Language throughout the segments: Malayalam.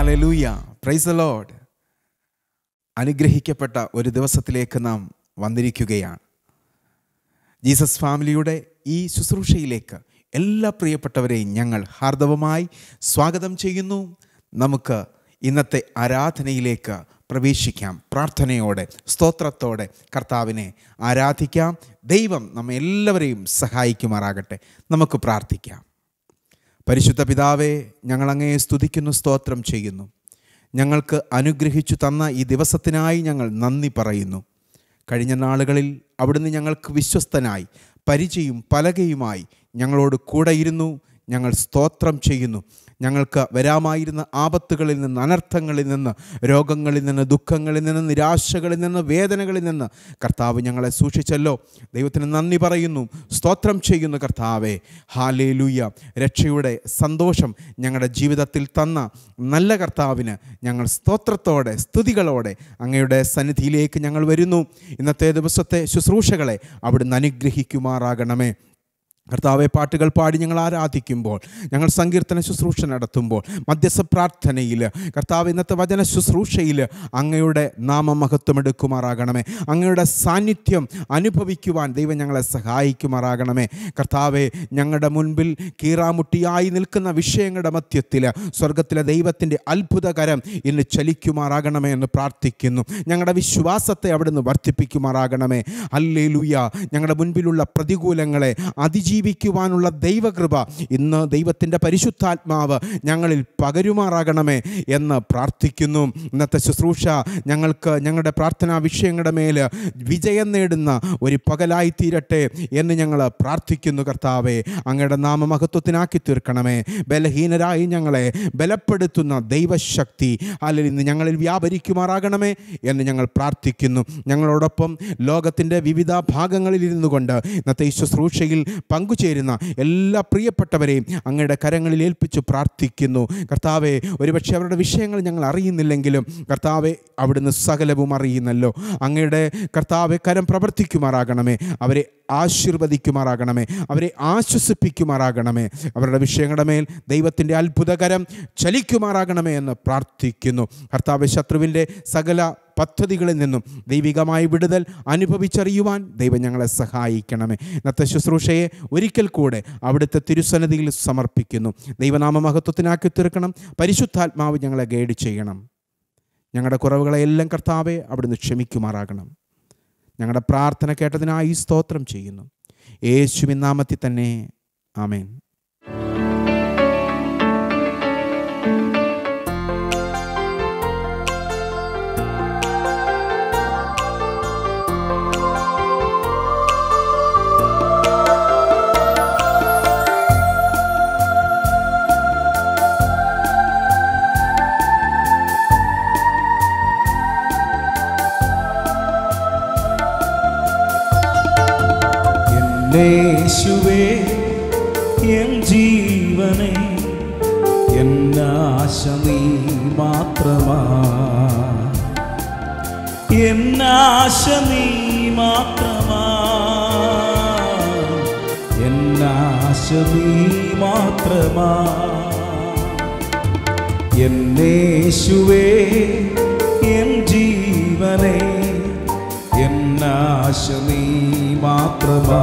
ഹാലലൂയ പ്രൈസ് ലോഡ് അനുഗ്രഹിക്കപ്പെട്ട ഒരു ദിവസത്തിലേക്ക് നാം വന്നിരിക്കുകയാണ് ജീസസ് ഫാമിലിയുടെ ഈ ശുശ്രൂഷയിലേക്ക് എല്ലാ പ്രിയപ്പെട്ടവരെയും ഞങ്ങൾ ഹാർദവമായി സ്വാഗതം ചെയ്യുന്നു നമുക്ക് ഇന്നത്തെ ആരാധനയിലേക്ക് പ്രവേശിക്കാം പ്രാർത്ഥനയോടെ സ്തോത്രത്തോടെ കർത്താവിനെ ആരാധിക്കാം ദൈവം നമ്മെ എല്ലാവരെയും സഹായിക്കുമാറാകട്ടെ നമുക്ക് പ്രാർത്ഥിക്കാം പരിശുദ്ധ പിതാവേ ഞങ്ങൾ അങ്ങയെ സ്തുതിക്കുന്നു സ്തോത്രം ചെയ്യുന്നു ഞങ്ങൾക്ക് അനുഗ്രഹിച്ചു തന്ന ഈ ദിവസത്തിനായി ഞങ്ങൾ നന്ദി പറയുന്നു കഴിഞ്ഞ നാളുകളിൽ അവിടുന്ന് ഞങ്ങൾക്ക് വിശ്വസ്തനായി പരിചയും പലകയുമായി ഞങ്ങളോട് കൂടെ ഇരുന്നു ഞങ്ങൾ സ്തോത്രം ചെയ്യുന്നു ഞങ്ങൾക്ക് വരാമായിരുന്ന ആപത്തുകളിൽ നിന്ന് അനർത്ഥങ്ങളിൽ നിന്ന് രോഗങ്ങളിൽ നിന്ന് ദുഃഖങ്ങളിൽ നിന്ന് നിരാശകളിൽ നിന്ന് വേദനകളിൽ നിന്ന് കർത്താവ് ഞങ്ങളെ സൂക്ഷിച്ചല്ലോ ദൈവത്തിന് നന്ദി പറയുന്നു സ്തോത്രം ചെയ്യുന്നു കർത്താവെ ഹാലേ ലൂയ രക്ഷയുടെ സന്തോഷം ഞങ്ങളുടെ ജീവിതത്തിൽ തന്ന നല്ല കർത്താവിന് ഞങ്ങൾ സ്തോത്രത്തോടെ സ്തുതികളോടെ അങ്ങയുടെ സന്നിധിയിലേക്ക് ഞങ്ങൾ വരുന്നു ഇന്നത്തെ ദിവസത്തെ ശുശ്രൂഷകളെ അവിടുന്ന് അനുഗ്രഹിക്കുമാറാകണമേ കർത്താവെ പാട്ടുകൾ പാടി ഞങ്ങൾ ആരാധിക്കുമ്പോൾ ഞങ്ങൾ സങ്കീർത്തന ശുശ്രൂഷ നടത്തുമ്പോൾ മധ്യസ്ഥ പ്രാർത്ഥനയിൽ കർത്താവ് ഇന്നത്തെ വചന ശുശ്രൂഷയിൽ അങ്ങയുടെ നാമമഹത്വം എടുക്കുമാറാകണമേ അങ്ങയുടെ സാന്നിധ്യം അനുഭവിക്കുവാൻ ദൈവം ഞങ്ങളെ സഹായിക്കുമാറാകണമേ കർത്താവെ ഞങ്ങളുടെ മുൻപിൽ കീറാമുട്ടിയായി നിൽക്കുന്ന വിഷയങ്ങളുടെ മധ്യത്തിൽ സ്വർഗത്തിലെ ദൈവത്തിൻ്റെ അത്ഭുതകരം ഇന്ന് ചലിക്കുമാറാകണമേ എന്ന് പ്രാർത്ഥിക്കുന്നു ഞങ്ങളുടെ വിശ്വാസത്തെ അവിടുന്ന് വർദ്ധിപ്പിക്കുമാറാകണമേ അല്ലേ ഞങ്ങളുടെ മുൻപിലുള്ള പ്രതികൂലങ്ങളെ അതിജീവിക്കുവാനുള്ള ദൈവകൃപ ഇന്ന് ദൈവത്തിൻ്റെ പരിശുദ്ധാത്മാവ് ഞങ്ങളിൽ പകരുമാറാകണമേ എന്ന് പ്രാർത്ഥിക്കുന്നു ഇന്നത്തെ ശുശ്രൂഷ ഞങ്ങൾക്ക് ഞങ്ങളുടെ പ്രാർത്ഥനാ വിഷയങ്ങളുടെ മേൽ വിജയം നേടുന്ന ഒരു പകലായി തീരട്ടെ എന്ന് ഞങ്ങൾ പ്രാർത്ഥിക്കുന്നു കർത്താവെ അങ്ങയുടെ നാമമഹത്വത്തിനാക്കി തീർക്കണമേ ബലഹീനരായി ഞങ്ങളെ ബലപ്പെടുത്തുന്ന ദൈവശക്തി അല്ലെങ്കിൽ ഇന്ന് ഞങ്ങളിൽ വ്യാപരിക്കുമാറാകണമേ എന്ന് ഞങ്ങൾ പ്രാർത്ഥിക്കുന്നു ഞങ്ങളോടൊപ്പം ലോകത്തിൻ്റെ വിവിധ ഭാഗങ്ങളിൽ ഇരുന്നു കൊണ്ട് ഇന്നത്തെ ഈ ശുശ്രൂഷയിൽ പങ്കുചേരുന്ന എല്ലാ പ്രിയപ്പെട്ടവരെയും അങ്ങയുടെ കരങ്ങളിൽ ഏൽപ്പിച്ച് പ്രാർത്ഥിക്കുന്നു കർത്താവെ ഒരുപക്ഷെ അവരുടെ വിഷയങ്ങൾ ഞങ്ങൾ അറിയുന്നില്ലെങ്കിലും കർത്താവെ അവിടുന്ന് സകലവും അറിയുന്നല്ലോ അങ്ങയുടെ കർത്താവെ കരം പ്രവർത്തിക്കുമാറാകണമേ അവരെ ആശീർവദിക്കുമാറാകണമേ അവരെ ആശ്വസിപ്പിക്കുമാറാകണമേ അവരുടെ വിഷയങ്ങളുടെ മേൽ ദൈവത്തിൻ്റെ അത്ഭുതകരം ചലിക്കുമാറാകണമേ എന്ന് പ്രാർത്ഥിക്കുന്നു കർത്താവ് ശത്രുവിൻ്റെ സകല പദ്ധതികളിൽ നിന്നും ദൈവികമായ വിടുതൽ അനുഭവിച്ചറിയുവാൻ ദൈവം ഞങ്ങളെ സഹായിക്കണമേ ഇന്നത്തെ ശുശ്രൂഷയെ ഒരിക്കൽ കൂടെ അവിടുത്തെ തിരുസന്നിധിയിൽ സമർപ്പിക്കുന്നു ദൈവനാമ മഹത്വത്തിനാക്കി തീർക്കണം പരിശുദ്ധാത്മാവ് ഞങ്ങളെ ഗൈഡ് ചെയ്യണം ഞങ്ങളുടെ കുറവുകളെല്ലാം കർത്താവെ അവിടുന്ന് ക്ഷമിക്കുമാറാകണം ഞങ്ങളുടെ പ്രാർത്ഥന കേട്ടതിനായി സ്തോത്രം ചെയ്യുന്നു യേശുവിൻ നാമത്തിൽ തന്നെ ആമേൻ എന്നേശുവേ എൻ ജീവനെ എന്നാശ നീ മാത്രമാ എന്നാശ നീ മാത്രമാ എന്നാശ നീ മാത്രമാ എന്നേശുവേ എൻ ജീവനെ എന്നാശ നീ മാത്രമാ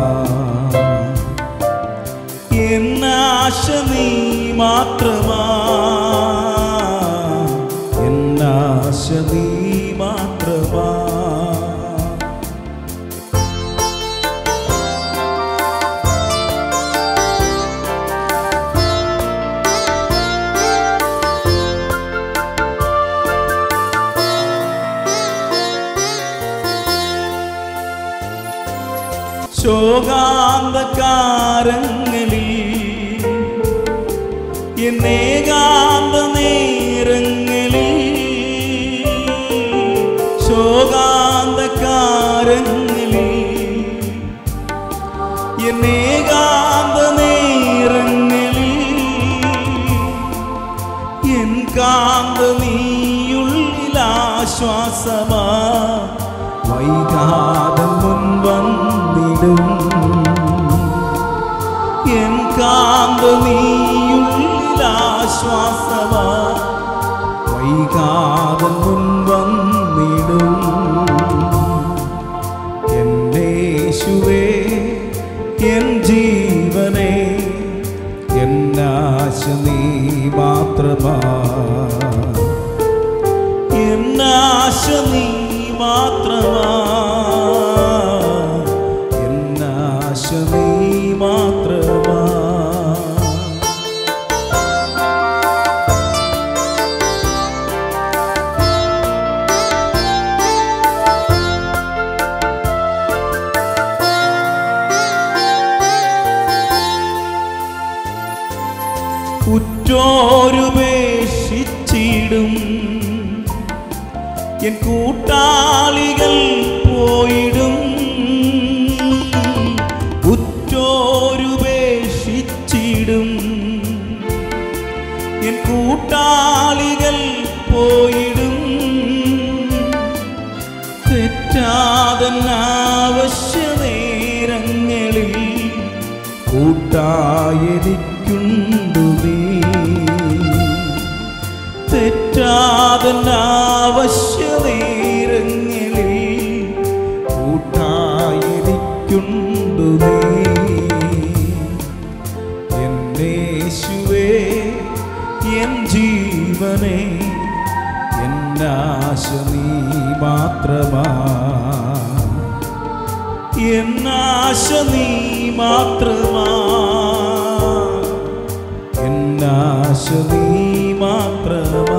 എന്നാശ നീ മാത്രമാ എന്നാശ നീ മാത്രമാ ശോകാന്തകാരങ്ങളിൽ എന്നേകാന്ത നേരങ്ങളിൽ ശോകാന്തകാരങ്ങളിൽ എന്നേകാന്ത നേരങ്ങളിൽ എൻ കാന്ത നീയുള്ളിലാശ്വാസമാ വൈകാതെ മുൻവന്നിടും എൻ കാന്ത നീയുള്ളിലാശ്വാസമാ മാത്രമാ എന്നാശ നീ മാത്രമാ എന്നാശ നീ മാത്രമാ ഉറ്റോരുപേക്ഷിച്ചിടും എൻ കൂട്ടാളികൾ പോയിടും ഉറ്റോരുപേക്ഷിച്ചിടും എൻ കൂട്ടാളികൾ പോയിടും തെറ്റാതെന്നാവശ്യ നേരങ്ങളിൽ കൂട്ടായിരിക്കുണ്ടു നീ തെറ്റാതെന്നാവശ്യ നേരങ്ങളിൽ കൂട്ടായിരിക്കുണ്ടു നീ എന്നേശുവേ എൻ ജീവനെ എന്നാശ നീ മാത്രമാ എന്നാശ നീ മാത്രമാ എന്നാശ നീ മാത്രമാ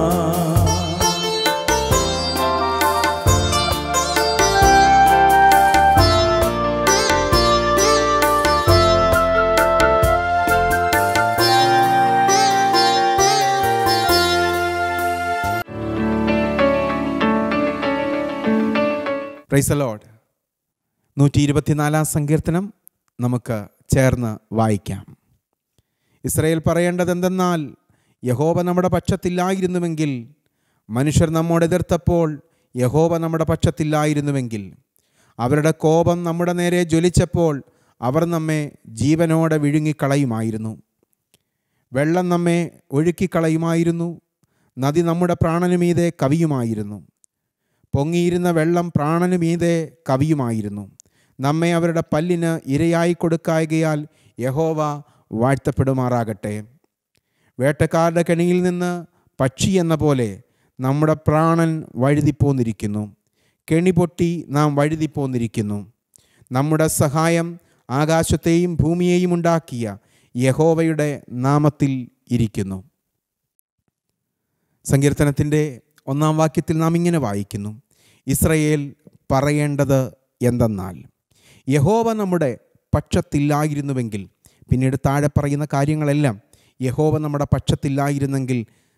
പ്രൈസ് ലോഡ് നൂറ്റി ഇരുപത്തിനാലാം സങ്കീർത്തനം നമുക്ക് ചേർന്ന് വായിക്കാം ഇസ്രയേൽ പറയേണ്ടത് എന്തെന്നാൽ യഹോവ നമ്മുടെ പക്ഷത്തില്ലായിരുന്നുവെങ്കിൽ മനുഷ്യർ നമ്മോട് എതിർത്തപ്പോൾ യഹോവ നമ്മുടെ പക്ഷത്തില്ലായിരുന്നുവെങ്കിൽ അവരുടെ കോപം നമ്മുടെ നേരെ ജ്വലിച്ചപ്പോൾ അവർ നമ്മെ ജീവനോടെ വിഴുങ്ങിക്കളയുമായിരുന്നു വെള്ളം നമ്മെ ഒഴുക്കിക്കളയുമായിരുന്നു നദി നമ്മുടെ പ്രാണനുമീതെ കവിയുമായിരുന്നു പൊങ്ങിയിരുന്ന വെള്ളം പ്രാണനു മീതെ കവിയുമായിരുന്നു നമ്മെ അവരുടെ പല്ലിന് ഇരയായി കൊടുക്കായകയാൽ യഹോവ വാഴ്ത്തപ്പെടുമാറാകട്ടെ വേട്ടക്കാരുടെ കെണിയിൽ നിന്ന് പക്ഷി എന്ന പോലെ നമ്മുടെ പ്രാണൻ വഴുതിപ്പോന്നിരിക്കുന്നു കെണി പൊട്ടി നാം വഴുതിപ്പോന്നിരിക്കുന്നു നമ്മുടെ സഹായം ആകാശത്തെയും ഭൂമിയെയും ഉണ്ടാക്കിയ യഹോവയുടെ നാമത്തിൽ ഇരിക്കുന്നു സങ്കീർത്തനത്തിൻ്റെ ഒന്നാം വാക്യത്തിൽ നാം ഇങ്ങനെ വായിക്കുന്നു ഇസ്രയേൽ പറയേണ്ടത് എന്തെന്നാൽ യഹോവ നമ്മുടെ പക്ഷത്തില്ലായിരുന്നുവെങ്കിൽ പിന്നീട് താഴെ പറയുന്ന കാര്യങ്ങളെല്ലാം യഹോവ നമ്മുടെ പക്ഷത്തില്ലായിരുന്നെങ്കിൽ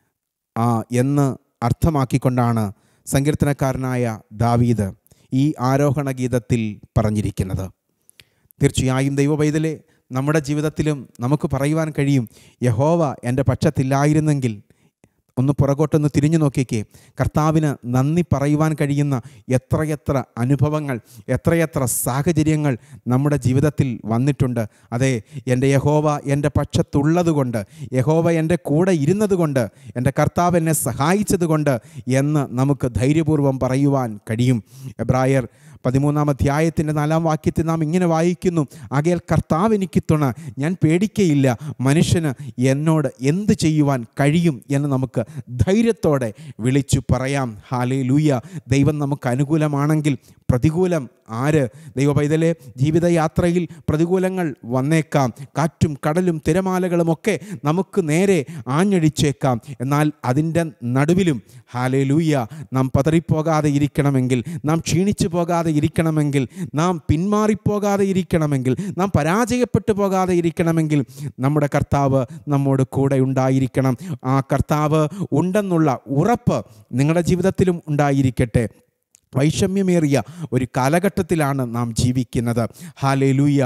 ആ എന്ന് അർത്ഥമാക്കിക്കൊണ്ടാണ് സങ്കീർത്തനക്കാരനായ ദാവീദ് ഈ ആരോഹണ ഗീതത്തിൽ പറഞ്ഞിരിക്കുന്നത് തീർച്ചയായും ദൈവവൈതലെ നമ്മുടെ ജീവിതത്തിലും നമുക്ക് പറയുവാൻ കഴിയും യഹോവ എൻ്റെ പക്ഷത്തില്ലായിരുന്നെങ്കിൽ ഒന്ന് പുറകോട്ടൊന്ന് തിരിഞ്ഞു നോക്കിക്കേ കർത്താവിന് നന്ദി പറയുവാൻ കഴിയുന്ന എത്രയെത്ര അനുഭവങ്ങൾ എത്രയെത്ര സാഹചര്യങ്ങൾ നമ്മുടെ ജീവിതത്തിൽ വന്നിട്ടുണ്ട് അതെ എൻ്റെ യഹോവ എൻ്റെ പക്ഷത്തുള്ളതുകൊണ്ട് യഹോവ എൻ്റെ കൂടെ ഇരുന്നതുകൊണ്ട് എൻ്റെ കർത്താവ് എന്നെ സഹായിച്ചതുകൊണ്ട് എന്ന് നമുക്ക് ധൈര്യപൂർവ്വം പറയുവാൻ കഴിയും എബ്രായർ പതിമൂന്നാം അധ്യായത്തിൻ്റെ നാലാം വാക്യത്തിൽ നാം ഇങ്ങനെ വായിക്കുന്നു ആകയാൽ കർത്താവ് എനിക്ക് തുണ ഞാൻ പേടിക്കയില്ല മനുഷ്യന് എന്നോട് എന്ത് ചെയ്യുവാൻ കഴിയും എന്ന് നമുക്ക് ധൈര്യത്തോടെ വിളിച്ചു പറയാം ഹാലേ ലൂയ ദൈവം നമുക്ക് അനുകൂലമാണെങ്കിൽ പ്രതികൂലം ആര് ദൈവപൈതലെ ജീവിതയാത്രയിൽ പ്രതികൂലങ്ങൾ വന്നേക്കാം കാറ്റും കടലും തിരമാലകളും ഒക്കെ നമുക്ക് നേരെ ആഞ്ഞടിച്ചേക്കാം എന്നാൽ അതിൻ്റെ നടുവിലും ഹാലേ ലൂയ നാം പതറിപ്പോകാതെ ഇരിക്കണമെങ്കിൽ നാം ക്ഷീണിച്ചു പോകാതെ ഇരിക്കണമെങ്കിൽ നാം പിന്മാറിപ്പോകാതെ ഇരിക്കണമെങ്കിൽ നാം പരാജയപ്പെട്ടു പോകാതെ ഇരിക്കണമെങ്കിൽ നമ്മുടെ കർത്താവ് നമ്മോട് കൂടെ ഉണ്ടായിരിക്കണം ആ കർത്താവ് ഉണ്ടെന്നുള്ള ഉറപ്പ് നിങ്ങളുടെ ജീവിതത്തിലും ഉണ്ടായിരിക്കട്ടെ വൈഷമ്യമേറിയ ഒരു കാലഘട്ടത്തിലാണ് നാം ജീവിക്കുന്നത് ഹാലേ ലൂയ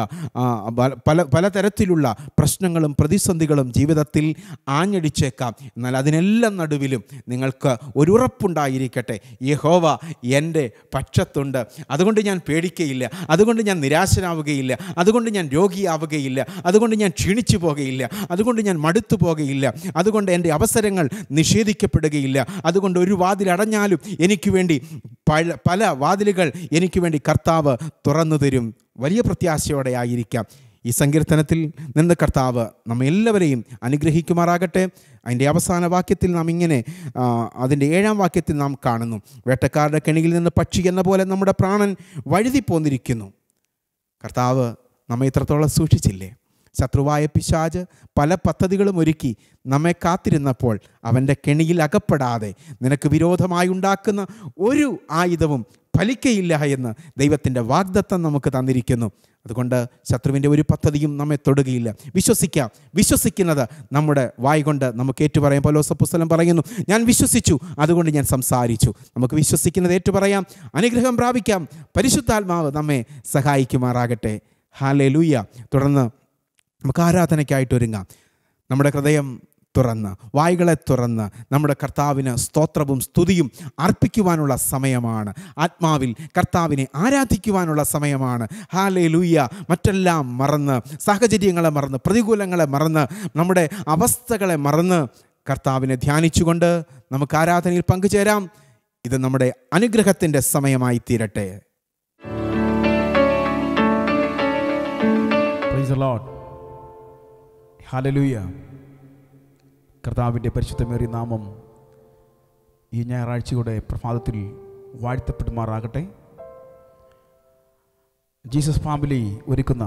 പല പലതരത്തിലുള്ള പ്രശ്നങ്ങളും പ്രതിസന്ധികളും ജീവിതത്തിൽ ആഞ്ഞടിച്ചേക്കാം എന്നാൽ അതിനെല്ലാം നടുവിലും നിങ്ങൾക്ക് ഒരു ഉറപ്പുണ്ടായിരിക്കട്ടെ യഹോവ എൻ്റെ പക്ഷത്തുണ്ട് അതുകൊണ്ട് ഞാൻ പേടിക്കയില്ല അതുകൊണ്ട് ഞാൻ നിരാശനാവുകയില്ല അതുകൊണ്ട് ഞാൻ രോഗിയാവുകയില്ല അതുകൊണ്ട് ഞാൻ ക്ഷീണിച്ചു പോകുകയില്ല അതുകൊണ്ട് ഞാൻ മടുത്തു പോകുകയില്ല അതുകൊണ്ട് എൻ്റെ അവസരങ്ങൾ നിഷേധിക്കപ്പെടുകയില്ല അതുകൊണ്ട് ഒരു വാതിലടഞ്ഞാലും എനിക്ക് വേണ്ടി പല പല വാതിലുകൾ എനിക്ക് വേണ്ടി കർത്താവ് തുറന്നു തരും വലിയ പ്രത്യാശയോടെ ആയിരിക്കാം ഈ സങ്കീർത്തനത്തിൽ നിന്ന് കർത്താവ് നമ്മെ എല്ലാവരെയും അനുഗ്രഹിക്കുമാറാകട്ടെ അതിൻ്റെ അവസാന വാക്യത്തിൽ നാം ഇങ്ങനെ ആ, അതിൻ്റെ ഏഴാം വാക്യത്തിൽ നാം കാണുന്നു വേട്ടക്കാരുടെ കെണിയിൽ നിന്ന് പക്ഷി എന്ന പോലെ നമ്മുടെ പ്രാണൻ വഴുതി പോന്നിരിക്കുന്നു കർത്താവ് നമ്മെ ഇത്രത്തോളം സൂക്ഷിച്ചില്ലേ ശത്രുവായ പിശാജ് പല പദ്ധതികളും ഒരുക്കി നമ്മെ കാത്തിരുന്നപ്പോൾ അവൻ്റെ കെണിയിൽ അകപ്പെടാതെ നിനക്ക് വിരോധമായി ഉണ്ടാക്കുന്ന ഒരു ആയുധവും ഫലിക്കയില്ല എന്ന് ദൈവത്തിൻ്റെ വാഗ്ദത്തം നമുക്ക് തന്നിരിക്കുന്നു അതുകൊണ്ട് ശത്രുവിൻ്റെ ഒരു പദ്ധതിയും നമ്മെ തൊടുകയില്ല വിശ്വസിക്കാം വിശ്വസിക്കുന്നത് നമ്മുടെ വായി കൊണ്ട് നമുക്ക് ഏറ്റുപറയാം പലോസ പുസ്തകം പറയുന്നു ഞാൻ വിശ്വസിച്ചു അതുകൊണ്ട് ഞാൻ സംസാരിച്ചു നമുക്ക് വിശ്വസിക്കുന്നത് ഏറ്റുപറയാം അനുഗ്രഹം പ്രാപിക്കാം പരിശുദ്ധാത്മാവ് നമ്മെ സഹായിക്കുമാറാകട്ടെ ഹാലേ ലൂയ്യ തുടർന്ന് നമുക്ക് ആരാധനയ്ക്കായിട്ട് ഒരുങ്ങാം നമ്മുടെ ഹൃദയം തുറന്ന് വായികളെ തുറന്ന് നമ്മുടെ കർത്താവിന് സ്തോത്രവും സ്തുതിയും അർപ്പിക്കുവാനുള്ള സമയമാണ് ആത്മാവിൽ കർത്താവിനെ ആരാധിക്കുവാനുള്ള സമയമാണ് ഹാലേ ലൂയ്യ മറ്റെല്ലാം മറന്ന് സാഹചര്യങ്ങളെ മറന്ന് പ്രതികൂലങ്ങളെ മറന്ന് നമ്മുടെ അവസ്ഥകളെ മറന്ന് കർത്താവിനെ ധ്യാനിച്ചുകൊണ്ട് നമുക്ക് ആരാധനയിൽ പങ്കുചേരാം ഇത് നമ്മുടെ അനുഗ്രഹത്തിൻ്റെ സമയമായി തീരട്ടെ പ്രൈസ് ദ ലോർഡ് ഹല്ലേലൂയ കർത്താവിൻ്റെ പരിശുദ്ധമേറിയ നാമം ഈ ഞായറാഴ്ചയുടെ പ്രഭാതത്തിൽ വാഴ്ത്തപ്പെടുമാറാകട്ടെ ജീസസ് ഫാമിലി ഒരുക്കുന്ന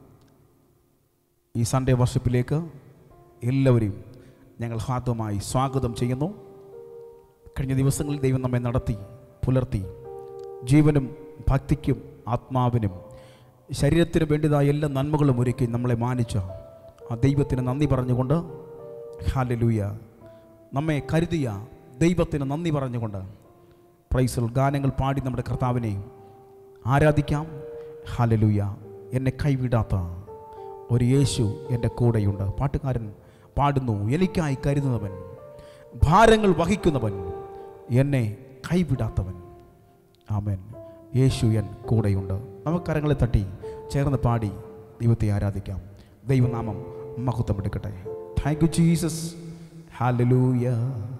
ഈ സൺഡേ വർഷിപ്പിലേക്ക് എല്ലാവരെയും ഞങ്ങൾ ഹാർദവമായി സ്വാഗതം ചെയ്യുന്നു കഴിഞ്ഞ ദിവസങ്ങളിൽ ദൈവം നമ്മെ നടത്തി പുലർത്തി ജീവനും ഭക്തിക്കും ആത്മാവിനും ശരീരത്തിന് വേണ്ടിയതായ എല്ലാ നന്മകളും ഒരുക്കി നമ്മളെ മാനിച്ച ആ ദൈവത്തിന് നന്ദി പറഞ്ഞുകൊണ്ട് ഹാലലൂയ നമ്മെ കരുതിയ ദൈവത്തിന് നന്ദി പറഞ്ഞുകൊണ്ട് പ്രൈസൽ ഗാനങ്ങൾ പാടി നമ്മുടെ കർത്താവിനെ ആരാധിക്കാം ഹാലലൂയ എന്നെ കൈവിടാത്ത ഒരു യേശു എൻ്റെ കൂടെയുണ്ട് പാട്ടുകാരൻ പാടുന്നു എനിക്കായി കരുതുന്നവൻ ഭാരങ്ങൾ വഹിക്കുന്നവൻ എന്നെ കൈവിടാത്തവൻ ആമേൻ യേശു എൻ കൂടെയുണ്ട് നമുക്ക് കരങ്ങളെ തട്ടി ചേർന്ന് പാടി ദൈവത്തെ ആരാധിക്കാം ദൈവനാമം മഹത്വം എടുക്കട്ടെ താങ്ക് യു ജീസസ് ഹാലലൂയ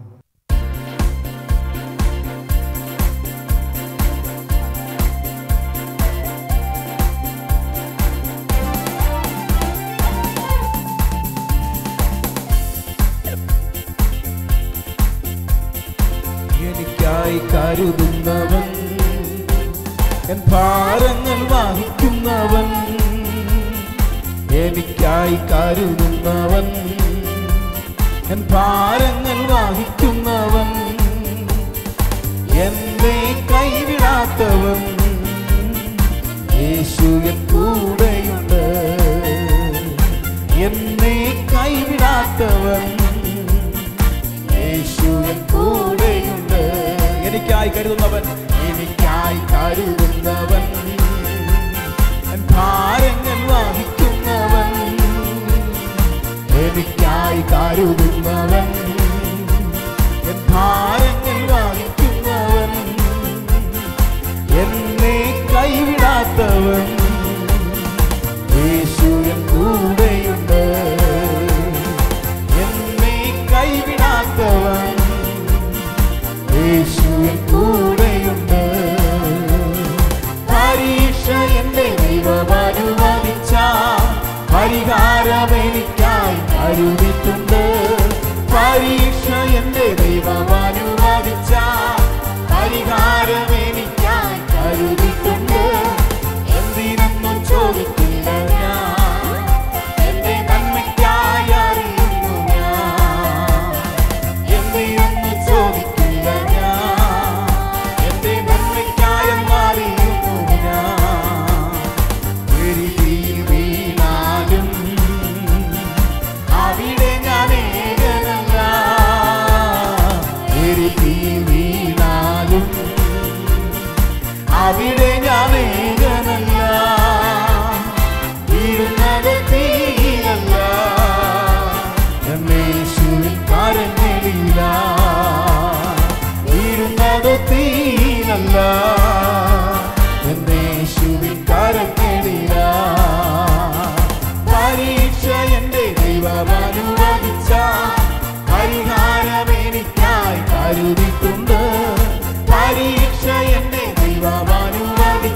എനിക്കായി കരുതുന്നവൻ എൻ ഭാരങ്ങൾ വഹിക്കുന്നവൻ എനിക്കായി കരുതുന്നവൻ എൻ ഭാരങ്ങൾ വഹിക്കുന്നവൻ എന്നെ കൈവിടാത്തവൻ യേശു എൻ കൂടെയുണ്ട് എന്നെ കൈവിടാത്തവൻ യേശു എൻ കൂടെയുണ്ട് എനിക്കായി കരുതുന്നവൻ എനിക്കായി കരുതുന്നവൻ എൻ ഭാരങ്ങൾ വഹിക്കുന്നവൻ എനിക്കായി കരുതുന്നവൻ എൻ ഭാരങ്ങൾ വഹിക്കുന്നവൻ എന്നെ കൈവിടാത്തവൻ യേശു എൻ കൂടെയുണ്ട് എന്നെ കൈവിടാത്തവൻ യേശു എൻ കൂടെയുണ്ട് പരീക്ഷ എന്റെ ദൈവം അനുവദിച്ച പരിഹാരം എനിക്കായി കരുതിയിട്ടുണ്ട് പരീക്ഷ എന്റെ ദൈവം അനുവദിച്ച പരിഹാരം എനിക്കായി കരുതിയിട്ടുണ്ട് എന്തിനൊന്നും ചോദിക്കില്ല ഞാൻ എന്റെ നന്മയ്ക്കായി അറിയുന്നു ഞാൻ എന്തിനൊന്നും ചോദിക്കില്ല ഞാൻ എന്റെ നന്മയ്ക്കായി അറിയുന്നു ഞാൻ എരിതിയിൽ വീണാലും അവിടെ ഞാൻ ഏകനല്ല എരിതിയിൽ വീണാലും അവിടെ ഞാൻ ഏകനല്ല വീഴുന്നത് തീരല്ല എന്നേശുവിൻ കരങ്ങളില്ല വീഴുന്നത് തീരല്ല എന്നേശുവിൻ കരങ്ങളില്ല പരീക്ഷ എന്റെ ദൈവം അനുവദിച്ച പരിഹാരം എനിക്കായി കരുതിയിട്ടുണ്ട് പരീക്ഷ എന്റെ ദൈവം അനുവദിച്ച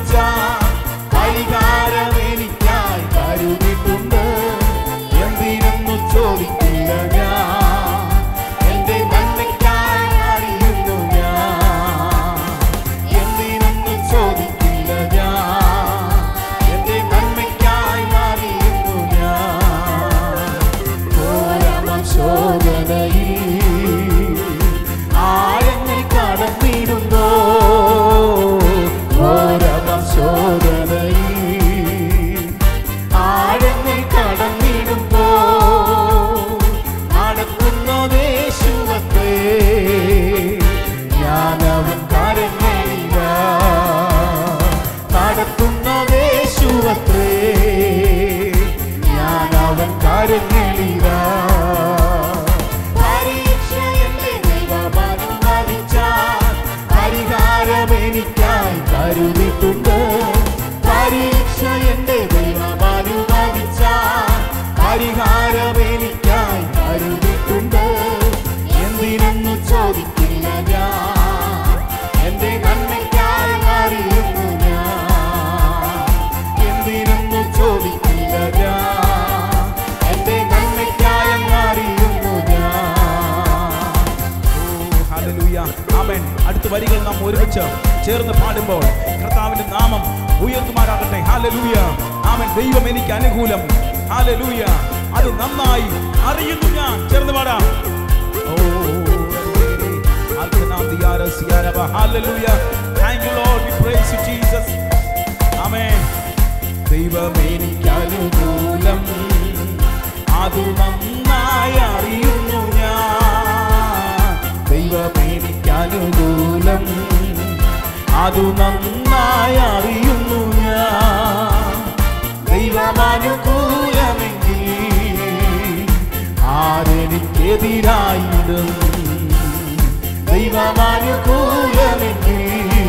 കരങ്ങളിലാ പരീക്ഷ എന്റെ ദൈവമനുവദിച്ചാൽ പരിഹാരം എനിക്കായി കരുതിയിട്ടുണ്ട് പരീക്ഷ എന്റെ ദൈവമനുവദിച്ചാൽ പരിഹാരം എനിക്കായി കരുതിയിട്ടുണ്ട് എന്തിനെന്നു ചോദിക്കില്ല ഞാൻ എന്റെ നന്മയ്ക്കായി അറിയുന്നു ഞാൻ എന്തിനെന്നു ചോദിക്കില്ല ഞാൻ എന്റെ നന്മയ്ക്കായി അറിയുന്നു ഞാൻ ഹല്ലേലൂയ. ആമേൻ. അടുത്ത വരികൾ നാം ഒരുമിച്ച് ചേർന്ന് പാടുമ്പോൾ കർത്താവിന്റെ നാമം ഉയർത്തുമാറാകട്ടെ ഹാലലൂയ ആമൻ ദൈവം എനിക്ക് അനുകൂലം ഹാലലൂയ അത് നന്നായി അറിയുന്നു ഞാൻ ചേർന്ന് പാടാം ഓ അൽക്കനാം ദിയാര സിയാരബ. Hallelujah. Thank you, Lord. We praise you, Jesus. Amen. ദൈവം എനിക്കനുകൂലം അത് നന്നായി അറിയുന്നു ഞാൻ ദൈവം എനിക്കനുകൂലം അത് നന്നായി അറിയുന്നു ഞാൻ ദൈവമനുകൂലമെങ്കിൽ ആരെനിക്കെതിരായിടും ദൈവമനുകൂലമെങ്കിൽ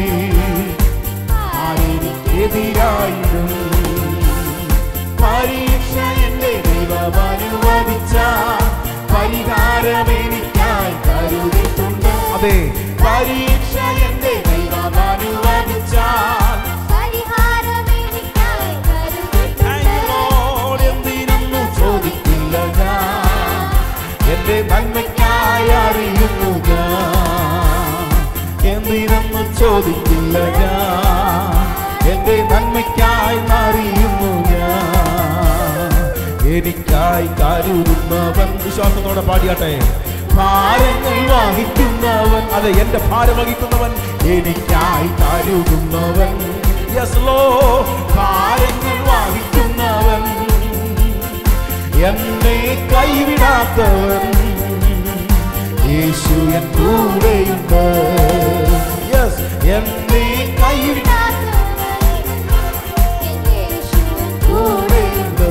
ആരെനിക്കെതിരായിടും പരീക്ഷ എന്റെ ദൈവം അനുവദിച്ച പരിഹാരം എനിക്കായി കരുതിയിട്ടുണ്ട് അതെ പരീക്ഷ എന്റെ ദൈവം അനുവദിച്ചാൽ Thank you, Lord. എന്തിനൊന്നു ചോദിക്കില്ല ഞാൻ എന്റെ നന്മയ്ക്കായി അറിയുന്നു ഞാൻ എന്തിനൊന്നു ചോദിക്കില്ല ഞാൻ എന്റെ നന്മയ്ക്കായി അറിയുന്നു ഞാൻ എനിക്കായി കരുതുന്നവൻ വിശ്വാസത്തോടെ പാടിയാട്ടെ ഭാരങ്ങൾ വഹിക്കുന്നവൻ അതെ എന്റെ ഭാരം വഹിക്കുന്നവൻ എനിക്കായി കരുതുന്നവൻ യെസ് ലോ ഭാരങ്ങൾ വഹിക്കുന്നവൻ എന്നെ കൈവിടാത്തവൻ യേശു എൻ കൂടെയുണ്ട് യെസ് എന്നെ കൈവിടാ കൂടെയുണ്ട്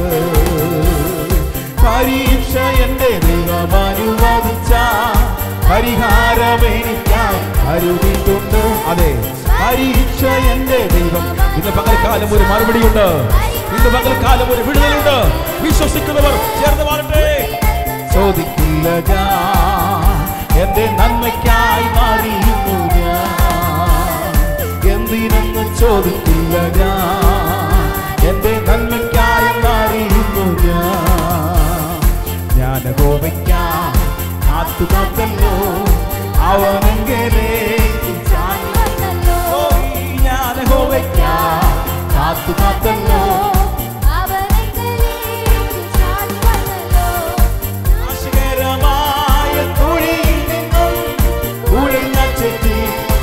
പരീക്ഷ എന്റെ ദൈവം അനുവദിച്ച പരിഹാരം എനിക്കായി കരുതിയിട്ടുണ്ട് അതെ പരീക്ഷ എന്റെ ദൈവം ഇന്ന് പകൽക്കാലം ഒരു മറുപടിയുണ്ട് ഇന്ന് പകൽക്കാലം ഒരു വിടുതലുണ്ട് വിശ്വസിക്കുന്നവർ ചേർന്ന് പാടട്ടെ ചോദിക്കില്ല ഞാൻ എന്റെ നന്മയ്ക്കായി അറിയുന്നു ഞാൻ എന്തിനെന്ന് ചോദിക്കില്ല ഞാൻ എന്റെ നന്മയ്ക്കായി അറിയുന്നു ഞാൻ ഞാൻ ഗോപയ്ക്കാം കാത്തു കാത്തല്ലോ അവനെങ്കിലേ ഞാൻ ഗോപയ്ക്കാം കാത്തു കാത്തല്ലോ നാശകരമായ കുഴിയിൽ നിന്നും കുഴിഞ്ഞ ചെറ്റി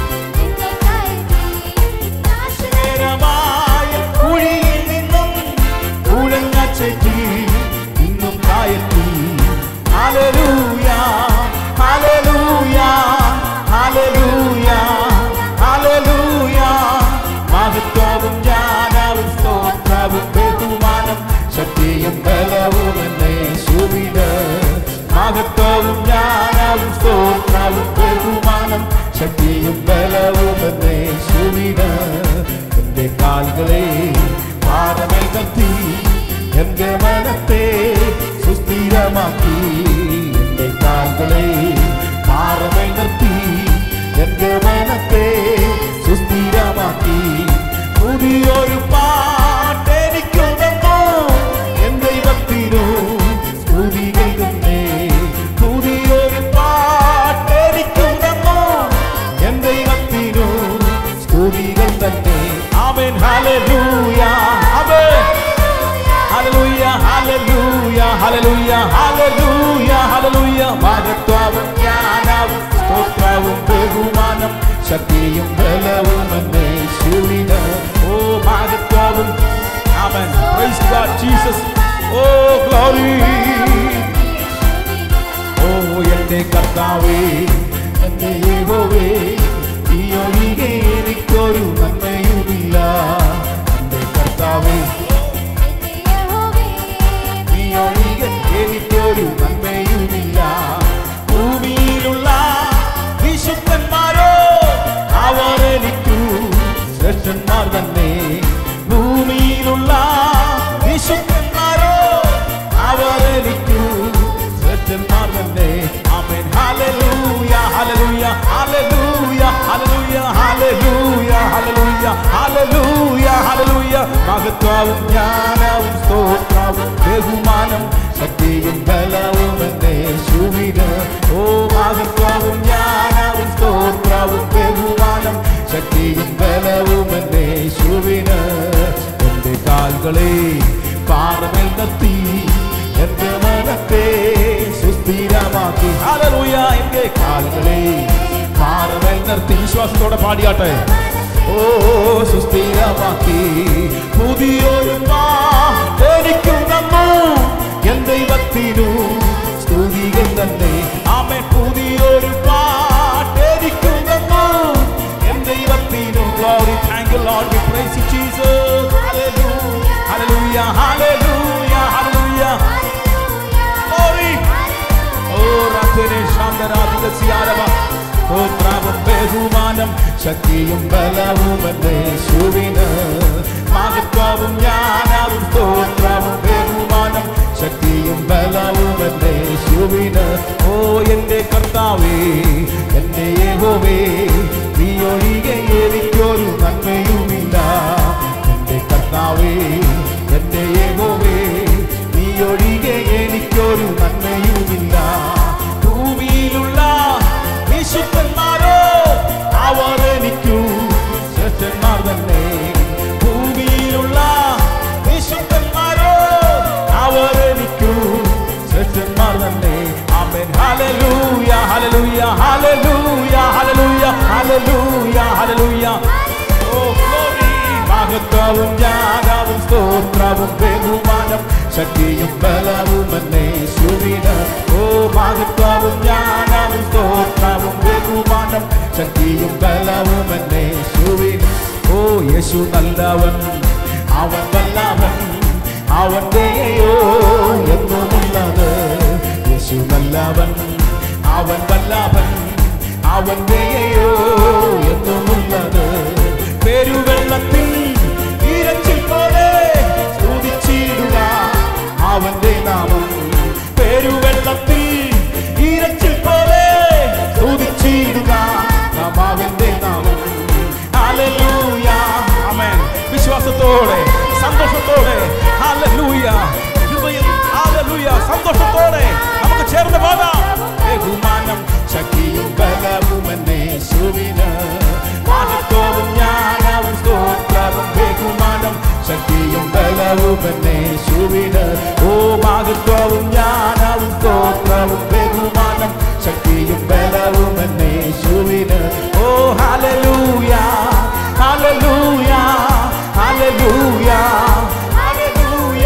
നാശകരമായ കുഴിയിൽ നിന്നും കുഴിഞ്ഞ ചെറ്റി ഇന്നും കായത്തി ഹല്ലേലൂയ ഹല്ലേലൂയ ഹല്ലേലൂയ ഹല്ലേലൂയ മഹത്വവും ജ്ഞാനവും സ്തോത്രവും ബഹുമാനം ശക്തിയും ബലവും എന്നെ ശുഭിത മഹത്വവും ജ്ഞാനവും സ്തോത്രവും ബഹുമാനം ശക്തിയും ബലവും എന്നെ ശുഭിത എന്റെ കാലുകളെ പാറമേൽ കത്തി എന്റെ മനത്തെ സുസ്ഥിരമാക്കി എന്റെ കാലുകളെ പാറമേൽ നിർത്തി എന്റെ മനത്തെ സുസ്ഥിരമാക്കി പുതിയൊരു പാട്ടെനിക്കുതന്നോ എൻ ദൈവത്തിനു സ്തുതികൾ തന്നെ പുതിയൊരു പാട്ടെനിക്കുതന്നോ എൻ ദൈവത്തിനു സ്തുതികൾ തന്നെ amen hallelujah amen hallelujah hallelujah hallelujah hallelujah hallelujah മഹത്വവും ജ്ഞാനവും സ്തോത്രവും ബഹുമാനം ശക്തിയും ബലവും എന്നെ ശൂലിന ഓ മഹത്വവും Amen. Praise God, Jesus. ഓ ഗ്ലോറി ഓ എന്റെ കർത്താവേ എന്റെ യഹോവേ ഈ ഒഴികെ എനിക്കൊരു നന്മയുമില്ല എന്റെ കർത്താവേ ഈ ഒഴികെ മഹത്വവും ജ്ഞാനവും സ്തോത്രവും ബഹുമാനം ശക്തിയും ബലവും എന്നേശുവിന് ഓ മഹത്വവും ജ്ഞാനവും സ്തോത്രവും ബഹുമാനം ശക്തിയും ബലവും എന്നേശുവിന് എന്റെ കാലുകളെ പാറമേൽ നിർത്തി എന്റെ മനത്തെ സുസ്ഥിരമാക്കി ഹല്ലേലൂയ എന്റെ കാലുകളെ പാറമേൽ നിർത്തി വിശ്വാസത്തോടെ പാടിയാട്ടെ ഓ സുസ്ഥിരമാക്കി പുതിയൊരു എനിക്കും തന്നു എൻ ദൈവത്തിനു സ്തുതികൾ തന്നെ ആമേ പുതിയൊരു പാട്ടെനിക്കും തന്നു എൻ ദൈവത്തിനു glory thank you Lord we praise you Jesus hallelujah hallelujah hallelujah glory ഓ രാത്രി ശാന്തരാധിക സിയാരവ സ്തോത്രവും ബഹുമാനം ശക്തിയും ബലവും എന്നേശുവിന് മഹത്വവും ജ്ഞാനവും സ്തോത്രവും ബഹുമാനം ശക്തിയും ബലവും എന്നേശുവിന് ഓ എന്റെ കർത്താവേ എന്റെ യഹോവേ നീ ഒഴികെ എനിക്കൊരു നന്മയുമില്ല എന്റെ കർത്താവേ എന്റെ യഹോവേ നീ ഒഴികെ എനിക്കൊരു നന്മയുമില്ല ഭൂമിയിലുള്ള വിശുദ്ധന്മാരോ അവർ എനിക്കു ശ്രേഷ്ഠന്മാർ തന്നെ ഭൂമിയിലുള്ള വിശുദ്ധന്മാരോ അവർ എനിക്കു ശ്രേഷ്ഠന്മാർ തന്നെ amen hallelujah hallelujah hallelujah hallelujah hallelujah hallelujah ഓ ഗ്ലോറി മഹത്വവും ജ്ഞാനവും സ്തോത്രവും ബഹുമാനം ശക്തിയും ബലവും എന്നേശുവിന് ഓ മഹത്വവും ജ്ഞാനവും സ്തോത്രവും ബഹുമാനം ശക്തിയും ബലവും എന്നേശുവിന് ഓ യേശു നല്ലവൻ അവൻ വല്ലവൻ അവന്റെയോ എന്നുമുള്ളത് യേശു നല്ലവൻ അവൻ വല്ലവൻ അവന്റെയോ എന്നുമുള്ളത് പെരുവെള്ളത്തിൽ ഇരച്ചിൽ പോലെ സ്തുതിച്ചിടുക അവന്റെ നാമം പെരുവെള്ളത്തിൽ ഇരച്ചിൽ പോലെ സ്തുതിച്ചിടുക നാം അവന്റെ നാമം ഹല്ലേലൂയ ആമേൻ വിശ്വാസത്തോടെ സന്തോഷത്തോടെ ഹല്ലേലൂയ ഹൃദയം ഹല്ലേലൂയ സന്തോഷത്തോടെ നമുക്ക് ചേർന്ന് പാടാം ബഹുമാനം ശക്തിയും ബലവും എന്നേശുവിന് മഹത്വവും ജ്ഞാനവും സ്തോത്രവും ബഹുമാനം ശക്തിയും ബലവും എന്നേശുവിന് ഓ മഹത്വവും ജ്ഞാനവും സ്തോത്രവും ബഹുമാനം ശക്തിയും ബലവും എന്നേശുവിന് ഓ ഹല്ലേലൂയ ഹല്ലേലൂയ ഹല്ലേലൂയ ഹല്ലേലൂയ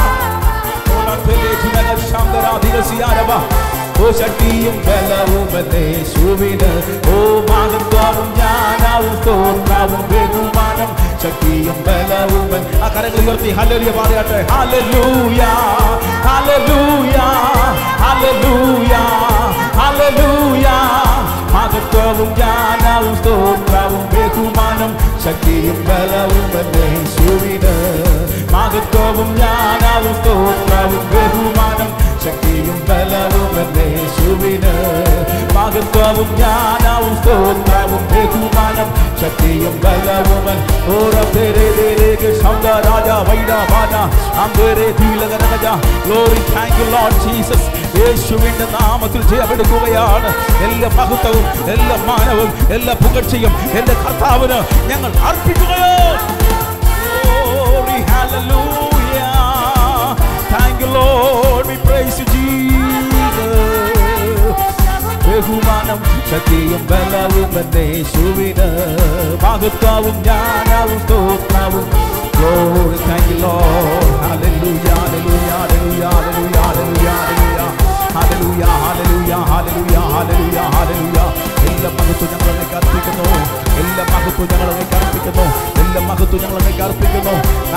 ഓ ശക്തിയും ബലവും യേശുവിന് ഓ മഹത്വവും ജ്ഞാനവും സ്തോത്രവും ബഹുമാനം ശക്തിയും ബലവും ആ കരങ്ങൾ ഉയർത്തി ഹല്ലേലൂയ പാടിയാട്ടെ ഹല്ലേലൂയ ഹല്ലേലൂയ ഹല്ലേലൂയ ഹല്ലേലൂയ മഹത്വവും ജ്ഞാനവും സ്തോത്രവും ബഹുമാനം ശക്തിയും ബലവും യേശുവിന് മഹത്വവും ജ്ഞാനവും സ്തോത്രവും ബഹുമാനം ശക്തിയും ബലവും യേശുവിന് മഹത്വവും ജ്ഞാനവും സ്തോത്രവും ബഹുമാനം ശക്തിയും ബലവും ഓരത്തേരേക്ക് ശബ്ദ രാജ വൈഡാപാന അമ്പേരെ ധീലകരകജ glory thank you Lord Jesus യേശുവിന്റെ നാമത്തിൽ ജയമെടുക്കുകയാണ് എല്ലാ മഹത്വവും എല്ലാ മാനവും എല്ലാ പുകഴ്ചയും എന്റെ കർത്താവിന് ഞങ്ങൾ അർപ്പിക്കുകയോ Glory, hallelujah. Thank you, Lord. We praise you, Jesus. ബഹുമാനം ശക്തിയും ബലവും എന്നേശുവിന് മഹത്വവും ജ്ഞാനവും സ്തോത്രവും Glory, thank you, Lord. Hallelujah, hallelujah, hallelujah, hallelujah, hallelujah, hallelujah, hallelujah, hallelujah, hallelujah, hallelujah. എല്ലാ മഹത്വം ഞങ്ങൾ അങ്ങേക്ക് അർപ്പിക്കുന്നു എല്ലാ മഹത്വം ഞങ്ങൾ അങ്ങേക്ക് അർപ്പിക്കുന്നു എല്ലാ മഹത്വം ഞങ്ങൾ അങ്ങേക്ക് അർപ്പിക്കുന്നു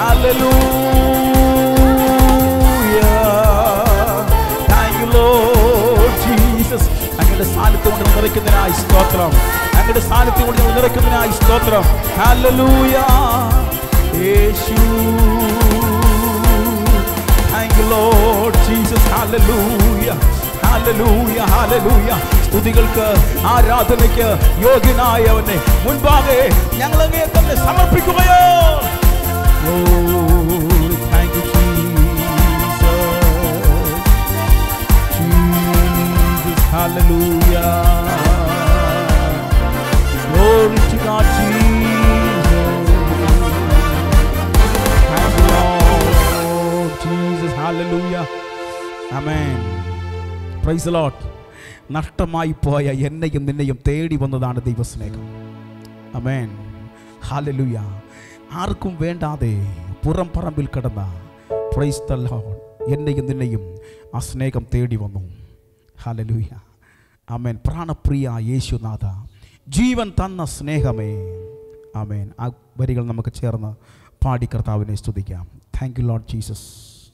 Hallelujah. Thank you, Lord Jesus. അങ്ങയുടെ സാന്നിധ്യം കൊണ്ട് നിറയ്ക്കുന്നതിനായി സ്തോത്രം അങ്ങയുടെ സാന്നിധ്യം കൊണ്ട് ഞങ്ങൾ നിറയ്ക്കുന്നതിനായി സ്തോത്രം ഹല്ലേലൂയ യേശു Thank you, Lord Jesus. Hallelujah. Hallelujah. Hallelujah. സ്തുതികൾക്ക് ആരാധനയ്ക്ക് യോഗ്യനായവനെ മുൻപാകെ ഞങ്ങൾ അങ്ങേ തന്നെ സമർപ്പിക്കുകയോ ഓ അമേൻ പ്രൈസ് ലോട്ട് നഷ്ടമായി പോയ എന്നെയും നിന്നെയും തേടി വന്നതാണ് ദൈവസ്നേഹം അമേൻ ഹാലലുയ ആർക്കും വേണ്ടാതെ പുറം പറമ്പിൽ കിടന്ന പ്രൈസ് ദ ലോർഡ് എന്നെയും നിന്നെയും ആ സ്നേഹം തേടി വന്നു ഹാലലുയ അമേൻ പ്രാണപ്രിയ യേശുനാഥ ജീവൻ തന്ന സ്നേഹമേ ആമേൻ ആ വരികൾ നമുക്ക് ചേർന്ന് പാടി കർത്താവിനെ സ്തുതിക്കാം താങ്ക് യു ലോഡ് ജീസസ്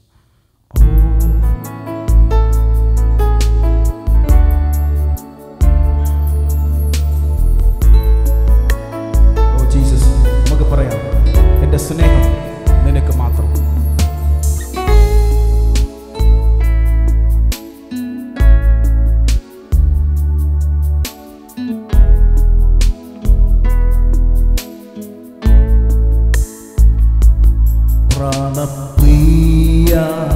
ഓ ജീസസ് നമുക്ക് പറയാം എൻ്റെ സ്നേഹം നിനക്ക് മാത്രം പ്രാണപ്രിയ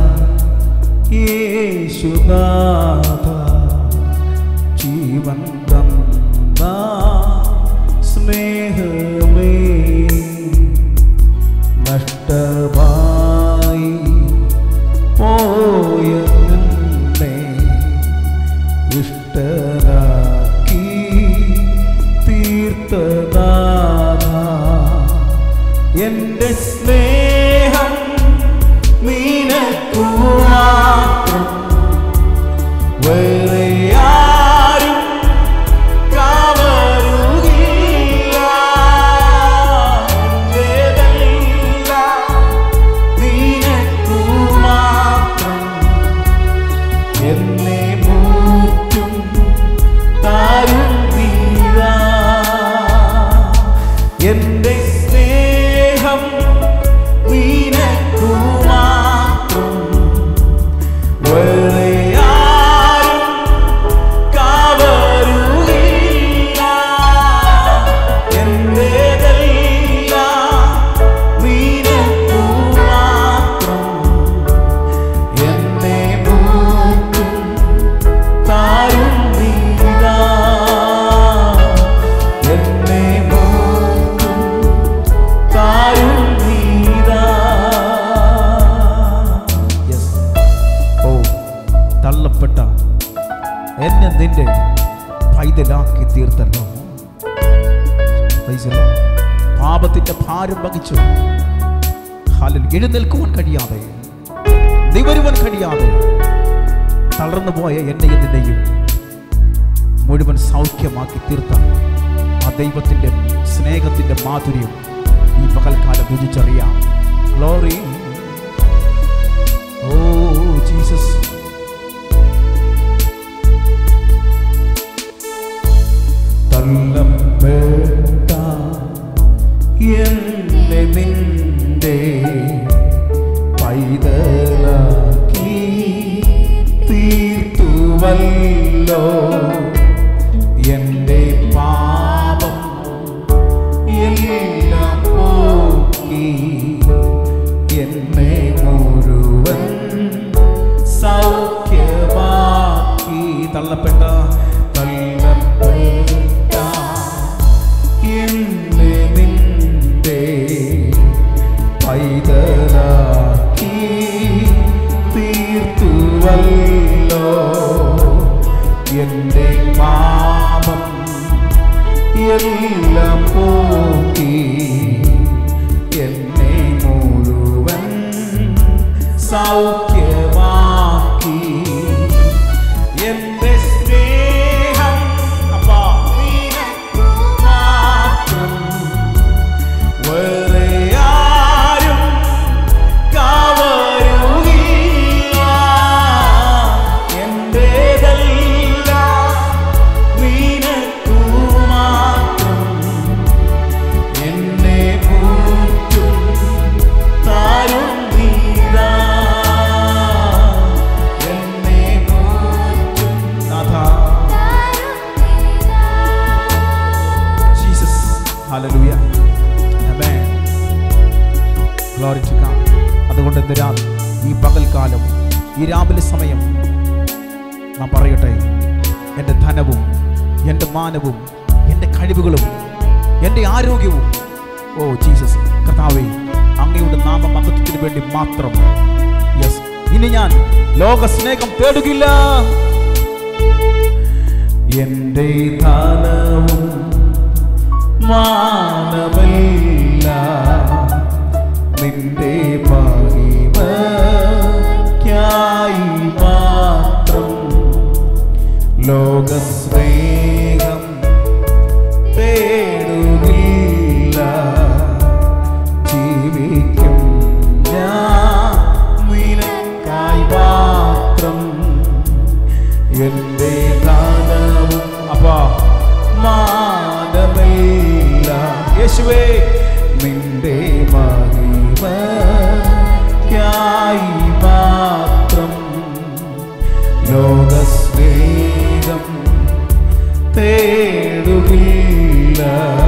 യേശുനാഥ ജീവൻ തന്ന സ്നേഹമേ നഷ്ടമായി പോയ നിന്നെ ഇഷ്ടരാക്കി തീർത്തനാഥ എന്റെ സ്നേഹം നിനക്കു മാത്രം വേറെ ആരും കവരുകില്ല എന്റേതെല്ലാം നിനക്കു മാത്രം എന്നെ മൂറ്റും താരും നീരാ എന്റെ സ്നേഹം നിനക്കു മാത്രം വേറെ ആരും കവരുകില്ല എന്റേതെല്ലാം നിനക്കു മാത്രം എന്നെ മൂറ്റും താരും നീരാ എന്നെ മൂറ്റും താരും നീരാ യെസ് ഓ തള്ളപ്പെട്ട എന്നെ നിന്റെ പൈതലാക്കി തീർത്തല്ലോ Praise the Lord. പാപത്തിന്റെ ഭാരം വഹിച്ചു ഹാലിൽ എഴുന്നേൽക്കുവാൻ കഴിയാതെ നിവരുവാൻ കഴിയാതെ തളർന്നു പോയ എന്നെയും നിന്നെയും മുഴുവൻ സൗഖ്യമാക്കി തീർത്ത ആ ദൈവത്തിൻ്റെ സ്നേഹത്തിൻ്റെ മാധുര്യം ഈ പകൽക്കാലം രുചിച്ചറിയാം ഗ്ലോറി ഓ ജീസസ് തള്ളപ്പെട്ട എന്നെ നിന്റെ പൈതലാക്കി തീർത്തുവല്ലോ എൻ്റെ പാപം എല്ലാം പോക്കി എന്നെ മുഴുവൻ സൗഖ്യമാക്കി തള്ളപ്പെട്ട തള്ളപ്പെട്ട എന്നെ നിന്റെ പൈതലാക്കി തീർത്തുവല്ലോ എൻ്റെ പാപം എല്ലാം പോക്കി എന്നെ മുഴുവൻ സൗഖ്യമാക്കി എന്റെ സ്നേഹം അപ്പാ നിനക്കു മാത്രം വേറെ ആരും കവരുകില്ല എന്റേതെല്ലാം നിനക്കു മാത്രം എന്നെ മൂറ്റും താരും നീരാ എന്നെ മൂറ്റും നാഥാ Jesus hallelujah amen glory to God അതുകൊണ്ട് ഇന്ന് രാ ഈ പകൽക്കാലം ഈ രാവിലെ സമയം നാം പറയട്ടെ എൻ്റെ ധനവും എൻ്റെ മാനവും എൻ്റെ കഴിവുകളും എൻ്റെ ആരോഗ്യവും ഓ ജീസസ് കർത്താവേ അങ്ങയുടെ നാമമഹത്വത്തിന് വേണ്ടി മാത്രം യെസ് ഇനി ഞാൻ ലോക സ്നേഹം തേടുകില്ല എന്റെ ധനവും മാനമല്ല നിന്റെ മഹിമയ്ക്കായി മാത്രം ലോകസ്നേഹം തേടുകില്ല ജീവിക്കും ഞാൻ നിനക്കായി മാത്രം എന്റെ ദാനവും അപ്പാ മാനമില്ല യേശുവേ നിന്റെ മഹിമയ്ക്കായി മാത്രം ലോകസ്നേഹം തേടുകില്ല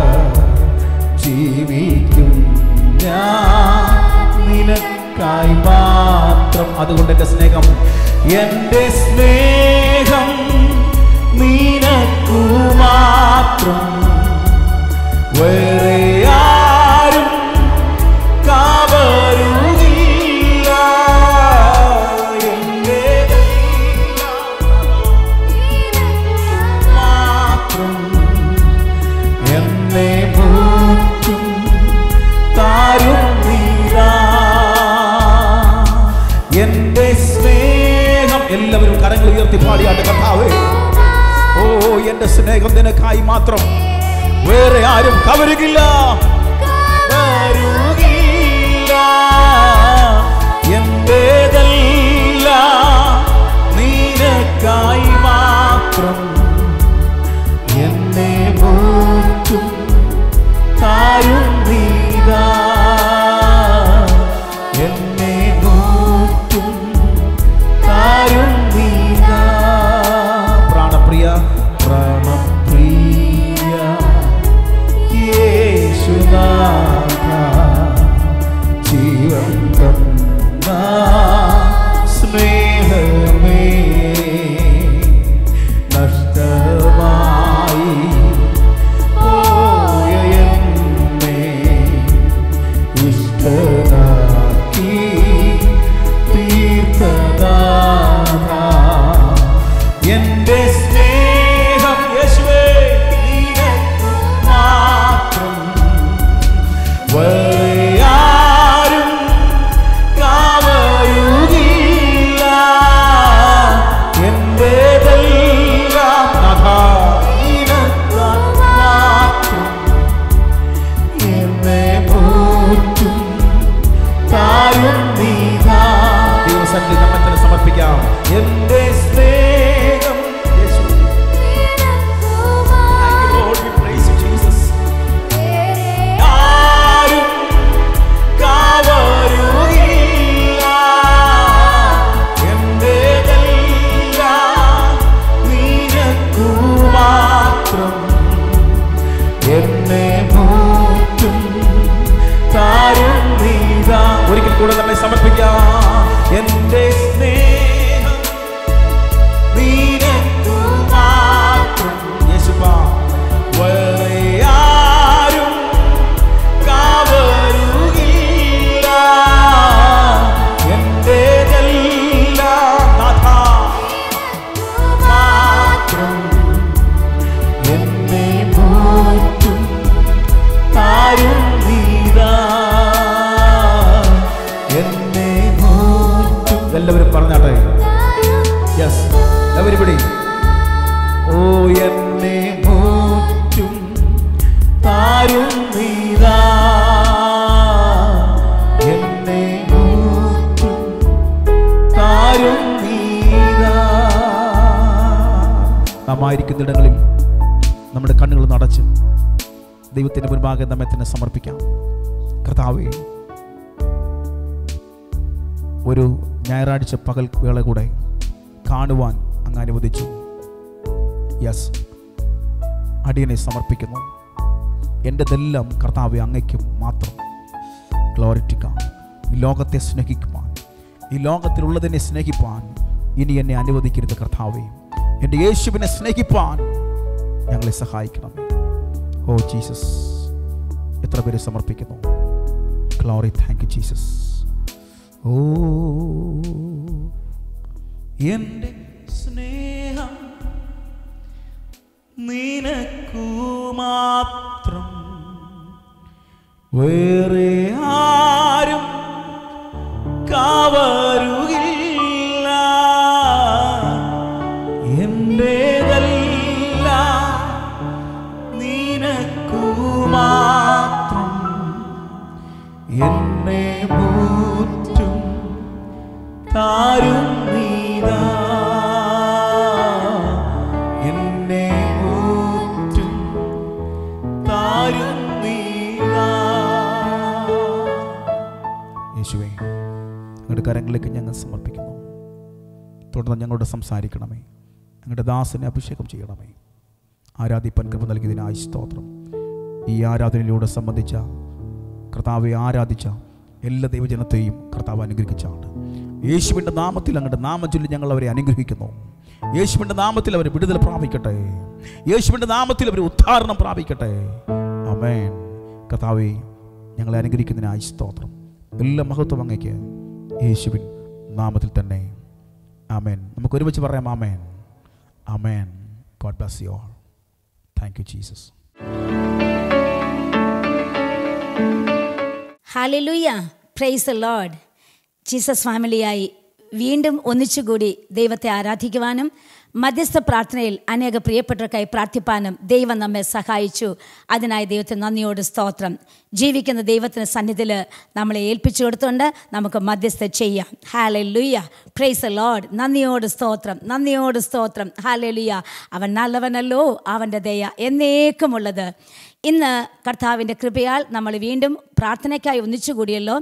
ജീവിക്കും ഞാൻ നിനക്കായി മാത്രം അതുകൊണ്ട് എൻ്റെ സ്നേഹം എൻ്റെ സ്നേഹം നിനക്കു മാത്രം വേറെ ആരും കവരുകില്ല എൻ്റെ മാത്രം എന്നെ പോറ്റും താരും നീരാ എന്റെ സ്നേഹം എല്ലാവരും കരങ്ങൾ ഉയർത്തി പാടിയാട്ട് കർത്താവേ ഓ എന്റെ സ്നേഹം നിനക്കായി മാത്രം വേറെ ആരും കവരുകില്ല വരുകില്ല എന്റേതല്ല നിനക്കായി മാത്രം എന്നെ പോറ്റും താരും നീതാ എന്നെ പോറ്റും താരും നീതാ പ്രാണപ്രിയ പ്രാണപ്രിയ യേശുനാഥ ജീവൻ തന്ന സ്നേഹമേ നഷ്ടമായി പോയ എന്നെ ഇഷ്ടനാക്കി തീർത്തനാഥ എന്റെ സ്നേഹം യേശുവേ നിനക്കു മാത്രം വേറെ ആരും കാവരുകില്ല എന്റേതെല്ലാം നാഥാ നിനക്കായി മാത്രം എന്നെ പോറ്റും താരും നീതാ ദൈവസന്നിധി നമ്മെ തന്നെ സമർപ്പിക്കാം എന്റെ സ്നേഹം യേശു Thank you, Lord. We praise you, Jesus. ആരും കാവരുകില്ല. എന്റേതെല്ലാം നിനക്കു മാത്രം എന്നെ പോറ്റും താരും നീതാ ഒരിക്കൽ കൂടെ നമ്മെ സമർപ്പിക്കാം എന്റെ സ്നേഹം നിനക്കു മാത്രം യേശുപ്പാ വേറെ ആരും കാവരുകില്ല എന്റേതെല്ലാം നാഥാ മാത്രം എന്നെ പോറ്റും താരും നീതാ എന്നെ പോറ്റും എല്ലാവരും പറഞ്ഞാട്ടെ യെസ് എവരിബഡി ഓ എന്നെ പോറ്റും താരും നീതാ എന്നെ പോറ്റും താരും നീതാ നാം ആയിരിക്കുന്നിടങ്ങളിൽ നമ്മുടെ കണ്ണുകൾ നടച്ച് ദൈവത്തിൻ്റെ മുൻപാകെ നമ്മെ തന്നെ സമർപ്പിക്കാം കർത്താവേ ഒരു ഞായറാഴ്ച പകൽ വേള കൂടെ കാണുവാൻ അങ്ങ് അനുവദിച്ചു യെസ് അടിയനെ സമർപ്പിക്കുന്നു എൻ്റെതെല്ലാം കർത്താവെ അങ്ങയ്ക്കും മാത്രം ഗ്ലോറിറ്റിക്കാം ഈ ലോകത്തെ സ്നേഹിക്കുവാൻ ഈ ലോകത്തിലുള്ളതിനെ സ്നേഹിപ്പാൻ ഇനി എന്നെ അനുവദിക്കരുത് കർത്താവെ എൻ്റെ യേശുവിനെ സ്നേഹിപ്പാൻ ഞങ്ങളെ സഹായിക്കണമേ ഓ ജീസസ് എത്ര പേര് സമർപ്പിക്കുന്നു ഗ്ലോറി താങ്ക് യു ജീസസ് ഓ എൻ്റെ സ്നേഹം നിനക്കു മാത്രം വേറെ ആരും കവരുകില്ല എൻ്റേതല്ല നിനക്കു മാത്രം എന്നെ മൂറ്റും താരും നീതാ എന്നെ മൂറ്റും താരും നീതാ യേശുവേ ഞങ്ങളുടെ കരങ്ങളിലേക്ക് ഞങ്ങൾ സമർപ്പിക്കുന്നു തുടർന്ന് ഞങ്ങളോട് സംസാരിക്കണമേ ഞങ്ങളുടെ ദാസനെ അഭിഷേകം ചെയ്യണമേ ആരാധിപ്പൻ കൃപ നൽകിയതിനായി സ്തോത്രം ഈ ആരാധനയിലൂടെ സംബന്ധിച്ച കർത്താവെ ആരാധിച്ച എല്ലാ ദൈവജനത്തെയും കർത്താവ് അനുഗ്രഹിച്ചാണ് യേശുവിൻ്റെ നാമത്തിൽ അങ്ങയുടെ നാമം ചൊല്ലി ഞങ്ങൾ അവരെ അനുഗ്രഹിക്കുന്നു യേശുവിൻ്റെ നാമത്തിൽ അവർ വിടുതൽ പ്രാപിക്കട്ടെ യേശുവിൻ്റെ നാമത്തിൽ അവർ ഉദ്ധാരണം പ്രാപിക്കട്ടെ അമേൻ കർത്താവെ ഞങ്ങളെ അനുഗ്രഹിക്കുന്നതിനായി സ്തോത്രം എല്ലാ മഹത്വം അങ്ങയ്ക്ക് യേശുവിൻ നാമത്തിൽ തന്നെ ആമേൻ നമുക്ക് ഒരുമിച്ച് പറയാം amen amen God bless you all thank you Jesus hallelujah praise Lord Jesus ഫാമിലിയായി വീണ്ടും ഒന്നിച്ചുകൂടി ദൈവത്തെ ആരാധിക്കുവാനും മധ്യസ്ഥ പ്രാർത്ഥനയിൽ അനേക പ്രിയപ്പെട്ടവർക്കായി പ്രാർത്ഥിപ്പാനും ദൈവം നമ്മെ സഹായിച്ചു അതിനായി ദൈവത്തിന് നന്ദിയോട് സ്തോത്രം ജീവിക്കുന്ന ദൈവത്തിന് സന്നിധിയിൽ നമ്മളെ ഏൽപ്പിച്ചു കൊടുത്തുകൊണ്ട് നമുക്ക് മധ്യസ്ഥ ചെയ്യാം ഹാലെ ലുയ്യ പ്രൈസ് ലോഡ് നന്ദിയോട് സ്തോത്രം നന്ദിയോട് സ്തോത്രം ഹാലെ ലുയ്യ അവൻ നല്ലവനല്ലോ അവൻ്റെ ദയ എന്നേക്കുമുള്ളത് ഇന്ന് കർത്താവിൻ്റെ കൃപയാൽ നമ്മൾ വീണ്ടും പ്രാർത്ഥനയ്ക്കായി ഒന്നിച്ചുകൂടിയല്ലോ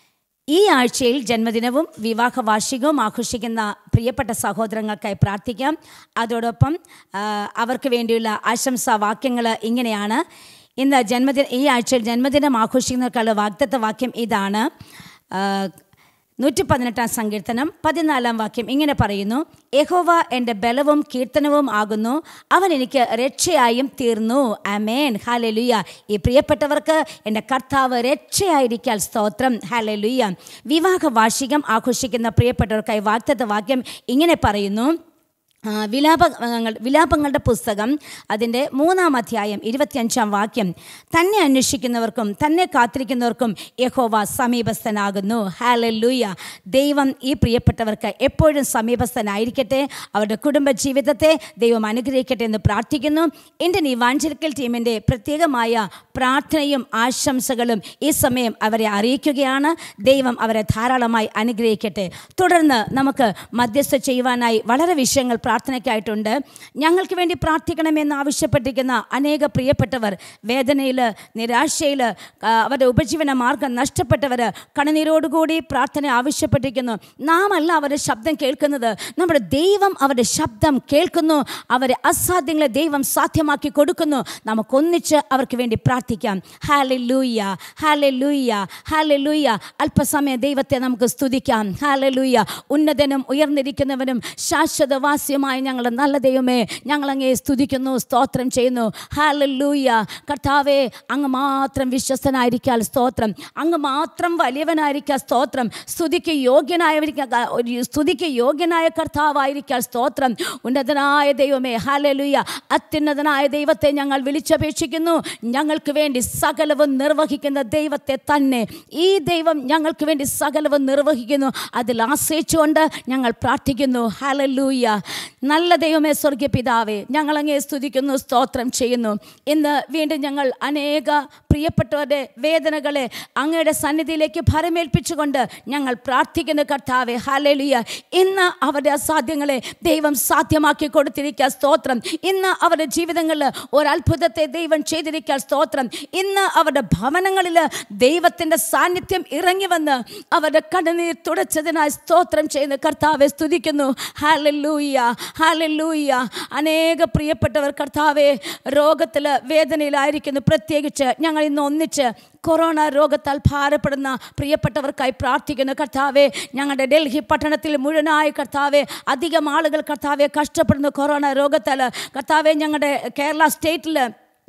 ഈ ആഴ്ചയിൽ ജന്മദിനവും വിവാഹ വാർഷികവും ആഘോഷിക്കുന്ന പ്രിയപ്പെട്ട സഹോദരങ്ങൾക്കായി പ്രാർത്ഥിക്കാം അതോടൊപ്പം ആ, അവർക്ക് വേണ്ടിയുള്ള ആശംസാ വാക്യങ്ങൾ ഇങ്ങനെയാണ് ഇന്ന് ജന്മദിന ഈ ആഴ്ചയിൽ ജന്മദിനം ആഘോഷിക്കുന്നവർക്കുള്ള വാഗ്ദത്ത വാക്യം ഇതാണ് ആ, നൂറ്റി പതിനെട്ടാം സങ്കീർത്തനം പതിനാലാം വാക്യം ഇങ്ങനെ പറയുന്നു യഹോവ എൻ്റെ ബലവും കീർത്തനവും ആകുന്നു അവൻ എനിക്ക് രക്ഷയായും തീർന്നു അമേൻ ഹാലലുയ്യ ഈ പ്രിയപ്പെട്ടവർക്ക് എൻ്റെ കർത്താവ് രക്ഷയായിരിക്കാൻ സ്തോത്രം ഹാലലുയ്യ വിവാഹ വാർഷികം ആഘോഷിക്കുന്ന പ്രിയപ്പെട്ടവർക്കായി വാക്തത്വ വാക്യം ഇങ്ങനെ പറയുന്നു ആ, വിലാപങ്ങൾ വിലാപങ്ങളുടെ പുസ്തകം അതിൻ്റെ മൂന്നാം അധ്യായം ഇരുപത്തിയഞ്ചാം വാക്യം തന്നെ അന്വേഷിക്കുന്നവർക്കും തന്നെ കാത്തിരിക്കുന്നവർക്കും യഹോവ സമീപസ്ഥനാകുന്നു ഹാലല്ലൂയ ദൈവം ഈ പ്രിയപ്പെട്ടവർക്ക് എപ്പോഴും സമീപസ്ഥനായിരിക്കട്ടെ അവരുടെ കുടുംബ ജീവിതത്തെ ദൈവം അനുഗ്രഹിക്കട്ടെ എന്ന് പ്രാർത്ഥിക്കുന്നു ഇന്ത്യൻ ഇവാഞ്ചലിക്കൽ ടീമിൻ്റെ പ്രത്യേകമായ പ്രാർത്ഥനയും ആശംസകളും ഈ സമയം അവരെ അറിയിക്കുകയാണ് ദൈവം അവരെ ധാരാളമായി അനുഗ്രഹിക്കട്ടെ തുടർന്ന് നമുക്ക് മധ്യസ്ഥ ചെയ്യുവാനായി വളരെ വിഷയങ്ങൾ പ്രാർത്ഥനയ്ക്കായിട്ടുണ്ട് ഞങ്ങൾക്ക് വേണ്ടി പ്രാർത്ഥിക്കണമെന്ന് ആവശ്യപ്പെട്ടിരിക്കുന്ന അനേക പ്രിയപ്പെട്ടവർ വേദനയിൽ നിരാശയിൽ ആ, അവരുടെ ഉപജീവന മാർഗം നഷ്ടപ്പെട്ടവർ കണ്ണുനീരോടുകൂടി പ്രാർത്ഥന ആവശ്യപ്പെട്ടിരിക്കുന്നു നാം അല്ല അവരുടെ ശബ്ദം കേൾക്കുന്നത് നമ്മുടെ ദൈവം അവരുടെ ശബ്ദം കേൾക്കുന്നു അവരെ അസാധ്യങ്ങളെ ദൈവം സാധ്യമാക്കി കൊടുക്കുന്നു നമുക്കൊന്നിച്ച് അവർക്ക് വേണ്ടി പ്രാർത്ഥിക്കാം ഹാലെ ലൂയ്യ ഹാലെ ലൂയ്യ ഹാലെ ലൂയ്യ അല്പസമയം ദൈവത്തെ നമുക്ക് സ്തുതിക്കാം ഹാലെ ലൂയ്യ ഉന്നതനും ഉയർന്നിരിക്കുന്നവനും ശാശ്വതവാസ്യമായ ഞങ്ങളുടെ നല്ല ദൈവമേ ഞങ്ങളങ്ങേ സ്തുതിക്കുന്നു സ്തോത്രം ചെയ്യുന്നു ഹാലെ ലൂയ്യ കർത്താവേ അങ്ങ് മാത്രം വിശ്വസ്തനായിരിക്കാൻ സ്തോത്രം അങ്ങ് മാത്രം വലിയവനായിരിക്കാൻ സ്തോത്രം സ്തുതിക്ക് യോഗ്യനായവരിക്കാൻ ഒരു സ്തുതിക്ക് യോഗ്യനായ കർത്താവായിരിക്കാൻ സ്തോത്രം ഉന്നതനായ ദൈവമേ ഹാലലുയ അത്യുന്നതനായ ദൈവത്തെ ഞങ്ങൾ വിളിച്ചപേക്ഷിക്കുന്നു ഞങ്ങൾക്ക് വേണ്ടി സകലവും നിർവഹിക്കുന്ന ദൈവത്തെ തന്നെ ഈ ദൈവം ഞങ്ങൾക്ക് വേണ്ടി സകലവും നിർവഹിക്കുന്നു അതിൽ ആശ്രയിച്ചുകൊണ്ട് ഞങ്ങൾ പ്രാർത്ഥിക്കുന്നു ഹാലലൂയ നല്ല ദൈവമേ സ്വർഗീയ പിതാവേ ഞങ്ങളങ്ങേ സ്തുതിക്കുന്നു സ്തോത്രം ചെയ്യുന്നു ഇന്ന് വീണ്ടും ഞങ്ങൾ അനേക പ്രിയപ്പെട്ടവരുടെ വേദനകളെ അങ്ങയുടെ സന്നിധിയിലേക്ക് ഭരമേൽപ്പിച്ചുകൊണ്ട് ഞങ്ങൾ പ്രാർത്ഥിക്കുന്നു കർത്താവെ ഹാലേലുയ ഇന്ന് അവരുടെ അസാധ്യങ്ങളെ ദൈവം സാധ്യമാക്കി കൊടുത്തിരിക്കുക സ്തോത്രം ഇന്ന് അവരുടെ ജീവിതങ്ങളിൽ ഒരത്ഭുതത്തെ ദൈവം ചെയ്തിരിക്കുക സ്തോത്രം ഇന്ന് അവരുടെ ഭവനങ്ങളിൽ ദൈവത്തിൻ്റെ സാന്നിധ്യം ഇറങ്ങി വന്ന് അവരുടെ കണ്ണുനീർ തുടച്ചതിനായി സ്തോത്രം ചെയ്യുന്ന കർത്താവെ സ്തുതിക്കുന്നു ഹാലല്ലൂയ ഹാലല്ലൂയ അനേക പ്രിയപ്പെട്ടവർ കർത്താവെ രോഗത്തിൽ വേദനയിലായിരിക്കുന്നു പ്രത്യേകിച്ച് ഞങ്ങൾ ഇന്ന് ഒന്നിച്ച് കൊറോണ രോഗത്താൽ ഭാരപ്പെടുന്ന പ്രിയപ്പെട്ടവർക്കായി പ്രാർത്ഥിക്കുന്നു കർത്താവെ ഞങ്ങളുടെ ഡൽഹി പട്ടണത്തിൽ മുഴുവനായി കർത്താവെ അധികം ആളുകൾ കർത്താവെ കഷ്ടപ്പെടുന്നു കൊറോണ രോഗത്താൽ കർത്താവെ ഞങ്ങളുടെ കേരള സ്റ്റേറ്റിൽ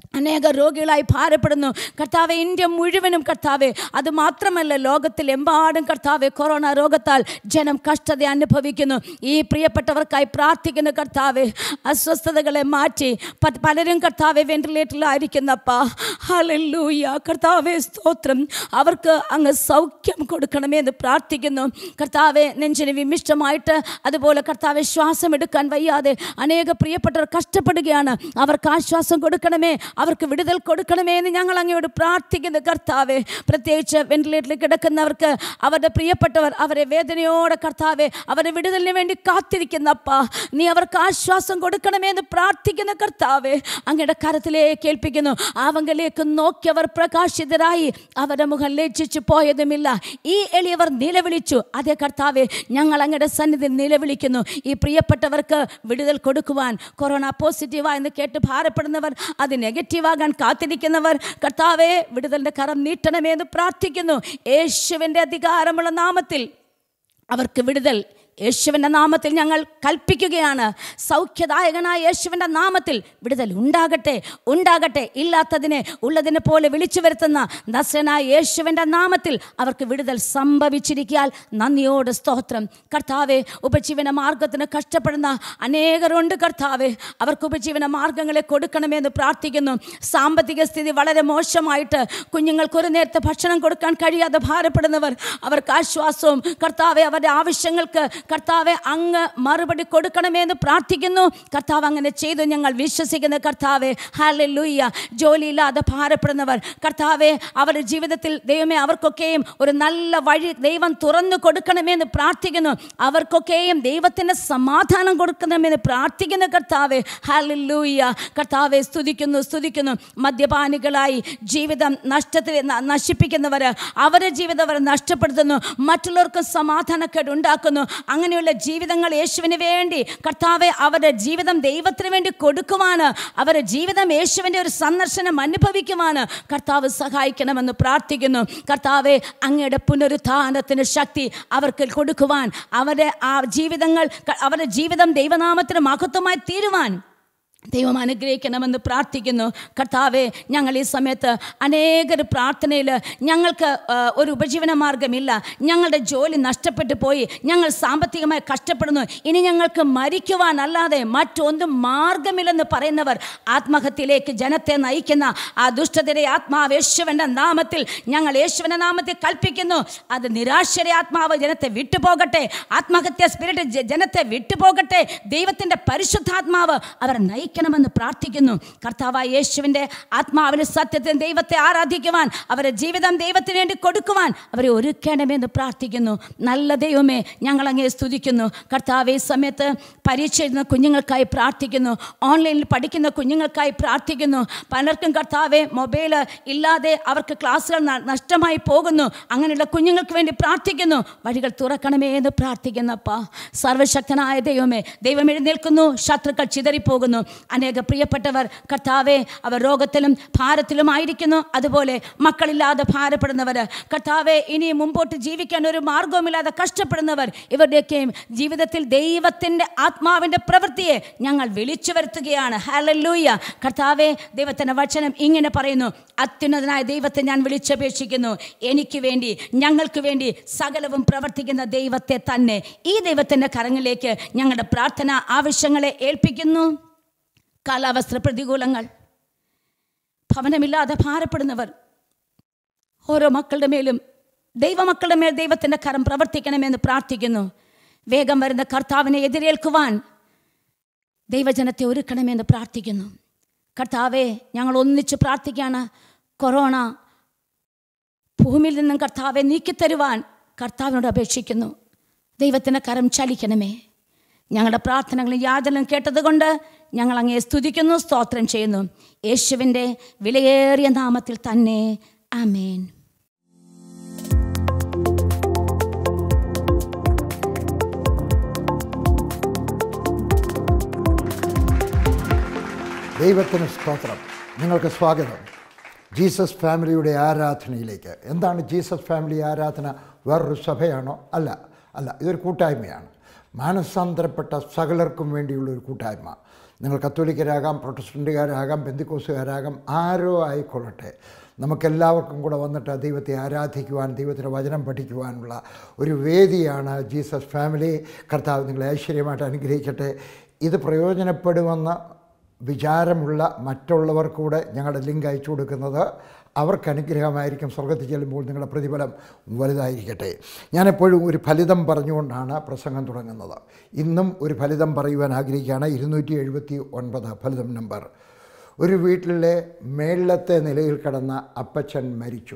അനേക രോഗികളായി ഭാരപ്പെടുന്നു കർത്താവെ ഇന്ത്യ മുഴുവനും കർത്താവെ അത് മാത്രമല്ല ലോകത്തിലെമ്പാടും കർത്താവെ കൊറോണ രോഗത്താൽ ജനം കഷ്ടത അനുഭവിക്കുന്നു ഈ പ്രിയപ്പെട്ടവർക്കായി പ്രാർത്ഥിക്കുന്ന കർത്താവെ അസ്വസ്ഥതകളെ മാറ്റി പ- പലരും കർത്താവെ വെന്റിലേറ്ററിലായിരിക്കുന്നപ്പാ ഹലല്ലൂയ കർത്താവെ സ്തോത്രം അവർക്ക് അങ്ങ് സൗഖ്യം കൊടുക്കണമേ എന്ന് പ്രാർത്ഥിക്കുന്നു കർത്താവെ നെഞ്ചിന് വിമിഷ്ടമായിട്ട് അതുപോലെ കർത്താവെ ശ്വാസം എടുക്കാൻ വയ്യാതെ അനേക പ്രിയപ്പെട്ടവർ കഷ്ടപ്പെടുകയാണ് അവർക്ക് ആശ്വാസം കൊടുക്കണമേ അവർക്ക് വിടുതൽ കൊടുക്കണമേ എന്ന് ഞങ്ങൾ അങ്ങയോട് പ്രാർത്ഥിക്കുന്നു കർത്താവെ പ്രത്യേകിച്ച് വെന്റിലേറ്ററിൽ കിടക്കുന്നവർക്ക് അവരുടെ പ്രിയപ്പെട്ടവർ അവരെ വേദനയോടെ കർത്താവെ അവരുടെ വിടുതലിന് വേണ്ടി കാത്തിരിക്കുന്നപ്പ നീ അവർക്ക് ആശ്വാസം കൊടുക്കണമേ എന്ന് പ്രാർത്ഥിക്കുന്ന കർത്താവെ അങ്ങയുടെ കരത്തിലേക്ക് ഏൽപ്പിക്കുന്നു ആവങ്കലേക്ക് നോക്കിയവർ പ്രകാശിതരായി അവരുടെ മുഖം ലജ്ജിച്ചു പോയതുമില്ല ഈ എളിയവർ നിലവിളിച്ചു അതേ കർത്താവെ ഞങ്ങൾ അങ്ങയുടെ സന്നിധി നിലവിളിക്കുന്നു ഈ പ്രിയപ്പെട്ടവർക്ക് വിടുതൽ കൊടുക്കുവാൻ കൊറോണ പോസിറ്റീവാ എന്ന് കേട്ട് ഭാരപ്പെടുന്നവർ അത് നെഗറ്റീവാകാൻ കാത്തിരിക്കുന്നവർ കർത്താവെ വിടുതലിൻ്റെ കരം നീട്ടണമേ എന്ന് പ്രാർത്ഥിക്കുന്നു യേശുവിൻ്റെ അധികാരമുള്ള നാമത്തിൽ അവർക്ക് വിടുതൽ യേശുവിൻ്റെ നാമത്തിൽ ഞങ്ങൾ കൽപ്പിക്കുകയാണ് സൗഖ്യദായകനായ യേശുവിൻ്റെ നാമത്തിൽ വിടുതൽ ഉണ്ടാകട്ടെ ഉണ്ടാകട്ടെ ഇല്ലാത്തതിനെ ഉള്ളതിനെ പോലെ വിളിച്ചു വരുത്തുന്ന നസ്രനായ യേശുവിൻ്റെ നാമത്തിൽ അവർക്ക് വിടുതൽ സംഭവിച്ചിരിക്കാൽ നന്ദിയോട് സ്തോത്രം കർത്താവെ ഉപജീവന മാർഗത്തിന് കഷ്ടപ്പെടുന്ന അനേകരുണ്ട് കർത്താവെ അവർക്ക് ഉപജീവന മാർഗങ്ങളെ കൊടുക്കണമെന്ന് പ്രാർത്ഥിക്കുന്നു സാമ്പത്തിക സ്ഥിതി വളരെ മോശമായിട്ട് കുഞ്ഞുങ്ങൾക്ക് ഒരു നേരത്തെ ഭക്ഷണം കൊടുക്കാൻ കഴിയാതെ ഭാരപ്പെടുന്നവർ അവർക്ക് ആശ്വാസവും കർത്താവെ അവരുടെ ആവശ്യങ്ങൾക്ക് കർത്താവെ അങ്ങ് മറുപടി കൊടുക്കണമേ എന്ന് പ്രാർത്ഥിക്കുന്നു കർത്താവ് അങ്ങനെ ചെയ്തു ഞങ്ങൾ വിശ്വസിക്കുന്ന കർത്താവെ ഹാലൂയ്യ ജോലിയില്ലാതെ ഭാരപ്പെടുന്നവർ കർത്താവെ അവരുടെ ജീവിതത്തിൽ ദൈവമേ അവർക്കൊക്കെയും ഒരു നല്ല വഴി ദൈവം തുറന്നു കൊടുക്കണമേ എന്ന് പ്രാർത്ഥിക്കുന്നു അവർക്കൊക്കെയും ദൈവത്തിൻ്റെ സമാധാനം കൊടുക്കണമെന്ന് പ്രാർത്ഥിക്കുന്ന കർത്താവെ ഹാലൂയ്യ കർത്താവെ സ്തുതിക്കുന്നു സ്തുതിക്കുന്നു മദ്യപാനികളായി ജീവിതം നഷ്ടത്തിൽ ന- നശിപ്പിക്കുന്നവർ അവരുടെ ജീവിതം അവർ നഷ്ടപ്പെടുത്തുന്നു മറ്റുള്ളവർക്ക് സമാധാനക്കേട് ഉണ്ടാക്കുന്നു അങ്ങനെയുള്ള ജീവിതങ്ങൾ യേശുവിന് വേണ്ടി കർത്താവെ അവരുടെ ജീവിതം ദൈവത്തിന് വേണ്ടി കൊടുക്കുവാന് അവരുടെ ജീവിതം യേശുവിൻ്റെ ഒരു സന്ദർശനം അനുഭവിക്കുവാന് കർത്താവ് സഹായിക്കണമെന്ന് പ്രാർത്ഥിക്കുന്നു കർത്താവെ അങ്ങയുടെ പുനരുത്ഥാനത്തിന് ശക്തി അവർക്ക് കൊടുക്കുവാൻ അവരുടെ ആ ജീവിതങ്ങൾ അവരുടെ ജീവിതം ദൈവനാമത്തിന് മഹത്വമായി തീരുവാൻ ദൈവം അനുഗ്രഹിക്കണമെന്ന് പ്രാർത്ഥിക്കുന്നു കർത്താവെ ഞങ്ങൾ ഈ സമയത്ത് അനേകർ പ്രാർത്ഥനയിൽ ഞങ്ങൾക്ക് ആ, ഒരു ഉപജീവന മാർഗമില്ല ഞങ്ങളുടെ ജോലി നഷ്ടപ്പെട്ടു പോയി ഞങ്ങൾ സാമ്പത്തികമായി കഷ്ടപ്പെടുന്നു ഇനി ഞങ്ങൾക്ക് മരിക്കുവാനല്ലാതെ മറ്റൊന്നും മാർഗമില്ലെന്ന് പറയുന്നവർ ആത്മഹത്യയിലേക്ക് ജനത്തെ നയിക്കുന്ന ആ ദുഷ്ടതയുടെ ആത്മാവ് യേശുവിൻ്റെ നാമത്തിൽ ഞങ്ങൾ യേശുവിൻ്റെ നാമത്തിൽ കൽപ്പിക്കുന്നു അത് നിരാശയുടെ ആത്മാവ് ജനത്തെ വിട്ടുപോകട്ടെ ആത്മഹത്യ സ്പിരിറ്റ് ജ- ജനത്തെ വിട്ടുപോകട്ടെ ദൈവത്തിൻ്റെ പരിശുദ്ധാത്മാവ് അവർ നയിക്കണമെന്ന് പ്രാർത്ഥിക്കുന്നു കർത്താവായ യേശുവിൻ്റെ ആത്മാവിന് സത്യത്തിൽ ദൈവത്തെ ആരാധിക്കുവാൻ അവരുടെ ജീവിതം ദൈവത്തിന് വേണ്ടി കൊടുക്കുവാൻ അവരെ ഒരുക്കണമെന്ന് പ്രാർത്ഥിക്കുന്നു നല്ല ദൈവമേ ഞങ്ങൾ അങ്ങേ സ്തുതിക്കുന്നു കർത്താവ് ഈ സമയത്ത് പരീക്ഷ എഴുതുന്ന കുഞ്ഞുങ്ങൾക്കായി പ്രാർത്ഥിക്കുന്നു ഓൺലൈനിൽ പഠിക്കുന്ന കുഞ്ഞുങ്ങൾക്കായി പ്രാർത്ഥിക്കുന്നു പലർക്കും കർത്താവെ മൊബൈൽ ഇല്ലാതെ അവർക്ക് ക്ലാസ്സുകൾ ന- നഷ്ടമായി പോകുന്നു അങ്ങനെയുള്ള കുഞ്ഞുങ്ങൾക്ക് വേണ്ടി പ്രാർത്ഥിക്കുന്നു വഴികൾ തുറക്കണമേ എന്ന് പ്രാർത്ഥിക്കുന്നപ്പാ സർവശക്തനായ ദൈവമേ ദൈവം എഴുന്നേൽക്കുന്നു ശത്രുക്കൾ ചിതറിപ്പോകുന്നു അനേക പ്രിയപ്പെട്ടവർ കർത്താവെ അവർ രോഗത്തിലും ഭാരത്തിലുമായിരിക്കുന്നു അതുപോലെ മക്കളില്ലാതെ ഭാരപ്പെടുന്നവർ കർത്താവെ ഇനി മുമ്പോട്ട് ജീവിക്കാൻ ഒരു മാർഗവുമില്ലാതെ കഷ്ടപ്പെടുന്നവർ ഇവരുടെയൊക്കെയും ജീവിതത്തിൽ ദൈവത്തിൻ്റെ ആത്മാവിൻ്റെ പ്രവൃത്തിയെ ഞങ്ങൾ വിളിച്ചു വരുത്തുകയാണ് ഹാലല്ലൂയ കർത്താവെ ദൈവത്തിൻ്റെ വചനം ഇങ്ങനെ പറയുന്നു അത്യുന്നതനായ ദൈവത്തെ ഞാൻ വിളിച്ചപേക്ഷിക്കുന്നു എനിക്ക് വേണ്ടി ഞങ്ങൾക്ക് വേണ്ടി സകലവും പ്രവർത്തിക്കുന്ന ദൈവത്തെ തന്നെ ഈ ദൈവത്തിൻ്റെ കരങ്ങളിലേക്ക് ഞങ്ങളുടെ പ്രാർത്ഥന ആവശ്യങ്ങളെ ഏൽപ്പിക്കുന്നു കാലാവസ്ഥ പ്രതികൂലങ്ങൾ ഭവനമില്ലാതെ ഭാരപ്പെടുന്നവർ ഓരോ മക്കളുടെ മേലും ദൈവമക്കളുടെ മേൽ ദൈവത്തിൻ്റെ കരം പ്രവർത്തിക്കണമെന്ന് പ്രാർത്ഥിക്കുന്നു വേഗം വരുന്ന കർത്താവിനെ എതിരേൽക്കുവാൻ ദൈവജനത്തെ ഒരുക്കണമെന്ന് പ്രാർത്ഥിക്കുന്നു കർത്താവെ ഞങ്ങൾ ഒന്നിച്ച് പ്രാർത്ഥിക്കുകയാണ് കൊറോണ ഭൂമിയിൽ നിന്നും കർത്താവെ നീക്കിത്തരുവാൻ കർത്താവിനോട് അപേക്ഷിക്കുന്നു ദൈവത്തിൻ്റെ കരം ചലിക്കണമേ ഞങ്ങളുടെ പ്രാർത്ഥനകളും യാചനകളും കേട്ടതുകൊണ്ട് ഞങ്ങൾ അങ്ങേ സ്തുതിക്കുന്നു സ്തോത്രം ചെയ്യുന്നു യേശുവിൻ്റെ വിലയേറിയ നാമത്തിൽ തന്നെ ആമേൻ ദൈവത്തിന് സ്തോത്രം നിങ്ങൾക്ക് സ്വാഗതം ജീസസ് ഫാമിലിയുടെ ആരാധനയിലേക്ക് എന്താണ് ജീസസ് ഫാമിലി ആരാധന വേറൊരു സഭയാണോ അല്ല അല്ല ഇതൊരു കൂട്ടായ്മയാണ് മാനസാന്തരപ്പെട്ട സകലർക്കും വേണ്ടിയുള്ള ഒരു കൂട്ടായ്മ നിങ്ങൾ കത്തോലിക്കരാകാം പ്രൊട്ടസ്റ്റൻറ്റുകാരാകാം ബന്ധുക്കോസുകാരാകാം ആരോ ആയിക്കൊള്ളട്ടെ നമുക്കെല്ലാവർക്കും കൂടെ വന്നിട്ട് ദൈവത്തെ ആരാധിക്കുവാൻ ദൈവത്തിൻ്റെ വചനം പഠിക്കുവാനുള്ള ഒരു വേദിയാണ് ജീസസ് ഫാമിലി കർത്താവ് നിങ്ങളെ ഐശ്വര്യമായിട്ട് അനുഗ്രഹിക്കട്ടെ ഇത് പ്രയോജനപ്പെടുമെന്ന് വിചാരമുള്ള മറ്റുള്ളവർക്കൂടെ ഞങ്ങളുടെ ലിങ്ക് അയച്ചു കൊടുക്കുന്നത് അവർക്ക് അനുഗ്രഹമായിരിക്കും സ്വർഗത്തിൽ ചെല്ലുമ്പോൾ നിങ്ങളുടെ പ്രതിഫലം വലുതായിരിക്കട്ടെ ഞാനെപ്പോഴും ഒരു ഫലിതം പറഞ്ഞുകൊണ്ടാണ് പ്രസംഗം തുടങ്ങുന്നത് ഇന്നും ഒരു ഫലിതം പറയുവാൻ ആഗ്രഹിക്കുകയാണ് ഇരുന്നൂറ്റി എഴുപത്തി ഒൻപത് ഫലിതം നമ്പർ ഒരു വീട്ടിലെ മേളത്തെ നിലയിൽ കിടന്ന അപ്പച്ചൻ മരിച്ചു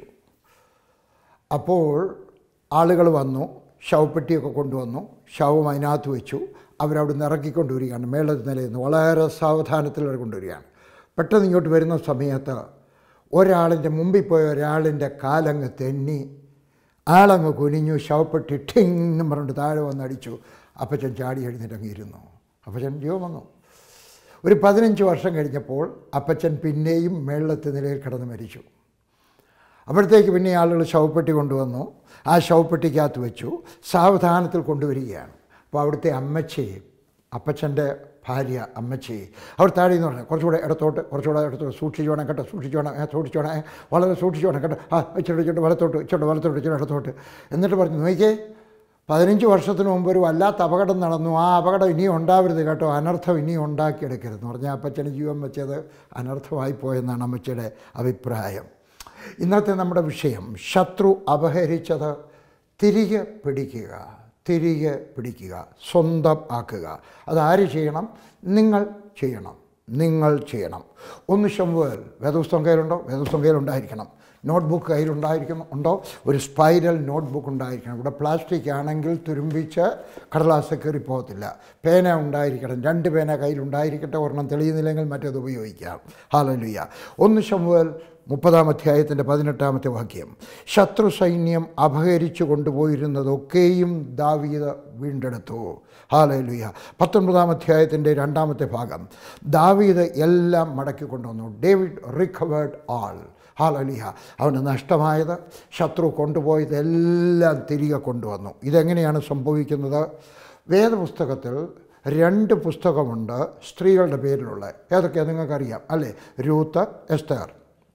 അപ്പോൾ ആളുകൾ വന്നു ശവപ്പെട്ടിയൊക്കെ കൊണ്ടുവന്നു ശവം അതിനകത്ത് വെച്ചു അവരവിടെ ഇറക്കിക്കൊണ്ടുവരികയാണ് മേളത്തെ നിലയിൽ നിന്ന് വളരെ സാവധാനത്തിൽ അവർ കൊണ്ടുവരികയാണ് പെട്ടെന്ന് ഇങ്ങോട്ട് വരുന്ന സമയത്ത് ഒരാളിൻ്റെ മുമ്പിൽ പോയ ഒരാളിൻ്റെ കാലങ്ങ് തെന്നി ആളങ്ങ് കുനിഞ്ഞു ശവപ്പെട്ടി ഠിങ് എന്നും പറഞ്ഞിട്ട് താഴെ വന്നടിച്ചു അപ്പച്ചൻ ചാടി എഴുന്നേറ്റ് അങ്ങ് ഇരുന്നു അപ്പച്ചൻ ജീവൻ വന്നു ഒരു പതിനഞ്ച് വർഷം കഴിഞ്ഞപ്പോൾ അപ്പച്ചൻ പിന്നെയും മേളത്തെ നിലയിൽ കിടന്ന് മരിച്ചു അപ്പോഴത്തേക്ക് പിന്നെ ആളുകൾ ശവപ്പെട്ടി കൊണ്ടുവന്നു ആ ശവപ്പെട്ടിക്കകത്ത് വെച്ചു സാവധാനത്തിൽ കൊണ്ടുവരികയാണ് അപ്പോൾ അവിടുത്തെ അമ്മച്ചി അപ്പച്ചൻ്റെ ഭാര്യ അമ്മച്ചി അവർ താഴെ എന്ന് പറഞ്ഞു കുറച്ചുകൂടെ ഇടത്തോട്ട് കുറച്ചുകൂടെ ഇടത്തോട്ട് സൂക്ഷിച്ചു വേണം കേട്ടോ സൂക്ഷിച്ചു വേണം ഏ, സൂക്ഷിച്ചു വേണം ഏ, വളരെ സൂക്ഷിച്ചു വേണം കേട്ടോ ആ ഇച്ചിരി ഇച്ചിരി വലത്തോട്ട് ഇച്ചിരി വലത്തോട്ട് ഇച്ചിരി ഇടത്തോട്ട് എന്നിട്ട് പറഞ്ഞു നോക്കിയേ പതിനഞ്ച് വർഷത്തിന് മുമ്പ് ഒരു വല്ലാത്ത അപകടം നടന്നു ആ അപകടം ഇനിയും ഉണ്ടാവരുത് കേട്ടോ അനർത്ഥം ഇനിയും ഉണ്ടാക്കിയെടുക്കരുതെന്ന് പറഞ്ഞാൽ അപ്പച്ചന് ജീവൻ വെച്ചത് അനർത്ഥമായി പോയെന്നാണ് അമ്മച്ചിയുടെ അഭിപ്രായം ഇന്നത്തെ നമ്മുടെ വിഷയം ശത്രു അപഹരിച്ചത് തിരികെ പിടിക്കുക തിരികെ പിടിക്കുക സ്വന്തം ആക്കുക അതാര് ചെയ്യണം നിങ്ങൾ ചെയ്യണം നിങ്ങൾ ചെയ്യണം ഒന്ന് ശമ്പുവൽ വേദപുസ്തകം കയ്യിലുണ്ടോ വേദപുസ്തകം കയ്യിലുണ്ടായിരിക്കണം നോട്ട്ബുക്ക് കയ്യിലുണ്ടായിരിക്കണം ഉണ്ടോ ഒരു സ്പൈരൽ നോട്ട്ബുക്ക് ഉണ്ടായിരിക്കണം ഇവിടെ പ്ലാസ്റ്റിക് ആണെങ്കിൽ തുരുമ്പിച്ച് കടലാസ് കയറി പോകത്തില്ല പേന ഉണ്ടായിരിക്കണം രണ്ട് പേന കയ്യിലുണ്ടായിരിക്കട്ടെ ഒരെണ്ണം തെളിയുന്നില്ലെങ്കിൽ മറ്റേത് ഉപയോഗിക്കാം ഹാലലുയ്യ ഒന്ന് ശമ്പുവൽ മുപ്പതാം അധ്യായത്തിൻ്റെ പതിനെട്ടാമത്തെ വാക്യം ശത്രു സൈന്യം അപഹരിച്ചു കൊണ്ടുപോയിരുന്നതൊക്കെയും ദാവീദ് വീണ്ടെടുത്തു ഹാലലുയ പത്തൊൻപതാം അധ്യായത്തിൻ്റെ രണ്ടാമത്തെ ഭാഗം ദാവീദ് എല്ലാം മടക്കി കൊണ്ടുവന്നു ഡേവിഡ് റിക്കവേർഡ് ആൾ ഹാലലിഹ അവന് നഷ്ടമായത് ശത്രു കൊണ്ടുപോയത് എല്ലാം തിരികെ കൊണ്ടുവന്നു ഇതെങ്ങനെയാണ് സംഭവിക്കുന്നത് വേദപുസ്തകത്തിൽ രണ്ട് പുസ്തകമുണ്ട് സ്ത്രീകളുടെ പേരിലുള്ള ഏതൊക്കെയാണ് നിങ്ങൾക്കറിയാം അല്ലേ രൂത്ത് എസ്തർ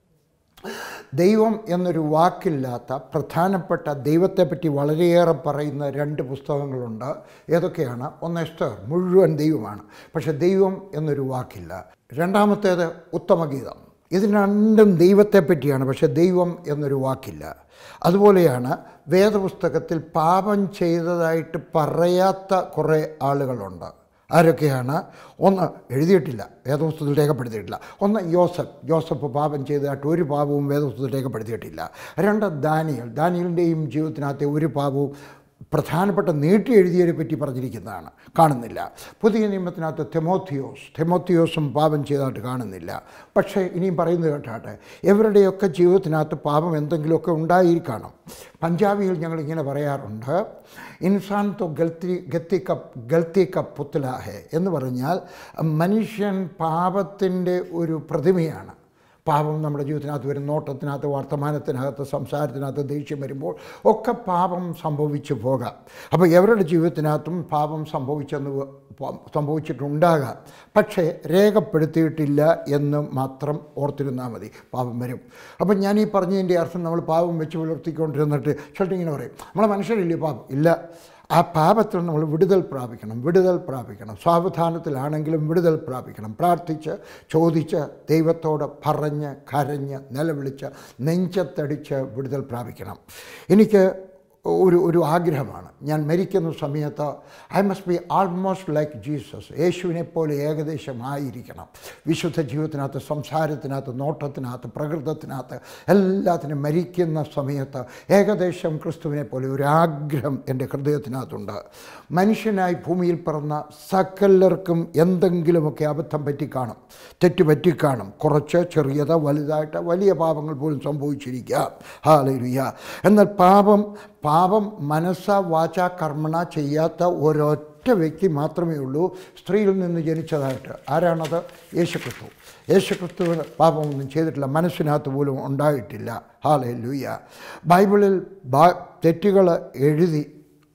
ദൈവം എന്നൊരു വാക്കില്ലാത്ത പ്രധാനപ്പെട്ട ദൈവത്തെപ്പറ്റി വളരെയേറെ പറയുന്ന രണ്ട് പുസ്തകങ്ങളുണ്ട് ഏതൊക്കെയാണ് ഒന്ന് എസ്റ്റർ മുഴുവൻ ദൈവമാണ് പക്ഷെ ദൈവം എന്നൊരു വാക്കില്ല രണ്ടാമത്തേത് ഉത്തമഗീതം ഇത് രണ്ടും ദൈവത്തെപ്പറ്റിയാണ് പക്ഷെ ദൈവം എന്നൊരു വാക്കില്ല അതുപോലെയാണ് വേദപുസ്തകത്തിൽ പാപം ചെയ്തതായിട്ട് പറയാത്ത കുറേ ആളുകളുണ്ട് ആരൊക്കെയാണ് ഒന്ന് എഴുതിയിട്ടില്ല വേദപുസ്തകത്തിൽ രേഖപ്പെടുത്തിയിട്ടില്ല ഒന്ന് യോസഫ് യോസഫ് പാപം ചെയ്തതായിട്ട് ഒരു പാപവും വേദപുസ്തകത്തിൽ രേഖപ്പെടുത്തിയിട്ടില്ല രണ്ട് ദാനിയൽ ദാനിയലിൻ്റെയും ജീവിതത്തിനകത്തെ ഒരു പാപവും പ്രധാനപ്പെട്ട നീട്ടി എഴുതിയവരെ പറ്റി പറഞ്ഞിരിക്കുന്നതാണ് കാണുന്നില്ല പുതിയ നിയമത്തിനകത്ത് തെമോത്തിയോസ് തെമോത്തിയോസും പാപം ചെയ്തതായിട്ട് കാണുന്നില്ല പക്ഷേ ഇനിയും പറയുന്നത് കേട്ടാട്ടെ ഇവരുടെയൊക്കെ ജീവിതത്തിനകത്ത് പാപം എന്തെങ്കിലുമൊക്കെ ഉണ്ടായിരിക്കണം പഞ്ചാബിയിൽ ഞങ്ങളിങ്ങനെ പറയാറുണ്ട് ഇൻസാൻ തോ ഗൽത്തി ഗത്തി കപ്പ് ഗൽത്തി കപ്പ് പുത്തലാഹെ എന്ന് പറഞ്ഞാൽ മനുഷ്യൻ പാപത്തിൻ്റെ ഒരു പ്രതിമയാണ് പാപം നമ്മുടെ ജീവിതത്തിനകത്ത് വരും നോട്ടത്തിനകത്ത് വർത്തമാനത്തിനകത്ത് സംസാരത്തിനകത്ത് ദേഷ്യം വരുമ്പോൾ ഒക്കെ പാപം സംഭവിച്ചു പോകാം അപ്പോൾ എവരുടെ ജീവിതത്തിനകത്തും പാപം സംഭവിച്ചെന്ന് വ- പ- സംഭവിച്ചിട്ടുണ്ടാകാം പക്ഷേ രേഖപ്പെടുത്തിയിട്ടില്ല എന്ന് മാത്രം ഓർത്തിരുന്നാൽ മതി പാപം വരും അപ്പം ഞാൻ ഈ പറഞ്ഞതിൻ്റെ അർത്ഥം നമ്മൾ പാപം വെച്ച് പുലർത്തിക്കൊണ്ടിരുന്നിട്ട് ചേട്ടൻ ഇങ്ങനെ പറയും നമ്മളെ മനുഷ്യരില്ലേ പാപം ഇല്ല ആ പാപത്തിൽ നമ്മൾ വിടുതൽ പ്രാപിക്കണം വിടുതൽ പ്രാപിക്കണം സാവധാനത്തിലാണെങ്കിലും വിടുതൽ പ്രാപിക്കണം പ്രാർത്ഥിച്ച് ചോദിച്ച് ദൈവത്തോട് പറഞ്ഞ് കരഞ്ഞ് നിലവിളിച്ച് നെഞ്ചത്തടിച്ച് വിടുതൽ പ്രാപിക്കണം എനിക്ക് ഒരു ഒരു ആഗ്രഹമാണ് ഞാൻ മരിക്കുന്ന സമയത്ത് I must be almost like Jesus യേശുവിനെ പോലെ ഏകദേശം ആയിരിക്കണം വിശുദ്ധ ജീവിതത്തിനകത്ത് സംസാരത്തിനകത്ത് നോട്ടത്തിനകത്ത് പ്രകൃതത്തിനകത്ത് എല്ലാത്തിനും മരിക്കുന്ന സമയത്ത് ഏകദേശം ക്രിസ്തുവിനെ പോലെ ഒരു ആഗ്രഹം എൻ്റെ ഹൃദയത്തിനകത്തുണ്ട് മനുഷ്യനായി ഭൂമിയിൽ പിറന്ന സകലർക്കും എന്തെങ്കിലുമൊക്കെ അബദ്ധം പറ്റിക്കാണും തെറ്റ് പറ്റിക്കാണും കുറച്ച് ചെറിയത് വലുതായിട്ട് വലിയ പാപങ്ങൾ പോലും സംഭവിച്ചിരിക്കാം ഹാലരുയ എന്നാൽ പാപം പാപം മനസ്സ വാച കർമ്മണ ചെയ്യാത്ത ഒരൊറ്റ വ്യക്തി മാത്രമേ ഉള്ളൂ സ്ത്രീയിൽ നിന്ന് ജനിച്ചതായിട്ട് ആരാണത് യേശുക്രിസ്തു യേശുക്രിസ്തുവിന് പാപമൊന്നും ചെയ്തിട്ടില്ല മനസ്സിനകത്ത് പോലും ഉണ്ടായിട്ടില്ല ഹാലേ ലൂയ ബൈബിളിൽ ബാ തെറ്റുകൾ എഴുതി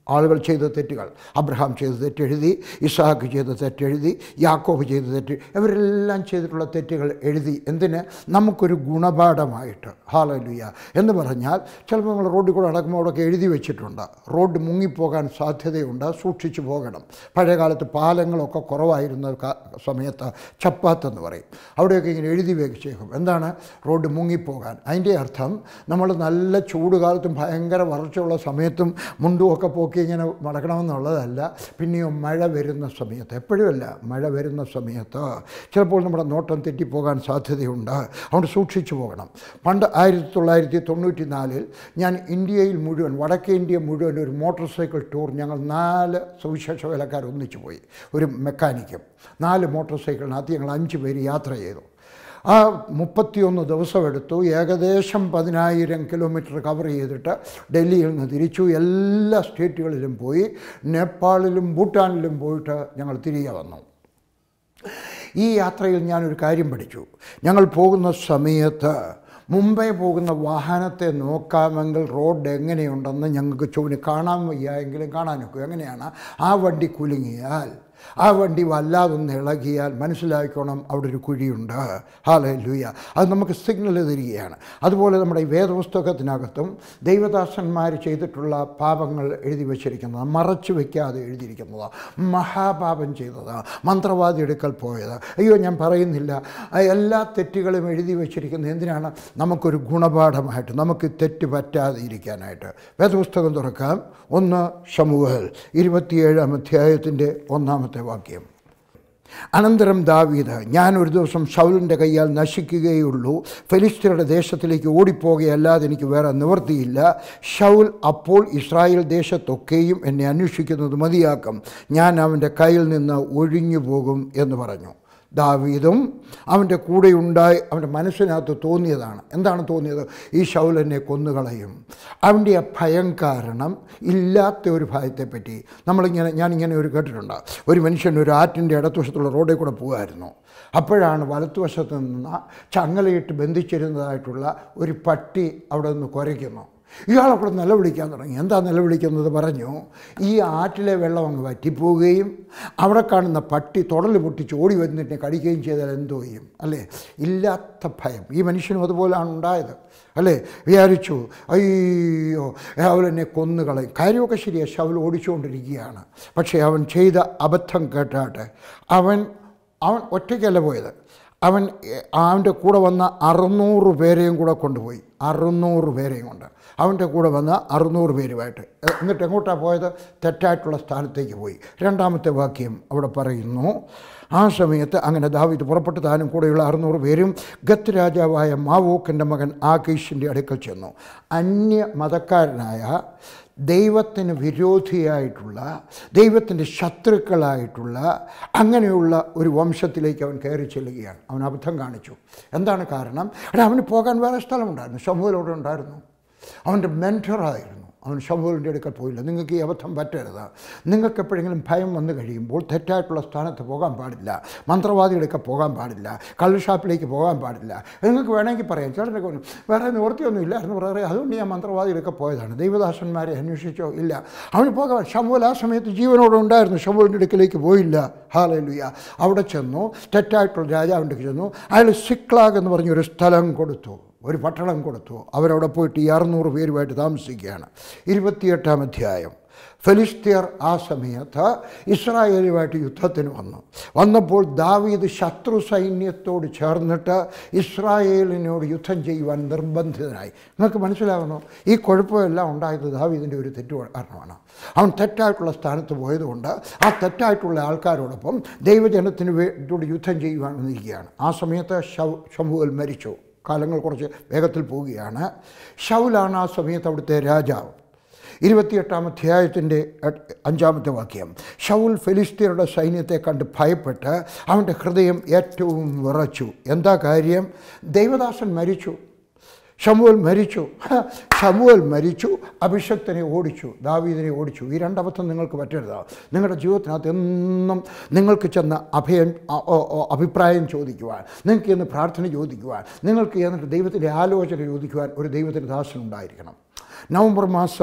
ആളുകൾ ചെയ്ത തെറ്റുകൾ അബ്രഹാം ചെയ്ത തെറ്റെഴുതി ഇസാഖ് ചെയ്ത തെറ്റെഴുതി യാക്കോബ് ചെയ്ത തെറ്റ് ഇവരെല്ലാം ചെയ്തിട്ടുള്ള തെറ്റുകൾ എഴുതി എന്തിന് നമുക്കൊരു ഗുണപാഠമായിട്ട് ഹാലലുയ എന്ന് പറഞ്ഞാൽ ചിലപ്പോൾ നമ്മൾ റോഡിൽ കൂടെ നടക്കുമ്പോൾ അവിടെയൊക്കെ എഴുതി വെച്ചിട്ടുണ്ട് റോഡ് മുങ്ങിപ്പോകാൻ സാധ്യതയുണ്ട് സൂക്ഷിച്ചു പോകണം പഴയ കാലത്ത് പാലങ്ങളൊക്കെ കുറവായിരുന്ന ക- സമയത്ത് ചപ്പാത്തെന്ന് പറയും അവിടെയൊക്കെ ഇങ്ങനെ എഴുതി വെച്ചേക്കും എന്താണ് റോഡ് മുങ്ങിപ്പോകാൻ അതിൻ്റെ അർത്ഥം നമ്മൾ നല്ല ചൂട് കാലത്തും ഭയങ്കര വരൾച്ചയുള്ള സമയത്തും മുണ്ടുമൊക്കെ പോക്കി ഇങ്ങനെ നടക്കണമെന്നുള്ളതല്ല പിന്നെയോ മഴ വരുന്ന സമയത്ത് എപ്പോഴുമല്ല മഴ വരുന്ന സമയത്ത് ചിലപ്പോൾ നമ്മുടെ നോട്ടം തെറ്റിപ്പോകാൻ സാധ്യതയുണ്ട് അതുകൊണ്ട് സൂക്ഷിച്ചു പോകണം പണ്ട് ആയിരത്തി തൊള്ളായിരത്തി തൊണ്ണൂറ്റി നാലിൽ ഞാൻ ഇന്ത്യയിൽ മുഴുവൻ വടക്കേ ഇന്ത്യ മുഴുവൻ ഒരു മോട്ടോർ സൈക്കിൾ ടൂർ ഞങ്ങൾ നാല് സുവിശേഷ വേലക്കാർ ഒന്നിച്ചു പോയി ഒരു മെക്കാനിക്കും നാല് മോട്ടോർ സൈക്കിളിനകത്ത് ഞങ്ങൾ അഞ്ച് പേര് യാത്ര ചെയ്തു ആ മുപ്പത്തിയൊന്ന് ദിവസമെടുത്തു ഏകദേശം പതിനായിരം കിലോമീറ്റർ കവർ ചെയ്തിട്ട് ഡൽഹിയിൽ നിന്ന് തിരിച്ചു എല്ലാ സ്റ്റേറ്റുകളിലും പോയി നേപ്പാളിലും ഭൂട്ടാനിലും പോയിട്ട് ഞങ്ങൾ തിരികെ വന്നു ഈ യാത്രയിൽ ഞാനൊരു കാര്യം പഠിച്ചു ഞങ്ങൾ പോകുന്ന സമയത്ത് മുംബൈ പോകുന്ന വാഹനത്തെ നോക്കാമെങ്കിൽ റോഡ് എങ്ങനെയുണ്ടെന്ന് ഞങ്ങൾക്ക് ചുവന് കാണാൻ വയ്യ എങ്കിലും കാണാനൊക്കെ എങ്ങനെയാണ് ആ വണ്ടി കുലുങ്ങിയാൽ ആ വണ്ടി വല്ലാതൊന്ന് ഇളകിയാൽ മനസ്സിലാക്കണം അവിടെ ഒരു കുഴിയുണ്ട് ഹാലേ ലൂയ അത് നമുക്ക് സിഗ്നൽ തരികയാണ് അതുപോലെ നമ്മുടെ ഈ വേദപുസ്തകത്തിനകത്തും ദൈവദാസന്മാർ ചെയ്തിട്ടുള്ള പാപങ്ങൾ എഴുതി വച്ചിരിക്കുന്നത് മറച്ചു വയ്ക്കാതെ എഴുതിയിരിക്കുന്നത് മഹാപാപം ചെയ്തത് മന്ത്രവാദി എടുക്കൽ പോയത് അയ്യോ ഞാൻ പറയുന്നില്ല ആ എല്ലാ തെറ്റുകളും എഴുതി വച്ചിരിക്കുന്നത് എന്തിനാണ് നമുക്കൊരു ഗുണപാഠമായിട്ട് നമുക്ക് തെറ്റ് പറ്റാതെ ഇരിക്കാനായിട്ട് വേദപുസ്തകം തുറക്കാം ഒന്ന് ഷമുവൽ ഇരുപത്തിയേഴാം അധ്യായത്തിൻ്റെ ഒന്നാമത്തെ വാക്യം അനന്തരം ദാവീദ് ഞാൻ ഒരു ദിവസം ഷൗലിൻ്റെ കയ്യാൽ നശിക്കുകയുള്ളൂ ഫെലിസ്തീനയുടെ ദേശത്തിലേക്ക് ഓടിപ്പോകുകയല്ലാതെ എനിക്ക് വേറെ നിവൃത്തിയില്ല ഷൗൽ അപ്പോൾ ഇസ്രായേൽ ദേശത്തൊക്കെയും എന്നെ അന്വേഷിക്കുന്നത് മതിയാക്കും ഞാൻ അവൻ്റെ കയ്യിൽ നിന്ന് ഒഴിഞ്ഞു പോകും എന്ന് പറഞ്ഞു ദാവീദും അവൻ്റെ കൂടെയുണ്ടായി അവൻ്റെ മനസ്സിനകത്ത് തോന്നിയതാണ് എന്താണ് തോന്നിയത് ഈ ഷൗൽ എന്നെ കൊന്നുകളയും അവൻ്റെ ആ ഭയം കാരണം ഇല്ലാത്ത ഒരു ഭയത്തെപ്പറ്റി നമ്മളിങ്ങനെ ഞാനിങ്ങനെ ഒരു കേട്ടിട്ടുണ്ട് ഒരു മനുഷ്യൻ ഒരു ആറ്റിൻ്റെ ഇടത്തുവശത്തുള്ള റോഡിൽ കൂടെ പോകുമായിരുന്നു അപ്പോഴാണ് വലത്തുവശത്ത് നിന്ന് ചങ്ങലയിട്ട് ബന്ധിച്ചിരുന്നതായിട്ടുള്ള ഒരു പട്ടി അവിടെ നിന്ന് കുരയ്ക്കുന്നു ഇയാളെ കൂടെ നിലവിളിക്കാൻ തുടങ്ങി എന്താ നിലവിളിക്കുന്നത് പറഞ്ഞു ഈ ആറ്റിലെ വെള്ളം അങ്ങ് വറ്റിപ്പോവുകയും അവിടെ കാണുന്ന പട്ടി തുടൽ പൊട്ടിച്ച് ഓടി വന്നിട്ട് കടിക്കുകയും ചെയ്താൽ എന്തോ ചെയ്യും അല്ലേ ഇല്ലാത്ത ഭയം ഈ മനുഷ്യനും അതുപോലെയാണ് ഉണ്ടായത് അല്ലേ വിചാരിച്ചു അയ്യോ അവൻ എന്നെ കൊന്നുകളയും കാര്യമൊക്കെ ശരിയാണ് ശവൽ ഓടിച്ചുകൊണ്ടിരിക്കുകയാണ് പക്ഷേ അവൻ ചെയ്ത അബദ്ധം കേട്ടാട്ടെ അവൻ അവൻ ഒറ്റയ്ക്കല്ല പോയത് അവൻ എ, അവൻ്റെ കൂടെ വന്ന അറുന്നൂറ് പേരെയും കൂടെ കൊണ്ടുപോയി അറുന്നൂറ് പേരെയും കൊണ്ട് അവൻ്റെ കൂടെ വന്ന അറുന്നൂറ് പേരുമായിട്ട് എ, എന്നിട്ട് എങ്ങോട്ടാണ് പോയത് തെറ്റായിട്ടുള്ള സ്ഥാനത്തേക്ക് പോയി രണ്ടാമത്തെ വാക്യം അവിടെ പറയുന്നു ആ സമയത്ത് അങ്ങനെ ദാവീദ് പുറപ്പെട്ട് താനും കൂടെയുള്ള അറുന്നൂറ് പേരും ഗത്ത് രാജാവായ മാവോക്കിൻ്റെ മകൻ ആകീഷിൻ്റെ അടുക്കൽ ചെന്നു അന്യ മതക്കാരനായ ദൈവത്തിന് വിരോധിയായിട്ടുള്ള ദൈവത്തിൻ്റെ ശത്രുക്കളായിട്ടുള്ള അങ്ങനെയുള്ള ഒരു വംശത്തിലേക്ക് അവൻ കയറി ചെല്ലുകയാണ് അവൻ അബദ്ധം കാണിച്ചു എന്താണ് കാരണം എടാ അവന് പോകാൻ വേറെ സ്ഥലമുണ്ടായിരുന്നു സമൂഹത്തിലൂടെ ഉണ്ടായിരുന്നു അവൻ്റെ മെൻറ്ററായിരുന്നു അവൻ ശമ്പൂലിൻ്റെ അടുക്കൽ പോയില്ല നിങ്ങൾക്ക് ഈ അബദ്ധം പറ്റരുത് നിങ്ങൾക്ക് എപ്പോഴെങ്കിലും ഭയം വന്നു കഴിയുമ്പോൾ തെറ്റായിട്ടുള്ള സ്ഥാനത്ത് പോകാൻ പാടില്ല മന്ത്രവാദികളൊക്കെ പോകാൻ പാടില്ല കള്ള് ഷാപ്പിലേക്ക് പോകാൻ പാടില്ല നിങ്ങൾക്ക് വേണമെങ്കിൽ പറയാം ചേട്ടനൊക്കെ പറഞ്ഞു വേറെ നിവൃത്തിയൊന്നും ഇല്ലായിരുന്നു പറയാം അതുകൊണ്ട് ഞാൻ മന്ത്രവാദികളൊക്കെ പോയതാണ് ദൈവദാസന്മാരെ അന്വേഷിച്ചോ ഇല്ല അവന് പോകാൻ ഷമ്പൂൽ ആ സമയത്ത് ജീവനോടെ ഉണ്ടായിരുന്നു ഷമ്പൂലിൻ്റെ അടുക്കിലേക്ക് പോയില്ല ഹാലലുയ അവിടെ ചെന്നു തെറ്റായിട്ടുള്ള രാജാവിൻ്റെ ചെന്നു അയാൾ സിക്ലാഗ് എന്ന് പറഞ്ഞൊരു സ്ഥലം കൊടുത്തു ഒരു പട്ടണം കൊടുത്തു അവരവിടെ പോയിട്ട് ഈ അറുന്നൂറ് പേരുമായിട്ട് താമസിക്കുകയാണ് ഇരുപത്തിയെട്ടാം അധ്യായം ഫെലിസ്തീർ ആ സമയത്ത് ഇസ്രായേലുമായിട്ട് യുദ്ധത്തിന് വന്നു വന്നപ്പോൾ ദാവീദ് ശത്രു സൈന്യത്തോട് ചേർന്നിട്ട് ഇസ്രായേലിനോട് യുദ്ധം ചെയ്യുവാൻ നിർബന്ധിതനായി നിങ്ങൾക്ക് മനസ്സിലാകുന്നു ഈ കുഴപ്പമെല്ലാം ഉണ്ടായത് ദാവീദിൻ്റെ ഒരു തെറ്റ് കാരണമാണ് അവൻ തെറ്റായിട്ടുള്ള സ്ഥാനത്ത് പോയതുകൊണ്ട് ആ തെറ്റായിട്ടുള്ള ആൾക്കാരോടൊപ്പം ദൈവജനത്തിന് വേണ്ടി യുദ്ധം ചെയ്യുവാൻ വന്നിരിക്കുകയാണ് ആ സമയത്ത് ഷൗ ശംഭുവൽ മരിച്ചു കാലങ്ങൾ കുറച്ച് വേഗത്തിൽ പോവുകയാണ് ഷൗലാണ് ആ സമയത്ത് അവിടുത്തെ രാജാവ് ഇരുപത്തിയെട്ടാം അധ്യായത്തിൻ്റെ അഞ്ചാമത്തെ വാക്യം ഷൗൽ ഫെലിസ്തീനയുടെ സൈന്യത്തെ കണ്ട് ഭയപ്പെട്ട് അവൻ്റെ ഹൃദയം ഏറ്റവും വിറച്ചു എന്താ കാര്യം ദൈവദാസൻ മരിച്ചു ഷമുവൽ മരിച്ചു ഹ, ഷമുവൽ മരിച്ചു അഭിഷക്തനെ ഓടിച്ചു ദാവീദിനെ ഓടിച്ചു ഈ രണ്ടബദ്ധം നിങ്ങൾക്ക് പറ്റരുത് നിങ്ങളുടെ ജീവിതത്തിനകത്ത് എന്നും നിങ്ങൾക്ക് ചെന്ന അഭയം അ- ഒ- ഒ- അഭിപ്രായം ചോദിക്കുവാൻ നിങ്ങൾക്ക് ചെന്ന് പ്രാർത്ഥന ചോദിക്കുവാൻ നിങ്ങൾക്ക് എന്നിട്ട് ദൈവത്തിൻ്റെ ആലോചന ചോദിക്കുവാൻ ഒരു ദൈവത്തിൻ്റെ ദാസൻ ഉണ്ടായിരിക്കണം നവംബർ മാസം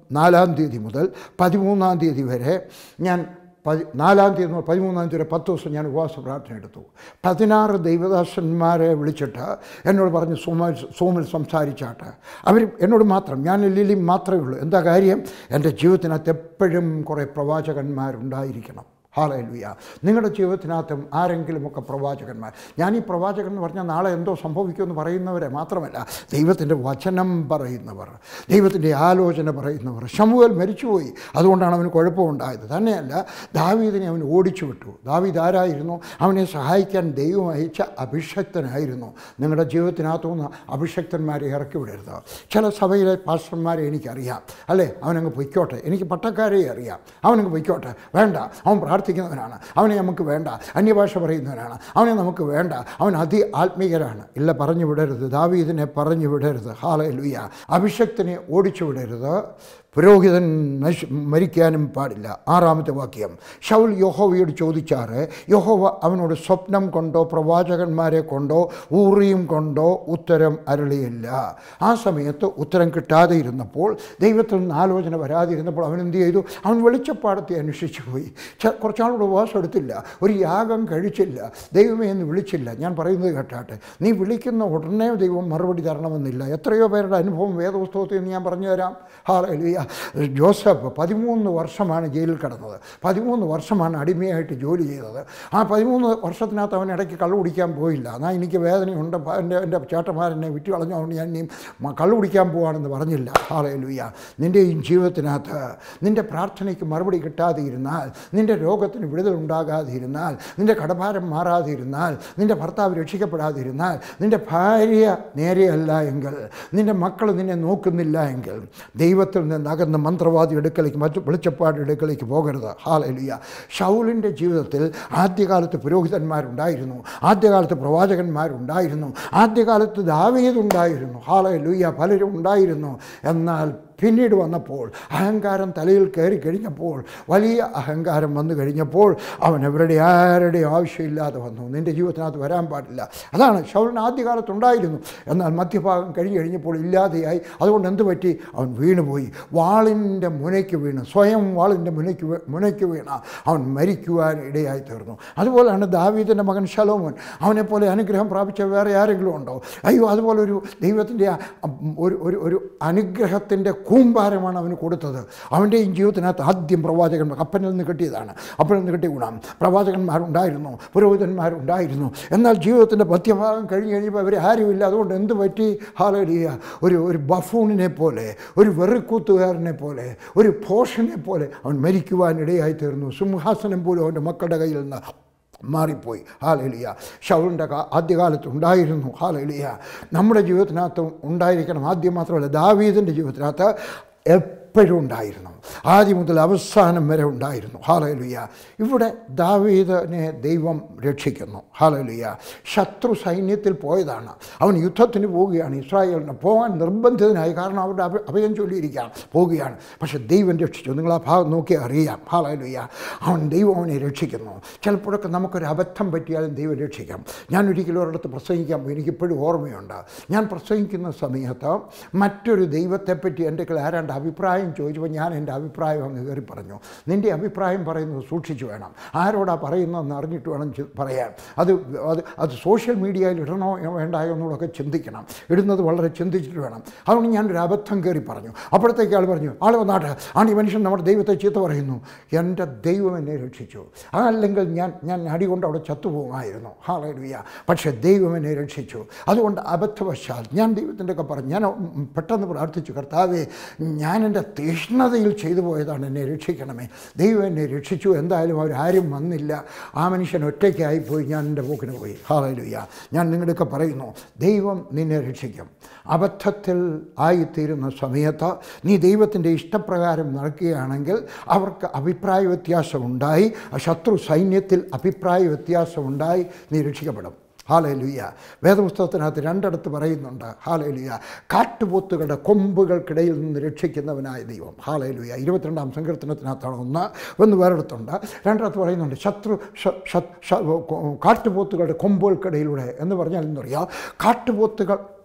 നാലാം തീയതി മുതൽ പതിമൂന്നാം തീയതി വരെ ഞാൻ പതി നാലാം തീയതി മുതൽ പതിമൂന്നാം തീയതി വരെ പത്ത് ദിവസം ഞാൻ ഉപവാസ പ്രാർത്ഥന എടുത്തു പതിനാറ് ദൈവദാസന്മാരെ വിളിച്ചിട്ട് എന്നോട് പറഞ്ഞ് സോമിൽ സോമിൽ സംസാരിച്ചാട്ട് അവർ എന്നോട് മാത്രം ഞാൻ ലിലി മാത്രമേ ഉള്ളൂ എന്താ കാര്യം എൻ്റെ ജീവിതത്തിനകത്ത് എപ്പോഴും കുറേ പ്രവാചകന്മാരുണ്ടായിരിക്കണം ഹാലലുയ നിങ്ങളുടെ ജീവിതത്തിനകത്തും ആരെങ്കിലുമൊക്കെ പ്രവാചകന്മാർ ഞാൻ ഈ പ്രവാചകൻ എന്ന് പറഞ്ഞാൽ നാളെ എന്തോ സംഭവിക്കുമെന്ന് പറയുന്നവരെ മാത്രമല്ല ദൈവത്തിൻ്റെ വചനം പറയുന്നവർ ദൈവത്തിൻ്റെ ആലോചന പറയുന്നവർ ശമുവൽ മരിച്ചുപോയി അതുകൊണ്ടാണ് അവന് കുഴപ്പമുണ്ടായത് തന്നെയല്ല ദാവീദിനെ അവൻ ഓടിച്ചു വിട്ടു ദാവീദ് ആരായിരുന്നു അവനെ സഹായിക്കാൻ ദൈവം അയച്ച അഭിഷക്തനായിരുന്നു നിങ്ങളുടെ ജീവിതത്തിനകത്തുനിന്ന് അഭിഷക്തന്മാരെ ഇറക്കി വിടരുത് ചില സഭയിലെ പാസ്റ്റർമാരെ എനിക്കറിയാം അല്ലേ അവനങ്ങ് പൊയ്ക്കോട്ടെ എനിക്ക് പട്ടക്കാരെ അറിയാം അവനങ്ങ് പൊയ്ക്കോട്ടെ വേണ്ട അവൻ പ്രാർത്ഥിക്കുന്നവനാണ് അവനെ നമുക്ക് വേണ്ട അന്യഭാഷ പറയുന്നവനാണ് അവനെ നമുക്ക് വേണ്ട അവൻ അതി ആത്മീയരാണ് ഇല്ല പറഞ്ഞു വിടരുത് ദാവീദിനെ പറഞ്ഞു വിടരുത് ഹാല ലുയ്യ അഭിഷക്തനെ ഓടിച്ചു വിടരുത് പുരോഹിതൻ നശ് മരിക്കാനും പാടില്ല ആറാമത്തെ വാക്യം ഷൗൽ യഹോവയോട് ചോദിച്ചാറ് യഹോവ അവനോട് സ്വപ്നം കൊണ്ടോ പ്രവാചകന്മാരെ കൊണ്ടോ ഊറിയും കൊണ്ടോ ഉത്തരം അരളിയില്ല ആ സമയത്ത് ഉത്തരം കിട്ടാതെ ഇരുന്നപ്പോൾ ദൈവത്തിൽ നിന്ന് ആലോചന വരാതിരുന്നപ്പോൾ അവൻ എന്ത് ചെയ്തു അവൻ വെളിച്ചപ്പാടത്തെ അന്വേഷിച്ചു പോയി ച- കുറച്ചാളോട് ഉപവാസം എടുത്തില്ല ഒരു യാഗം കഴിച്ചില്ല ദൈവമേ എന്ന് വിളിച്ചില്ല ഞാൻ പറയുന്നത് കേട്ടാട്ടെ നീ വിളിക്കുന്ന ഉടനെ ദൈവം മറുപടി തരണമെന്നില്ല എത്രയോ പേരുടെ അനുഭവം വേദപുസ്തകത്തിൽ നിന്ന് ഞാൻ പറഞ്ഞു തരാം ഹാലലിയ ജോസഫ് പതിമൂന്ന് വർഷമാണ് ജയിലിൽ കിടന്നത് പതിമൂന്ന് വർഷമാണ് അടിമയായിട്ട് ജോലി ചെയ്തത് ആ പതിമൂന്ന് വർഷത്തിനകത്ത് അവൻ ഇടയ്ക്ക് കള്ളു കുടിക്കാൻ പോയില്ല എന്നാൽ എനിക്ക് വേദനയുണ്ട് പ- എൻ്റെ എൻ്റെ ചേട്ടന്മാരെന്നെ വിറ്റ് കളഞ്ഞുകൊണ്ട് ഞാൻ ഇനിയും മ- കള്ളു കുടിക്കാൻ പോവാണെന്ന് പറഞ്ഞില്ല ഹാലലുയ നിൻ്റെ ഈ ജീവിതത്തിനകത്ത് നിൻ്റെ പ്രാർത്ഥനയ്ക്ക് മറുപടി കിട്ടാതെ ഇരുന്നാൽ നിൻ്റെ രോഗത്തിന് വിടുതൽ ഉണ്ടാകാതെ ഇരുന്നാൽ നിൻ്റെ കടഭാരം മാറാതെ ഇരുന്നാൽ നിൻ്റെ ഭർത്താവ് രക്ഷിക്കപ്പെടാതിരുന്നാൽ നിൻ്റെ ഭാര്യ നേരെയല്ല എങ്കിൽ നിൻ്റെ മക്കൾ നിന്നെ നോക്കുന്നില്ല എങ്കിൽ ദൈവത്തിൽ നിന്ന് അകന്ന് മന്ത്രവാദി എടുക്കലേക്ക് മറ്റു വെളിച്ചപ്പാട് എടുക്കലേക്ക് പോകരുത് ഹാലലിയ ഷൗലിൻ്റെ ജീവിതത്തിൽ ആദ്യകാലത്ത് പുരോഹിതന്മാരുണ്ടായിരുന്നു ആദ്യകാലത്ത് പ്രവാചകന്മാരുണ്ടായിരുന്നു ആദ്യകാലത്ത് ദാവീദുണ്ടായിരുന്നു ഹാലലുയ്യ പലരും ഉണ്ടായിരുന്നു എന്നാൽ പിന്നീട് വന്നപ്പോൾ അഹങ്കാരം തലയിൽ കയറി കഴിഞ്ഞപ്പോൾ വലിയ അഹങ്കാരം വന്നു കഴിഞ്ഞപ്പോൾ അവൻ അവരുടെ ആരുടെ ആവശ്യമില്ലാതെ വന്നു നിൻ്റെ ജീവിതത്തിനകത്ത് വരാൻ പാടില്ല അതാണ് ഷൗലിന് ആദ്യകാലത്തുണ്ടായിരുന്നു എന്നാൽ മധ്യഭാഗം കഴിഞ്ഞ് കഴിഞ്ഞപ്പോൾ ഇല്ലാതെയായി അതുകൊണ്ട് എന്ത് പറ്റി അവൻ വീണുപോയി വാളിൻ്റെ മുനയ്ക്ക് വീണ് സ്വയം വാളിൻ്റെ മുനയ്ക്ക് വീ- മുനയ്ക്ക് വീണ അവൻ മരിക്കുവാൻ ഇടയായി തീർന്നു അതുപോലെയാണ് ദാവീദിൻ്റെ മകൻ ശലോമോൻ അവനെപ്പോലെ അനുഗ്രഹം പ്രാപിച്ച വേറെ ആരെങ്കിലും ഉണ്ടോ അയ്യോ അതുപോലെ ഒരു ദൈവത്തിൻ്റെ ആ, ഒരു ഒരു ഒരു അനുഗ്രഹത്തിൻ്റെ കൂമ്പാരമാണ് അവന് കൊടുത്തത് അവൻ്റെയും ജീവിതത്തിനകത്ത് ആദ്യം പ്രവാചകൻ കപ്പനിൽ നിന്ന് കിട്ടിയതാണ് അപ്പനിൽ നിന്ന് കിട്ടിയ ഗുണം പ്രവാചകന്മാരുണ്ടായിരുന്നു പുരോഹിതന്മാരുണ്ടായിരുന്നു എന്നാൽ ജീവിതത്തിൻ്റെ മധ്യഭാഗം കഴിഞ്ഞ് കഴിയുമ്പോൾ അവർ ആരുമില്ല അതുകൊണ്ട് എന്ത് പറ്റി ഹാലലിയ ഒരു ഒരു ബഫൂണിനെ പോലെ ഒരു വെറുക്കൂത്തുകാരനെ പോലെ ഒരു പോഷനെ പോലെ അവൻ മരിക്കുവാൻ ഇടയായി തീർന്നു സിംഹാസനം പോലും അവൻ്റെ മക്കളുടെ കയ്യിൽ നിന്ന് മാറിപ്പോയി ഹാലലിയ ഷൗലിൻ്റെ ആദ്യകാലത്ത് ഉണ്ടായിരുന്നു ഹാലലിയ നമ്മുടെ ജീവിതത്തിനകത്ത് ഉണ്ടായിരിക്കണം ആദ്യം മാത്രമല്ല ദാവീദിൻ്റെ ജീവിതത്തിനകത്ത് എപ്പോഴും ഉണ്ടായിരുന്നു ആദ്യം മുതൽ അവസാനം വരെ ഉണ്ടായിരുന്നു ഹാലലുയ ഇവിടെ ദാവീദിനെ ദൈവം രക്ഷിക്കുന്നു ഹാലലുയ ശത്രു സൈന്യത്തിൽ പോയതാണ് അവൻ യുദ്ധത്തിന് പോവുകയാണ് ഇസ്രായേലിന് പോകാൻ നിർബന്ധിതനായി കാരണം അവരുടെ അഭ അഭയം ചൊല്ലിയിരിക്കുകയാണ് പോവുകയാണ് പക്ഷെ ദൈവം രക്ഷിച്ചു നിങ്ങൾ ആ ഭാഗം നോക്കി അറിയാം ഹാലലുയ അവൻ ദൈവം അവനെ രക്ഷിക്കുന്നു ചിലപ്പോഴൊക്കെ നമുക്കൊരു അബദ്ധം പറ്റിയാലും ദൈവം രക്ഷിക്കാം ഞാൻ ഒരിക്കലും ഒരിടത്ത് പ്രസംഗിക്കാൻ പോയി എനിക്കിപ്പോഴും ഓർമ്മയുണ്ട് ഞാൻ പ്രസംഗിക്കുന്ന സമയത്ത് മറ്റൊരു ദൈവത്തെപ്പറ്റി എൻ്റെ ആരാണ്ട് അഭിപ്രായം ചോദിച്ചപ്പോൾ ഞാൻ എൻ്റെ അഭിപ്രായം അങ്ങ് കയറി പറഞ്ഞു നിൻ്റെ അഭിപ്രായം പറയുന്നത് സൂക്ഷിച്ചു വേണം ആരോടാ പറയുന്നതെന്ന് അറിഞ്ഞിട്ട് വേണം ചി- പറയാൻ അത് അത് അത് സോഷ്യൽ മീഡിയയിൽ ഇടണോ വേണ്ടായോ എന്നുള്ളതൊക്കെ ചിന്തിക്കണം ഇടുന്നത് വളരെ ചിന്തിച്ചിട്ട് വേണം അതുകൊണ്ട് ഞാനൊരു അബദ്ധം കയറി പറഞ്ഞു അപ്പോഴത്തേക്ക് ആൾ പറഞ്ഞു ആൾ വന്നാട്ടെ ആണ് ഈ മനുഷ്യൻ നമ്മുടെ ദൈവത്തെ ചീത്ത പറയുന്നു എൻ്റെ ദൈവം എന്നെ രക്ഷിച്ചു അതല്ലെങ്കിൽ ഞാൻ ഞാൻ അടികൊണ്ട് അവിടെ ചത്തുപോകുമായിരുന്നു ഹാളേലുയ പക്ഷേ ദൈവം എന്നെ രക്ഷിച്ചു അതുകൊണ്ട് അബദ്ധവശാൽ ഞാൻ ദൈവത്തിൻ്റെ ഒക്കെ പറഞ്ഞു ഞാൻ ഉം, പെട്ടെന്ന് പ്രാർത്ഥിച്ചു കർത്താവേ ഞാൻ എൻ്റെ തീഷ്ണതയിൽ ചെയ്തു പോയതാണ് എന്നെ രക്ഷിക്കണമേ ദൈവം എന്നെ രക്ഷിച്ചു എന്തായാലും അവരാരും വന്നില്ല ആ മനുഷ്യൻ ഒറ്റയ്ക്കായിപ്പോയി ഞാൻ എൻ്റെ പോക്കിന് പോയി ഹാളേലുയ ഞാൻ നിങ്ങളുടെയൊക്കെ പറയുന്നു ദൈവം നിന്നെ രക്ഷിക്കും അബദ്ധത്തിൽ ആയിത്തീരുന്ന സമയത്ത് നീ ദൈവത്തിൻ്റെ ഇഷ്ടപ്രകാരം നടക്കുകയാണെങ്കിൽ അവർക്ക് അഭിപ്രായ വ്യത്യാസമുണ്ടായി ആ ശത്രു സൈന്യത്തിൽ അഭിപ്രായ വ്യത്യാസമുണ്ടായി നീ രക്ഷിക്കപ്പെടും ഹാലലുയ്യ വേദപുസ്തകത്തിനകത്ത് രണ്ടിടത്ത് പറയുന്നുണ്ട് ഹാലലുയ്യ കാട്ടുപോത്തുകളുടെ കൊമ്പുകൾക്കിടയിൽ നിന്ന് രക്ഷിക്കുന്നവനായ ദൈവം ഹാലലുയ്യ ഇരുപത്തിരണ്ടാം സങ്കീർത്തനത്തിനകത്താണ് ഒന്ന് ഒന്ന് വേറെടുത്തുണ്ട് രണ്ടിടത്ത് പറയുന്നുണ്ട് ശത്രു ശ- ശ- ശ- കാട്ടുപോത്തുകളുടെ കൊമ്പുകൾക്കിടയിലൂടെ എന്ന് പറഞ്ഞാൽ എന്തറിയാം കാട്ടുപോത്തുകൾ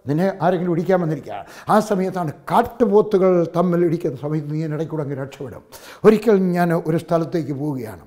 നിന്നെ ആരെങ്കിലും ഇടിക്കാൻ വന്നിരിക്കുകയാണ് ആ സമയത്താണ് കാട്ടുപോത്തുകൾ തമ്മിൽ ഇടിക്കുന്ന സമയത്ത് നീ ഇടയ്ക്കൂടെ അങ്ങ് രക്ഷപ്പെടും ഒരിക്കൽ ഞാൻ ഒരു സ്ഥലത്തേക്ക് പോവുകയാണ്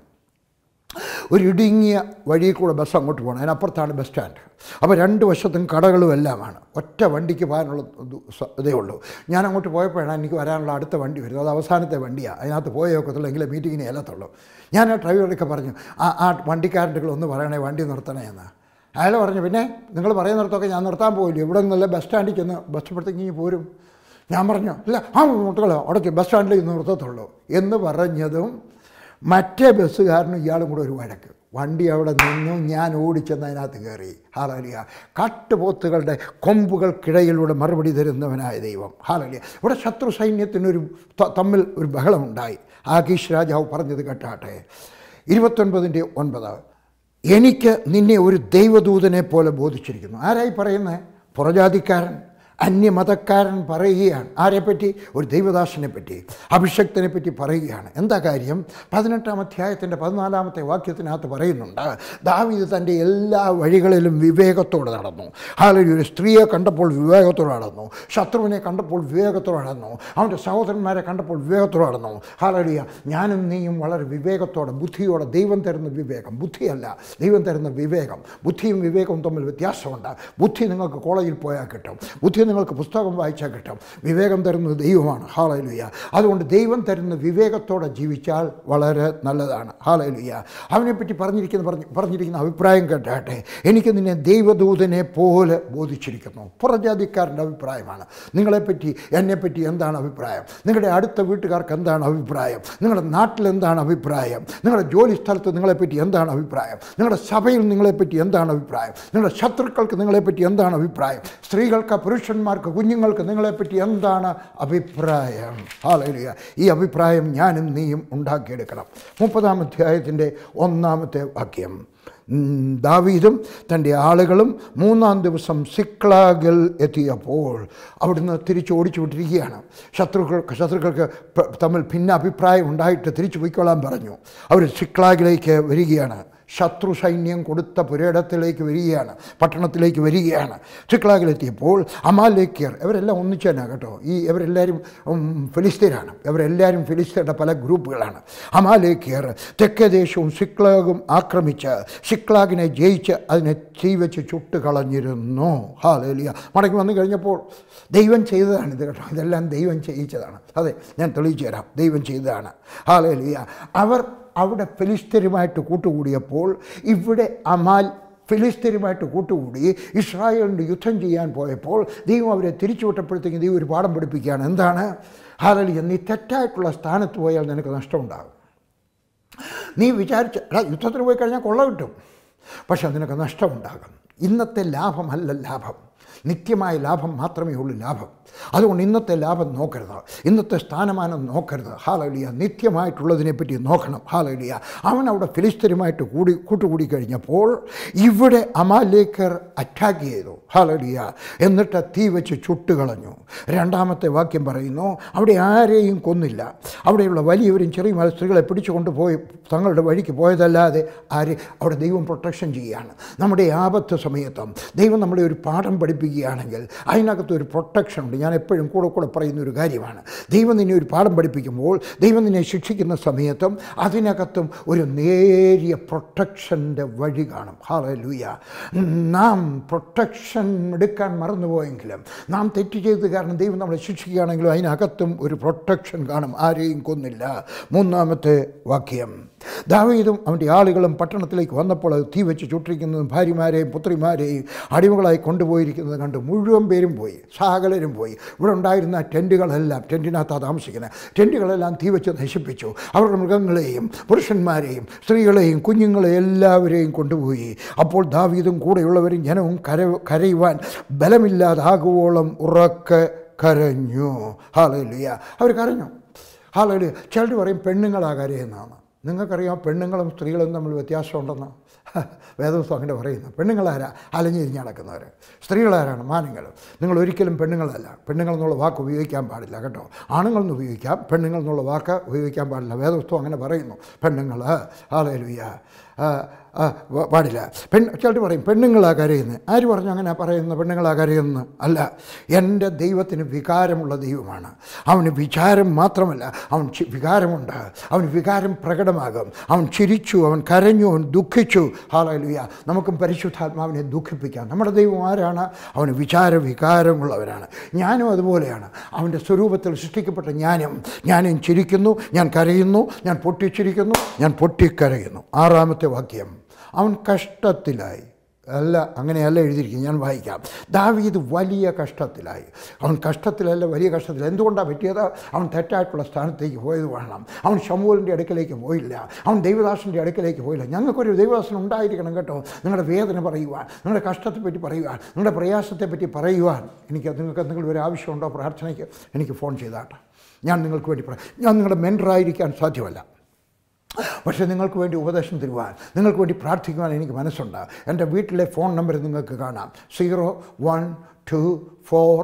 ഒരു ഇടുങ്ങിയ വഴിയിൽ കൂടെ ബസ് അങ്ങോട്ട് പോകണം അതിനപ്പുറത്താണ് ബസ് സ്റ്റാൻഡ് അപ്പോൾ രണ്ട് വശത്തും കടകളും എല്ലാമാണ് ഒറ്റ വണ്ടിക്ക് പോകാനുള്ള ഇത് സ- ഇതേ ഉള്ളൂ ഞാൻ അങ്ങോട്ട് പോയപ്പോഴാണ് എനിക്ക് വരാനുള്ള അടുത്ത വണ്ടി വരുന്നത് അത് അവസാനത്തെ വണ്ടിയാണ് അതിനകത്ത് പോയേ ഒക്കത്തുള്ളൂ എങ്കിലും മീറ്റിങ്ങിന് ഏലത്തുള്ളൂ ഞാൻ ആ ഡ്രൈവറൊക്കെ പറഞ്ഞു ആ ആ വണ്ടിക്കാരൻ്റെ ഒന്ന് പറയണേ വണ്ടി നിർത്തണേ എന്ന് അയാൾ പറഞ്ഞു പിന്നെ നിങ്ങൾ പറയുന്നിടത്തൊക്കെ ഞാൻ നിർത്താൻ പോയില്ല ഇവിടെ നിന്നല്ല ബസ് സ്റ്റാൻഡിൽ ചെന്ന് ബസ് ഇപ്പോഴത്തേക്ക് ഇങ്ങ് പോരും ഞാൻ പറഞ്ഞു ഇല്ല ആ മുട്ടുകളോ അവിടെ ബസ് സ്റ്റാൻഡിൽ നിർത്തത്തുള്ളൂ എന്ന് പറഞ്ഞതും മറ്റേ ബസ്സുകാരനും ഇയാളും കൂടെ ഒരു വഴക്ക് വണ്ടി അവിടെ നിന്നു ഞാൻ ഓടിച്ചെന്ന് അതിനകത്ത് കയറി ഹാലലിയ കാട്ടുപോത്തുകളുടെ കൊമ്പുകൾക്കിടയിലൂടെ മറുപടി തരുന്നവനായ ദൈവം ഹാലലിയ ഇവിടെ ശത്രു സൈന്യത്തിനൊരു ത- തമ്മിൽ ഒരു ബഹളമുണ്ടായി ആകീഷ് രാജാവ് പറഞ്ഞത് കേട്ടാട്ടെ ഇരുപത്തൊൻപതിൻ്റെ ഒൻപത് എനിക്ക് നിന്നെ ഒരു ദൈവദൂതനെ പോലെ ബോധിച്ചിരിക്കുന്നു ആരായി പറയുന്നത് പുറജാതിക്കാരൻ അന്യമതക്കാരൻ പറയുകയാണ് ആരെപ്പറ്റി ഒരു ദൈവദാസനെ പറ്റി അഭിഷക്തനെ പറ്റി പറയുകയാണ് എന്താ കാര്യം പതിനെട്ടാം അധ്യായത്തിൻ്റെ പതിനാലാമത്തെ വാക്യത്തിനകത്ത് പറയുന്നുണ്ട് ദാവീദ് തൻ്റെ എല്ലാ വഴികളിലും വിവേകത്തോടെ നടന്നു ഹാലൊരു ഒരു സ്ത്രീയെ കണ്ടപ്പോൾ വിവേകത്തോടെ നടന്നു ശത്രുവിനെ കണ്ടപ്പോൾ വിവേകത്തോടെ നടന്നു അവൻ്റെ സഹോദരന്മാരെ കണ്ടപ്പോൾ വിവേകത്തോടെ നടന്നു ഹാലലിയ ഞാനും നീയും വളരെ വിവേകത്തോടെ ബുദ്ധിയോടെ ദൈവം തരുന്ന വിവേകം ബുദ്ധിയല്ല ദൈവം തരുന്ന വിവേകം ബുദ്ധിയും വിവേകവും തമ്മിൽ വ്യത്യാസമുണ്ട് ബുദ്ധി നിങ്ങൾക്ക് കോളേജിൽ പോയാൽ കിട്ടും ബുദ്ധി നിങ്ങൾക്ക് പുസ്തകം വായിച്ചാൽ കിട്ടും വിവേകം തരുന്നത് ദൈവമാണ് ഹാലലുയ അതുകൊണ്ട് ദൈവം തരുന്ന വിവേകത്തോടെ ജീവിച്ചാൽ വളരെ നല്ലതാണ് ഹാലലുയ അവനെപ്പറ്റി പറഞ്ഞിരിക്കുന്ന പറഞ്ഞ് പറഞ്ഞിരിക്കുന്ന അഭിപ്രായം കേട്ടാട്ടെ എനിക്ക് നിന്നെ ദൈവദൂതനെ പോലെ ബോധിച്ചിരിക്കുന്നു പുറജാതിക്കാരൻ്റെ അഭിപ്രായമാണ് നിങ്ങളെപ്പറ്റി എന്നെപ്പറ്റി എന്താണ് അഭിപ്രായം നിങ്ങളുടെ അടുത്ത വീട്ടുകാർക്ക് എന്താണ് അഭിപ്രായം നിങ്ങളുടെ നാട്ടിൽ എന്താണ് അഭിപ്രായം നിങ്ങളുടെ ജോലി സ്ഥലത്ത് നിങ്ങളെപ്പറ്റി എന്താണ് അഭിപ്രായം നിങ്ങളുടെ സഭയിൽ നിങ്ങളെപ്പറ്റി എന്താണ് അഭിപ്രായം നിങ്ങളുടെ ശത്രുക്കൾക്ക് നിങ്ങളെപ്പറ്റി എന്താണ് അഭിപ്രായം സ്ത്രീകൾക്ക് പുരുഷന്മാർക്ക് കുഞ്ഞുങ്ങൾക്ക് നിങ്ങളെപ്പറ്റി എന്താണ് അഭിപ്രായം ഹാലലിയ ഈ അഭിപ്രായം ഞാനും നീയും ഉണ്ടാക്കിയെടുക്കണം മുപ്പതാം അധ്യായത്തിൻ്റെ ഒന്നാമത്തെ വാക്യം ഉം, ദാവീദും തൻ്റെ ആളുകളും മൂന്നാം ദിവസം സിക്ലാഗിൽ എത്തിയപ്പോൾ അവിടുന്ന് തിരിച്ച് ഓടിച്ചു വിട്ടിരിക്കുകയാണ് ശത്രുക്കൾക്ക് ശത്രുക്കൾക്ക് പ- തമ്മിൽ ഭിന്ന അഭിപ്രായം ഉണ്ടായിട്ട് തിരിച്ചു പോയിക്കൊള്ളാൻ പറഞ്ഞു അവർ സിക്ലാഗിലേക്ക് വരികയാണ് ശത്രു സൈന്യം കൊടുത്ത പുരയിടത്തിലേക്ക് വരികയാണ് പട്ടണത്തിലേക്ക് വരികയാണ് സിക്ലാഗിലെത്തിയപ്പോൾ അമാലേക്കിയർ ഇവരെല്ലാം ഒന്നിച്ചതന്നെ കേട്ടോ ഈ ഇവരെല്ലാവരും ഉം, ഫിലിസ്തീനാണ് ഇവരെല്ലാവരും ഫിലിസ്തീൻ്റെ പല ഗ്രൂപ്പുകളാണ് അമാലേക്കിയർ തെക്കേ ദേശവും സിക്ലാഗും ആക്രമിച്ച് സിക്ലാഗിനെ ജയിച്ച് അതിനെ തീ വെച്ച് ചുട്ട് കളഞ്ഞിരുന്നു ഹാലേലിയ മടങ്ങി വന്നു കഴിഞ്ഞപ്പോൾ ദൈവം ചെയ്തതാണ് ഇത് കേട്ടോ ഇതെല്ലാം ദൈവം ചെയ്യിച്ചതാണ് അതെ ഞാൻ തെളിയിച്ചു തരാം ദൈവം ചെയ്തതാണ് ഹാലേലിയ അവർ അവിടെ ഫിലിസ്തീനുമായിട്ട് കൂട്ടുകൂടിയപ്പോൾ ഇവിടെ അമാൽ ഫിലിസ്തീനുമായിട്ട് കൂട്ടുകൂടി ഇസ്രായേലിൻ്റെ യുദ്ധം ചെയ്യാൻ പോയപ്പോൾ ദൈവം അവരെ തിരിച്ചു വിട്ടപ്പോഴത്തേക്കും ദൈവം ഒരു പാഠം പഠിപ്പിക്കുകയാണ് എന്താണ് ഹാലലിയ നീ തെറ്റായിട്ടുള്ള സ്ഥാനത്ത് പോയാൽ നിനക്ക് നഷ്ടമുണ്ടാകും നീ വിചാരിച്ച എടാ യുദ്ധത്തിന് പോയി കഴിഞ്ഞാൽ കൊള്ള കിട്ടും പക്ഷെ നിനക്ക് നഷ്ടമുണ്ടാകും ഇന്നത്തെ ലാഭമല്ല ലാഭം നിത്യമായ ലാഭം മാത്രമേ ഉള്ളൂ ലാഭം അതുകൊണ്ട് ഇന്നത്തെ ലാഭം നോക്കരുത് ഇന്നത്തെ സ്ഥാനമാനം നോക്കരുത് ഹാലലിയ നിത്യമായിട്ടുള്ളതിനെ പറ്റി നോക്കണം ഹാലലിയ അവൻ അവിടെ ഫിലിസ്തരുമായിട്ട് കൂടി കൂട്ടുകൂടി കഴിഞ്ഞപ്പോൾ ഇവിടെ അമാലേക്കർ അറ്റാക്ക് ചെയ്തു ഹാലലിയ എന്നിട്ട് തീ വെച്ച് ചുട്ടുകളഞ്ഞു രണ്ടാമത്തെ വാക്യം പറയുന്നു അവിടെ ആരെയും കൊന്നില്ല അവിടെയുള്ള വലിയവരും ചെറിയ സ്ത്രീകളെ പിടിച്ചുകൊണ്ട് പോയി തങ്ങളുടെ വഴിക്ക് പോയതല്ലാതെ ആര് അവിടെ ദൈവം പ്രൊട്ടക്ഷൻ ചെയ്യുകയാണ് നമ്മുടെ ആപത്ത് സമയത്തും ദൈവം നമ്മളെ ഒരു പാഠം പഠിപ്പിക്കുകയാണെങ്കിൽ അതിനകത്ത് ഒരു പ്രൊട്ടക്ഷൻ ഉണ്ട് ഞാൻ എപ്പോഴും കൂടെ കൂടെ പറയുന്ന ഒരു കാര്യമാണ് ദൈവം നിന്നെ ഒരു പാഠം പഠിപ്പിക്കുമ്പോൾ ദൈവം നിന്നെ ശിക്ഷിക്കുന്ന സമയത്തും അതിനകത്തും ഒരു നേരിയ പ്രൊട്ടക്ഷൻ്റെ വഴി കാണും ഹാലൂയ നാം പ്രൊട്ടക്ഷൻ എടുക്കാൻ മറന്നുപോയെങ്കിലും നാം തെറ്റ് ചെയ്ത് കാരണം ദൈവം നമ്മളെ ശിക്ഷിക്കുകയാണെങ്കിലും അതിനകത്തും ഒരു പ്രൊട്ടക്ഷൻ കാണും ആരെയും കൊന്നില്ല മൂന്നാമത്തെ വാക്യം ദാവീദും അവൻ്റെ ആളുകളും പട്ടണത്തിലേക്ക് വന്നപ്പോൾ അത് തീ വെച്ച് ചുട്ടിരിക്കുന്നതും ഭാര്യമാരെയും പുത്രിമാരെയും അടിമകളായി കൊണ്ടുപോയിരിക്കുന്നത് കണ്ട് മുഴുവൻ പേരും പോയി സകലരും പോയി ഇവിടെ ഉണ്ടായിരുന്ന ടെൻറ്റുകളെല്ലാം ടെൻറ്റിനകത്താണ് താമസിക്കുന്നത് ടെൻറ്റുകളെല്ലാം തീ വെച്ച് നശിപ്പിച്ചു അവരുടെ മൃഗങ്ങളെയും പുരുഷന്മാരെയും സ്ത്രീകളെയും കുഞ്ഞുങ്ങളെയും എല്ലാവരെയും കൊണ്ടുപോയി അപ്പോൾ ദാവീദും കൂടെയുള്ളവരും ജനവും കര കരയുവാൻ ബലമില്ലാതാകുവോളം ഉറക്കെ കരഞ്ഞു ഹാലലിയ അവർ കരഞ്ഞു ഹാലലിയ ചിലർ പറയും പെണ്ണുങ്ങളാ കരയുന്നതാണ് നിങ്ങൾക്കറിയാം പെണ്ണുങ്ങളും സ്ത്രീകളും തമ്മിൽ വ്യത്യാസമുണ്ടെന്ന് വേദവസ്തു അങ്ങനെ പറയുന്നു പെണ്ണുങ്ങളാരാ അലഞ്ഞിരിഞ്ഞ് നടക്കുന്നവർ സ്ത്രീകളാരാണ് മാനങ്ങൾ നിങ്ങൾ ഒരിക്കലും പെണ്ണുങ്ങളല്ല പെണ്ണുങ്ങൾ എന്നുള്ള വാക്ക് ഉപയോഗിക്കാൻ പാടില്ല കേട്ടോ ആണുങ്ങളെന്ന് ഉപയോഗിക്കാം പെണ്ണുങ്ങൾ എന്നുള്ള വാക്ക് ഉപയോഗിക്കാൻ പാടില്ല വേദവസ്തു അങ്ങനെ പറയുന്നു പെണ്ണുങ്ങൾ ആലലുയ്യ ആ, വ- പാടില്ല പെൺ ചിലർ പറയും പെണ്ണുങ്ങളാ കരയുന്നത് ആര് പറഞ്ഞു അങ്ങനെ പറയുന്ന പെണ്ണുങ്ങളാ കരയുന്നത് അല്ല എൻ്റെ ദൈവത്തിന് വികാരമുള്ള ദൈവമാണ് അവന് വിചാരം മാത്രമല്ല അവൻ ചി- വികാരമുണ്ട് അവന് വികാരം പ്രകടമാകും അവൻ ചിരിച്ചു അവൻ കരഞ്ഞു അവൻ ദുഃഖിച്ചു ഹാലലുയ നമുക്കും പരിശുദ്ധാത്മാവിനെ ദുഃഖിപ്പിക്കാം നമ്മുടെ ദൈവം ആരാണ് അവന് വിചാര വികാരമുള്ളവരാണ് ഞാനും അതുപോലെയാണ് അവൻ്റെ സ്വരൂപത്തിൽ സൃഷ്ടിക്കപ്പെട്ട ഞാനും ഞാനും ചിരിക്കുന്നു ഞാൻ കരയുന്നു ഞാൻ പൊട്ടിച്ചിരിക്കുന്നു ഞാൻ പൊട്ടിക്കരയുന്നു ആറാമത്തെ വാക്യം അവൻ കഷ്ടത്തിലായി അല്ല അങ്ങനെയല്ല എഴുതിയിരിക്കുന്നത് ഞാൻ വായിക്കാം ദാവീദ് വലിയ കഷ്ടത്തിലായി അവൻ കഷ്ടത്തിലല്ല വലിയ കഷ്ടത്തിൽ എന്തുകൊണ്ടാണ് പറ്റിയത് അവൻ തെറ്റായിട്ടുള്ള സ്ഥാനത്തേക്ക് പോയത് വേണം അവൻ ഷമൂലിൻ്റെ അടുക്കലേക്ക് പോയില്ല അവൻ ദൈവദാസൻ്റെ അടുക്കലേക്ക് പോയില്ല ഞങ്ങൾക്കൊരു ദൈവദാസൻ ഉണ്ടായിരിക്കണം കേട്ടോ നിങ്ങളുടെ വേദന പറയുവാൻ നിങ്ങളുടെ കഷ്ടത്തെപ്പറ്റി പറയുവാൻ നിങ്ങളുടെ പ്രയാസത്തെപ്പറ്റി പറയുവാൻ എനിക്ക് നിങ്ങൾക്ക് എന്തെങ്കിലും ഒരു ആവശ്യമുണ്ടോ പ്രാർത്ഥനയ്ക്ക് എനിക്ക് ഫോൺ ചെയ്താട്ടെ ഞാൻ നിങ്ങൾക്ക് വേണ്ടി പറയാം ഞാൻ നിങ്ങളുടെ മെൻറ്ററായിരിക്കാൻ സാധ്യമല്ല പക്ഷേ നിങ്ങൾക്ക് വേണ്ടി ഉപദേശം തരുവാൻ നിങ്ങൾക്ക് വേണ്ടി പ്രാർത്ഥിക്കുവാൻ എനിക്ക് മനസ്സുണ്ട് എൻ്റെ വീട്ടിലെ ഫോൺ നമ്പർ നിങ്ങൾക്ക് കാണാം zero one two four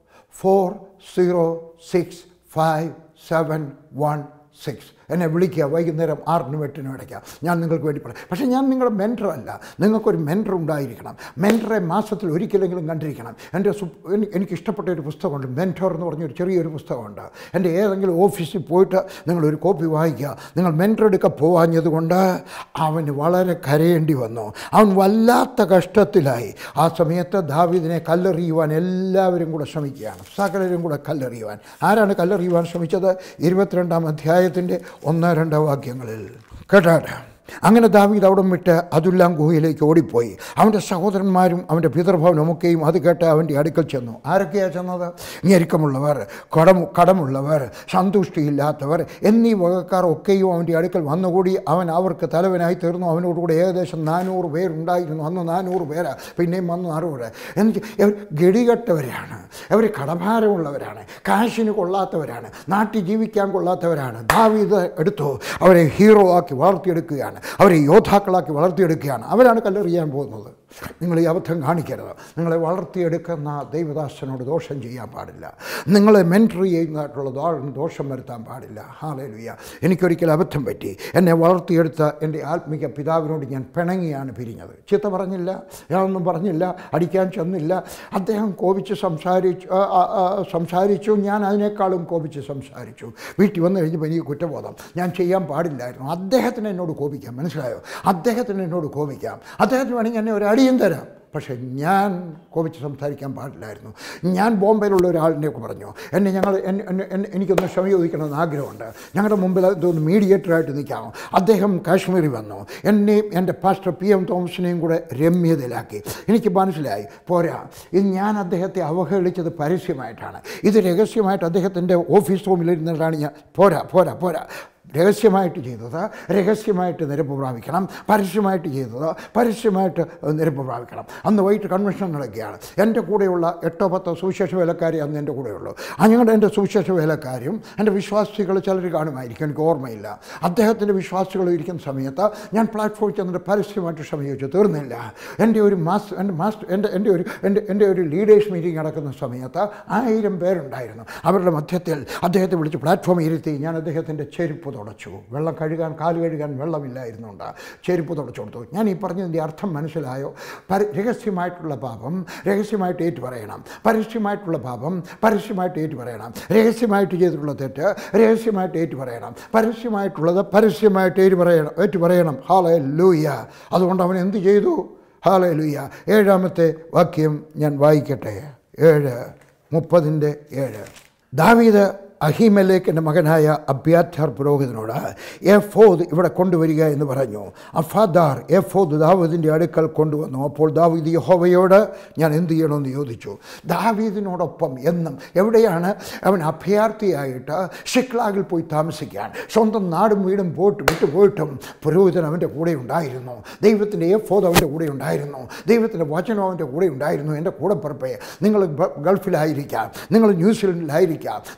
four zero six five seven one six എന്നെ വിളിക്കുക വൈകുന്നേരം ആറിനും എട്ടിനും ഇടയ്ക്കാം ഞാൻ നിങ്ങൾക്ക് വേണ്ടി പറയാം പക്ഷേ ഞാൻ നിങ്ങളുടെ മെൻറ്റർ അല്ല നിങ്ങൾക്കൊരു മെൻറ്റർ ഉണ്ടായിരിക്കണം മെൻറ്ററെ മാസത്തിൽ ഒരിക്കലെങ്കിലും കണ്ടിരിക്കണം എൻ്റെ സു എനി- എനിക്ക് ഇഷ്ടപ്പെട്ട ഒരു പുസ്തകമുണ്ട് മെൻറ്റർ എന്ന് പറഞ്ഞൊരു ചെറിയൊരു പുസ്തകമുണ്ട് എൻ്റെ ഏതെങ്കിലും ഓഫീസിൽ പോയിട്ട് നിങ്ങളൊരു കോപ്പി വായിക്കുക നിങ്ങൾ മെൻറ്റർ എടുക്കാൻ പോവാഞ്ഞതുകൊണ്ട് അവന് വളരെ കരയേണ്ടി വന്നു അവൻ വല്ലാത്ത കഷ്ടത്തിലായി ആ സമയത്ത് ദാവീദിനെ കല്ലെറിയുവാൻ എല്ലാവരും കൂടെ ശ്രമിക്കുകയാണ് സകലരും കൂടെ കല്ലെറിയുവാൻ ആരാണ് കല്ലെറിയുവാൻ ശ്രമിച്ചത് ഇരുപത്തിരണ്ടാം അധ്യായത്തിൻ്റെ ഒന്ന് രണ്ട് വാക്യങ്ങളിൽ കേട്ടാട്ടെ അങ്ങനെ ദാവീദ് അവിടം വിട്ട് അതുല്ലാം ഗുഹയിലേക്ക് ഓടിപ്പോയി അവൻ്റെ സഹോദരന്മാരും അവൻ്റെ പിതൃഭവനുമൊക്കെയും അത് കേട്ട് അവൻ്റെ അടുക്കൽ ചെന്നു ആരൊക്കെയാണ് ചെന്നത് ഞെരുക്കമുള്ളവർ കടം കടമുള്ളവർ സന്തുഷ്ടിയില്ലാത്തവർ എന്നീ വകക്കാർ ഒക്കെയും അവൻ്റെ അടുക്കൽ വന്നുകൂടി അവൻ അവർക്ക് തലവനായി തീർന്നു അവനോടുകൂടെ ഏകദേശം നാനൂറ് പേരുണ്ടായിരുന്നു അന്ന് നാനൂറ് പേരാ പിന്നെയും വന്നു അറുപത് എനിക്ക് ഇവർ ഗടികെട്ടവരാണ് അവർ കടഭാരമുള്ളവരാണ് കാശിന് കൊള്ളാത്തവരാണ് നാട്ടിൽ ജീവിക്കാൻ കൊള്ളാത്തവരാണ് ദാവീദ് എടുത്തു അവരെ ഹീറോ ആക്കി വളർത്തിയെടുക്കുകയാണ് അവരെ യോദ്ധാക്കളാക്കി വളർത്തിയെടുക്കുകയാണ് അവരാണ് കല്ലെറിയാൻ പോകുന്നത് നിങ്ങൾ ഈ അബദ്ധം കാണിക്കരുത് നിങ്ങളെ വളർത്തിയെടുക്കുന്ന ദൈവദാസനോട് ദോഷം ചെയ്യാൻ പാടില്ല നിങ്ങളെ മെൻറ്റർ ചെയ്യുന്നതായിട്ടുള്ള ദോ- ദോഷം വരുത്താൻ പാടില്ല ഹാലലുയ്യ എനിക്കൊരിക്കൽ അബദ്ധം പറ്റി എന്നെ വളർത്തിയെടുത്ത എൻ്റെ ആത്മിക പിതാവിനോട് ഞാൻ പിണങ്ങിയാണ് പിരിഞ്ഞത് ചിത്ത പറഞ്ഞില്ല ഞാനൊന്നും പറഞ്ഞില്ല അടിക്കാൻ ചെന്നില്ല അദ്ദേഹം കോപിച്ച് സംസാരിച്ചു ആ, ആ, ആ, സംസാരിച്ചു ഞാൻ അതിനേക്കാളും കോപിച്ച് സംസാരിച്ചു വീട്ടിൽ വന്നു കഴിഞ്ഞപ്പോൾ എനിക്ക് കുറ്റബോധം ഞാൻ ചെയ്യാൻ പാടില്ലായിരുന്നു അദ്ദേഹത്തിന് എന്നോട് കോപിക്കാം മനസ്സിലായോ അദ്ദേഹത്തിന് എന്നോട് കോപിക്കാം അദ്ദേഹത്തിന് വേണമെങ്കിൽ എന്നെ ഒരു അടിയും തരാം പക്ഷേ ഞാൻ കോപിച്ച് സംസാരിക്കാൻ പാടില്ലായിരുന്നു ഞാൻ ബോംബെയിലുള്ള ഒരാളിനെ പറഞ്ഞു എന്നെ ഞങ്ങൾ എന്നെ- എന്നെ- എന്നെ- എനിക്കൊന്ന് ക്ഷമ ചോദിക്കണമെന്ന് ആഗ്രഹമുണ്ട് ഞങ്ങളുടെ മുമ്പിൽ ഇതൊന്ന് മീഡിയേറ്ററായിട്ട് നിൽക്കാമോ അദ്ദേഹം കാശ്മീരിൽ വന്നു എന്നെയും എൻ്റെ പാസ്റ്റർ പി എം തോമസിനെയും കൂടെ രമ്യതയിലാക്കി എനിക്ക് മനസ്സിലായി പോരാ ഇത് ഞാൻ അദ്ദേഹത്തെ അവഹേളിച്ചത് പരസ്യമായിട്ടാണ് ഇത് രഹസ്യമായിട്ട് അദ്ദേഹത്തിൻ്റെ ഓഫീസ് റൂമിലിരുന്നിട്ടാണ് ഞാൻ പോരാ പോരാ പോരാ രഹസ്യമായിട്ട് ചെയ്തത് രഹസ്യമായിട്ട് നിരപ്പ് പ്രാപിക്കണം പരസ്യമായിട്ട് ചെയ്തത് പരസ്യമായിട്ട് നിരപ്പ് പ്രാപിക്കണം അന്ന് വൈകിട്ട് കൺവെൻഷൻ നടക്കുകയാണ് എൻ്റെ കൂടെയുള്ള എട്ടോ പത്തോ സുവിശേഷ വേലക്കാരി അന്ന് എൻ്റെ കൂടെയുള്ളൂ അങ്ങനെ എൻ്റെ സുവിശേഷ വേലക്കാരും എൻ്റെ വിശ്വാസികൾ ചിലർ കാണുമായിരിക്കും എനിക്ക് ഓർമ്മയില്ല അദ്ദേഹത്തിൻ്റെ വിശ്വാസികൾ ഇരിക്കുന്ന സമയത്ത് ഞാൻ പ്ലാറ്റ്ഫോമിൽ ചെന്നിട്ട് പരസ്യമായിട്ട് ക്ഷമ ചോദിച്ചു തീർന്നില്ല എൻ്റെ ഒരു മാസ് എൻ്റെ മാസ്റ്റർ എൻ്റെ എൻ്റെ ഒരു എൻ്റെ എൻ്റെ ഒരു ലീഡേഴ്സ് മീറ്റിംഗ് നടക്കുന്ന സമയത്ത് ആയിരം പേരുണ്ടായിരുന്നു അവരുടെ മധ്യത്തിൽ അദ്ദേഹത്തെ വിളിച്ച് പ്ലാറ്റ്ഫോമിൽ ഇരുത്തി ഞാൻ അദ്ദേഹത്തിൻ്റെ ചെരുപ്പ് തുടച്ചു വെള്ളം കഴുകാൻ കാല് കഴുകാൻ വെള്ളമില്ലായിരുന്നുണ്ട് ചെരുപ്പ് തുടച്ചു കൊടുത്തു ഞാൻ ഈ പറഞ്ഞതിൻ്റെ അർത്ഥം മനസ്സിലായോ പര രഹസ്യമായിട്ടുള്ള പാപം രഹസ്യമായിട്ട് ഏറ്റു പറയണം പരസ്യമായിട്ടുള്ള പാപം പരസ്യമായിട്ട് ഏറ്റു പറയണം രഹസ്യമായിട്ട് ചെയ്തിട്ടുള്ള തെറ്റ് രഹസ്യമായിട്ട് ഏറ്റു പറയണം പരസ്യമായിട്ടുള്ളത് പരസ്യമായിട്ട് ഏറ്റു പറയണം ഏറ്റു പറയണം ഹാളെ ലൂയ അതുകൊണ്ട് അവൻ എന്ത് ചെയ്തു ഹാളെ ലൂയ ഏഴാമത്തെ വാക്യം ഞാൻ വായിക്കട്ടെ ഏഴ് മുപ്പതിൻ്റെ ഏഴ് ദാവീദ് അഹിമലേക്കിൻ്റെ മകനായ അബ്യാഥാർ പുരോഹിതനോട് എഫോദ് ഇവിടെ കൊണ്ടുവരിക എന്ന് പറഞ്ഞു അഫാദാർ എഫോദ് ദാവീദിൻ്റെ അടുക്കൽ കൊണ്ടുവന്നു അപ്പോൾ ദാവീദ് യഹോവയോട് ഞാൻ എന്ത് ചെയ്യണമെന്ന് ചോദിച്ചു ദാവീദിനോടൊപ്പം എന്നും എവിടെയാണ് അവൻ അഭയാർത്ഥിയായിട്ട് ഷിക്ലാഗിൽ പോയി താമസിക്കാൻ സ്വന്തം നാടും വീടും പോയിട്ട് വിട്ടു പോയിട്ടും പുരോഹിതൻ അവൻ്റെ കൂടെ ഉണ്ടായിരുന്നു ദൈവത്തിൻ്റെ എഫോദ് അവൻ്റെ കൂടെ ഉണ്ടായിരുന്നു ദൈവത്തിൻ്റെ വചനം അവൻ്റെ കൂടെ ഉണ്ടായിരുന്നു എൻ്റെ കൂടെ പുറപ്പേ നിങ്ങൾ ബ- ഗൾഫിലായിരിക്കാം നിങ്ങൾ ന്യൂസിലൻഡിലായിരിക്കാം നിങ്ങൾ ആസ്ട്രേലിയ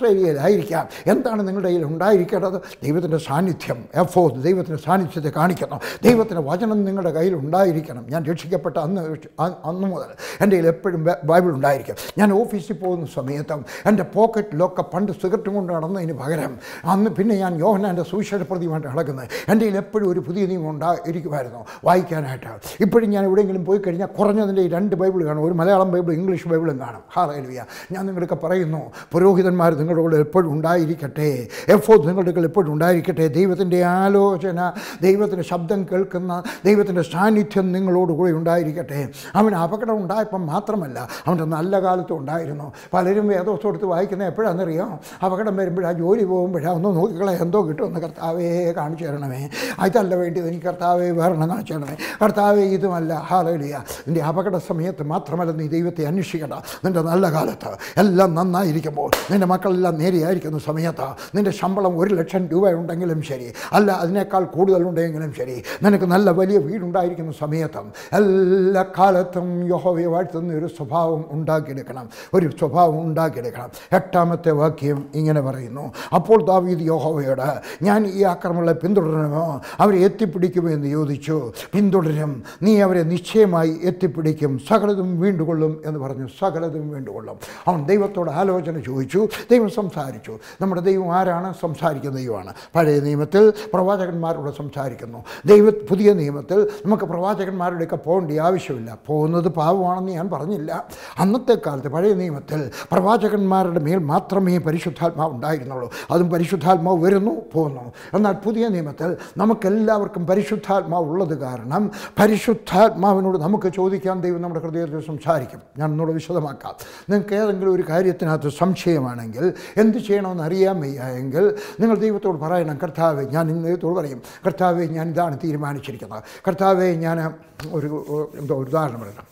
ആസ്ട്രേലിയയിലായിരിക്കാം എന്താണ് നിങ്ങളുടെ കയ്യിൽ ഉണ്ടായിരിക്കേണ്ടത് ദൈവത്തിൻ്റെ സാന്നിധ്യം എഫോ ദൈവത്തിൻ്റെ സാന്നിധ്യത്തെ കാണിക്കുന്നു ദൈവത്തിൻ്റെ വചനം നിങ്ങളുടെ കയ്യിൽ ഉണ്ടായിരിക്കണം ഞാൻ രക്ഷിക്കപ്പെട്ട അന്ന് അ- അന്ന് മുതൽ എൻ്റെ കയ്യിൽ എപ്പോഴും ബൈ- ബൈബിൾ ഉണ്ടായിരിക്കും ഞാൻ ഓഫീസിൽ പോകുന്ന സമയത്തും എൻ്റെ പോക്കറ്റിലൊക്കെ പണ്ട് സിഗരറ്റും കൊണ്ട് നടന്നതിന് പകരം അന്ന് പിന്നെ ഞാൻ യോഹനാൻ്റെ സുവിശേഷ പ്രതിയുമായിട്ട് നടക്കുന്നത് എൻ്റെ കയ്യിൽ എപ്പോഴും ഒരു പുതിയ നിയമം ഉണ്ടായിരിക്കുമായിരുന്നു വായിക്കാനായിട്ട് ഇപ്പോഴും ഞാൻ എവിടെയെങ്കിലും പോയി കഴിഞ്ഞാൽ കുറഞ്ഞതിൻ്റെ ഈ രണ്ട് ബൈബിൾ കാണും ഒരു മലയാളം ബൈബിൾ ഇംഗ്ലീഷ് ബൈബിളും കാണും ഹാലയിലുയ ഞാൻ നിങ്ങൾക്ക് പറയുന്നു പുരോഹിതന്മാർ നിങ്ങളുടെ കൂടെ എപ്പോഴും ഉണ്ടായിരിക്കട്ടെ എഫോ നിങ്ങളുടെ കൂടെ എപ്പോഴും ഉണ്ടായിരിക്കട്ടെ ദൈവത്തിൻ്റെ ആലോചന ദൈവത്തിൻ്റെ ശബ്ദം കേൾക്കുന്ന ദൈവത്തിൻ്റെ സാന്നിധ്യം നിങ്ങളോട് കൂടെ ഉണ്ടായിരിക്കട്ടെ അവന് അപകടം ഉണ്ടായപ്പം മാത്രമല്ല അവൻ്റെ നല്ല കാലത്തും ഉണ്ടായിരുന്നു പലരും വേദോസം എടുത്ത് വായിക്കുന്നത് എപ്പോഴാണെന്നറിയോ അപകടം വരുമ്പോഴാണ് ജോലി പോകുമ്പോഴാണ് ഒന്ന് നോക്കിക്കളെ എന്തോ കിട്ടുമെന്ന് കർത്താവേ കാണിച്ചു തരണമേ അതല്ല വേണ്ടിയത് എനിക്ക് കർത്താവേ വേറെണ്ണം കാണിച്ചു തരണമേ കർത്താവേ ഇതുമല്ല ഹാലലിയ നിൻ്റെ അപകട സമയത്ത് മാത്രമല്ല നീ ദൈവത്തെ അന്വേഷിക്കണ്ട നിൻ്റെ നല്ല കാലത്ത് എല്ലാം നന്നായിരിക്കുമ്പോൾ നിൻ്റെ മക്കളെല്ലാം നേരെയായിരിക്കുന്ന സമയത്ത് നിൻ്റെ ശമ്പളം ഒരു ലക്ഷം രൂപ ഉണ്ടെങ്കിലും ശരി അല്ല അതിനേക്കാൾ കൂടുതലുണ്ടെങ്കിലും ശരി നിനക്ക് നല്ല വലിയ വീടുണ്ടായിരിക്കുന്ന സമയത്തും എല്ലാ കാലത്തും യഹോവയെ വാഴ്ത്തുന്ന ഒരു സ്വഭാവം ഉണ്ടാക്കിയെടുക്കണം ഒരു സ്വഭാവം ഉണ്ടാക്കിയെടുക്കണം എട്ടാമത്തെ വാക്യം ഇങ്ങനെ പറയുന്നു അപ്പോൾ ദാവീദ് യഹോവയോട് ഞാൻ ഈ ആക്രമണങ്ങളെ പിന്തുടരണമോ അവരെ എത്തിപ്പിടിക്കുമോ എന്ന് ചോദിച്ചു പിന്തുടരും നീ അവരെ നിശ്ചയമായി എത്തിപ്പിടിക്കും സകലതും വീണ്ടുകൊള്ളും എന്ന് പറഞ്ഞു സകലതും വീണ്ടുകൊള്ളും അവൻ ദൈവത്തോട് ആലോചന ചോദിച്ചു ദൈവം സംസാരിച്ചു നമ്മുടെ ദൈവം ആരാണ് സംസാരിക്കുന്ന ദൈവമാണ് പഴയ നിയമത്തിൽ പ്രവാചകന്മാരോട് സംസാരിക്കുന്നു ദൈവ പുതിയ നിയമത്തിൽ നമുക്ക് പ്രവാചകന്മാരുടെയൊക്കെ പോകേണ്ട ആവശ്യമില്ല പോകുന്നത് പാവമാണെന്ന് ഞാൻ പറഞ്ഞില്ല അന്നത്തെ കാലത്ത് പഴയ നിയമത്തിൽ പ്രവാചകന്മാരുടെ മേൽ മാത്രമേ പരിശുദ്ധാത്മാവ് ഉണ്ടായിരുന്നുള്ളൂ അതും പരിശുദ്ധാത്മാവ് വരുന്നു പോകുന്നു എന്നാൽ പുതിയ നിയമത്തിൽ നമുക്കെല്ലാവർക്കും പരിശുദ്ധാത്മാവ് ഉള്ളത് കാരണം പരിശുദ്ധാത്മാവിനോട് നമുക്ക് ചോദിക്കാൻ ദൈവം നമ്മുടെ ഹൃദയത്തിൽ സംസാരിക്കും ഞാൻ ഒന്നുകൂടെ വിശദമാക്കാം നിങ്ങൾക്ക് ഏതെങ്കിലും ഒരു കാര്യത്തിനകത്ത് സംശയമാണെങ്കിൽ എന്ത് ചെയ്യണമെന്ന് അറിയാൻ വയ്യ എങ്കിൽ നിങ്ങൾ ദൈവത്തോട് പറയണം കർത്താവെ ഞാൻ ഇന്ന് ദൈവത്തോട് പറയും കർത്താവെ ഞാൻ ഇതാണ് തീരുമാനിച്ചിരിക്കുന്നത് കർത്താവെ ഞാൻ ഒരു എന്തോ ഒരു ഉദാഹരണം പറയണം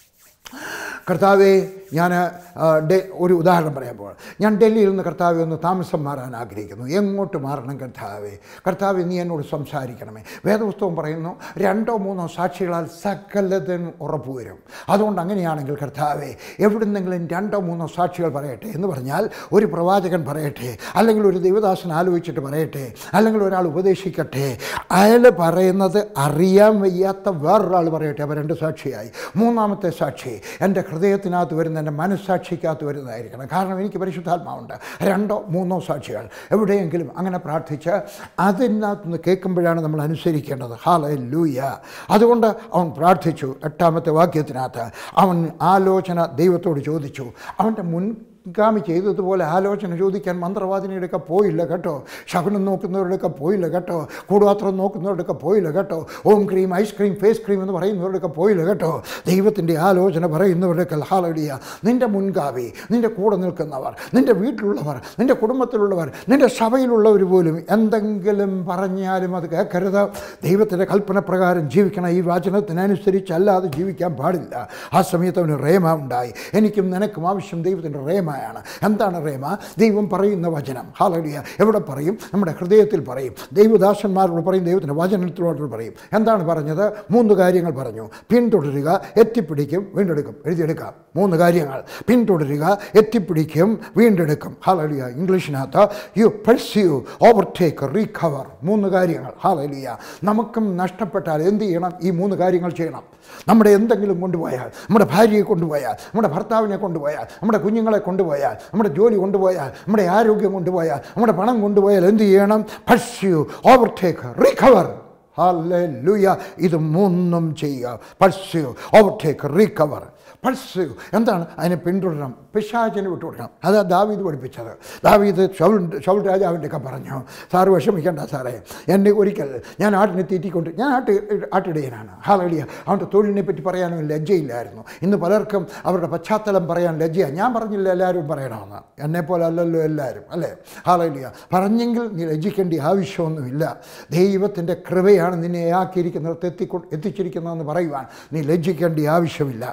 കർത്താവെ ഞാൻ ആ, ഡെ- ഒരു ഉദാഹരണം പറയാൻ പോവാം ഞാൻ ഡൽഹിയിൽ നിന്ന് കർത്താവെ ഒന്ന് താമസം മാറാൻ ആഗ്രഹിക്കുന്നു എങ്ങോട്ട് മാറണം കർത്താവെ കർത്താവെ നീ എന്നോട് സംസാരിക്കണമേ വേദപുസ്തകം പറയുന്നു രണ്ടോ മൂന്നോ സാക്ഷികളാൽ സകലതും ഉറപ്പ് വരും അതുകൊണ്ട് അങ്ങനെയാണെങ്കിൽ കർത്താവെ എവിടുന്നെങ്കിലും രണ്ടോ മൂന്നോ സാക്ഷികൾ പറയട്ടെ എന്ന് പറഞ്ഞാൽ ഒരു പ്രവാചകൻ പറയട്ടെ അല്ലെങ്കിൽ ഒരു ദൈവദാസൻ ആലോചിച്ചിട്ട് പറയട്ടെ അല്ലെങ്കിൽ ഒരാൾ ഉപദേശിക്കട്ടെ അയാൾ പറയുന്നത് അറിയാൻ വയ്യാത്ത വേറൊരാൾ പറയട്ടെ അവ രണ്ട് സാക്ഷിയായി മൂന്നാമത്തെ സാക്ഷി എൻ്റെ ഹൃദയത്തിനകത്ത് വരുന്ന എൻ്റെ മനസ്സാക്ഷിക്കകത്ത് വരുന്നതായിരിക്കണം കാരണം എനിക്ക് പരിശുദ്ധാത്മാവുണ്ട് രണ്ടോ മൂന്നോ സാക്ഷികൾ എവിടെയെങ്കിലും അങ്ങനെ പ്രാർത്ഥിച്ച് അതിനകത്ത് നിന്ന് കേൾക്കുമ്പോഴാണ് നമ്മൾ അനുസരിക്കേണ്ടത് ഹാല ലൂയ അതുകൊണ്ട് അവൻ പ്രാർത്ഥിച്ചു എട്ടാമത്തെ വാക്യത്തിനകത്ത് അവൻ ആലോചന ദൈവത്തോട് ചോദിച്ചു അവൻ്റെ മുൻ ഗാമി ചെയ്തതുപോലെ ആലോചന ചോദിക്കാൻ മന്ത്രവാദിനിയുടെയൊക്കെ പോയില്ല കേട്ടോ ശകുനം നോക്കുന്നവരുടെയൊക്കെ പോയില്ല കേട്ടോ കൂടുപാത്രം നോക്കുന്നവരുടെയൊക്കെ പോയില്ല കേട്ടോ ഓം ക്രീം ഐസ്ക്രീം ഫേസ് ക്രീം എന്ന് പറയുന്നവരുടെയൊക്കെ പോയില്ല കേട്ടോ ദൈവത്തിൻ്റെ ആലോചന പറയുന്നവരുടെയൊക്കെ ഹാലടിയ നിൻ്റെ മുൻകാവി നിൻ്റെ കൂടെ നിൽക്കുന്നവർ നിൻ്റെ വീട്ടിലുള്ളവർ നിൻ്റെ കുടുംബത്തിലുള്ളവർ നിൻ്റെ സഭയിലുള്ളവർ പോലും എന്തെങ്കിലും പറഞ്ഞാലും അത് കേൾക്കരുത് ദൈവത്തിൻ്റെ കൽപ്പന പ്രകാരം ജീവിക്കണം ഈ വചനത്തിനനുസരിച്ചല്ലാതെ ജീവിക്കാൻ പാടില്ല ആ സമയത്ത് അവന് റേമ ഉണ്ടായി എനിക്കും നിനക്കും ആവശ്യം ദൈവത്തിൻ്റെ റേമയാണ് എന്താണ് റേമ ദൈവം പറയുന്ന വചനം ഹാലടിയ എവിടെ പറയും നമ്മുടെ ഹൃദയത്തിൽ പറയും ദൈവദാസന്മാരോട് പറയും ദൈവത്തിൻ്റെ വചനത്തിലോട് പറയും എന്താണ് പറഞ്ഞത് മൂന്ന് കാര്യങ്ങൾ പറഞ്ഞു പിന്തുടരുക എത്തിപ്പിടിക്കും വീണ്ടെടുക്കും എഴുതിയെടുക്കാം മൂന്ന് കാര്യങ്ങൾ പിന്തുടരുക എത്തിപ്പിടിക്കും വീണ്ടെടുക്കും ഹാലലിയ ഇംഗ്ലീഷിനകത്ത് യു പെർസ്യൂ ഓവർടേക്ക് റീകവർ മൂന്ന് കാര്യങ്ങൾ ഹാലലിയ നമുക്കും നഷ്ടപ്പെട്ടാൽ എന്ത് ചെയ്യണം ഈ മൂന്ന് കാര്യങ്ങൾ ചെയ്യണം നമ്മുടെ എന്തെങ്കിലും കൊണ്ടുപോയാൽ നമ്മുടെ ഭാര്യയെ കൊണ്ടുപോയാൽ നമ്മുടെ ഭർത്താവിനെ കൊണ്ടുപോയാൽ നമ്മുടെ കുഞ്ഞുങ്ങളെ കൊണ്ടുപോയാൽ നമ്മുടെ ജോലി കൊണ്ടുപോയാൽ നമ്മുടെ ആരോഗ്യം കൊണ്ടുപോയാൽ നമ്മുടെ പണം കൊണ്ടുപോയാൽ എന്ത് ചെയ്യണം പർസ്യൂ ഓവർടേക്ക് റീകവർ ഹല്ലേലൂയ ഇത് മൂന്നും ചെയ്യുക പൾസ്യൂ ഓവർടേക്ക് റീകവർ പൾസ്യൂ എന്താണ് അതിനെ പിന്തുടരണം പിശാചിനെ വിട്ടുകൊടുക്കണം അതാ ദാവീദ് പഠിപ്പിച്ചത് ദാവീദ് ഷൗൽ ഷൗൽ രാജാവിൻ്റെ ഒക്കെ പറഞ്ഞു സാറ് വിഷമിക്കേണ്ട സാറേ എന്നെ ഒരിക്കൽ ഞാൻ ആട്ടിനെ തീറ്റിക്കൊണ്ട് ഞാൻ ആട്ട് ആട്ടിടയനാണ് ഹാലളിയ അവൻ്റെ തൊഴിലിനെ പറ്റി പറയാനും ലജ്ജയില്ലായിരുന്നു ഇന്ന് പലർക്കും അവരുടെ പശ്ചാത്തലം പറയാൻ ലജ്ജയാണ് ഞാൻ പറഞ്ഞില്ല എല്ലാവരും പറയണമെന്ന് എന്നെപ്പോലെ അല്ലല്ലോ എല്ലാവരും അല്ലേ ഹാലളിയ പറഞ്ഞെങ്കിൽ നീ ലജ്ജിക്കേണ്ട ആവശ്യമൊന്നുമില്ല ദൈവത്തിൻ്റെ കൃപയാണ് നിന്നെ ആക്കിയിരിക്കുന്നിടത്ത് എത്തിക്കൊ എത്തിച്ചിരിക്കുന്നതെന്ന് പറയുവാൻ നീ ലജ്ജിക്കേണ്ട ആവശ്യമില്ല അതുകൊണ്ട്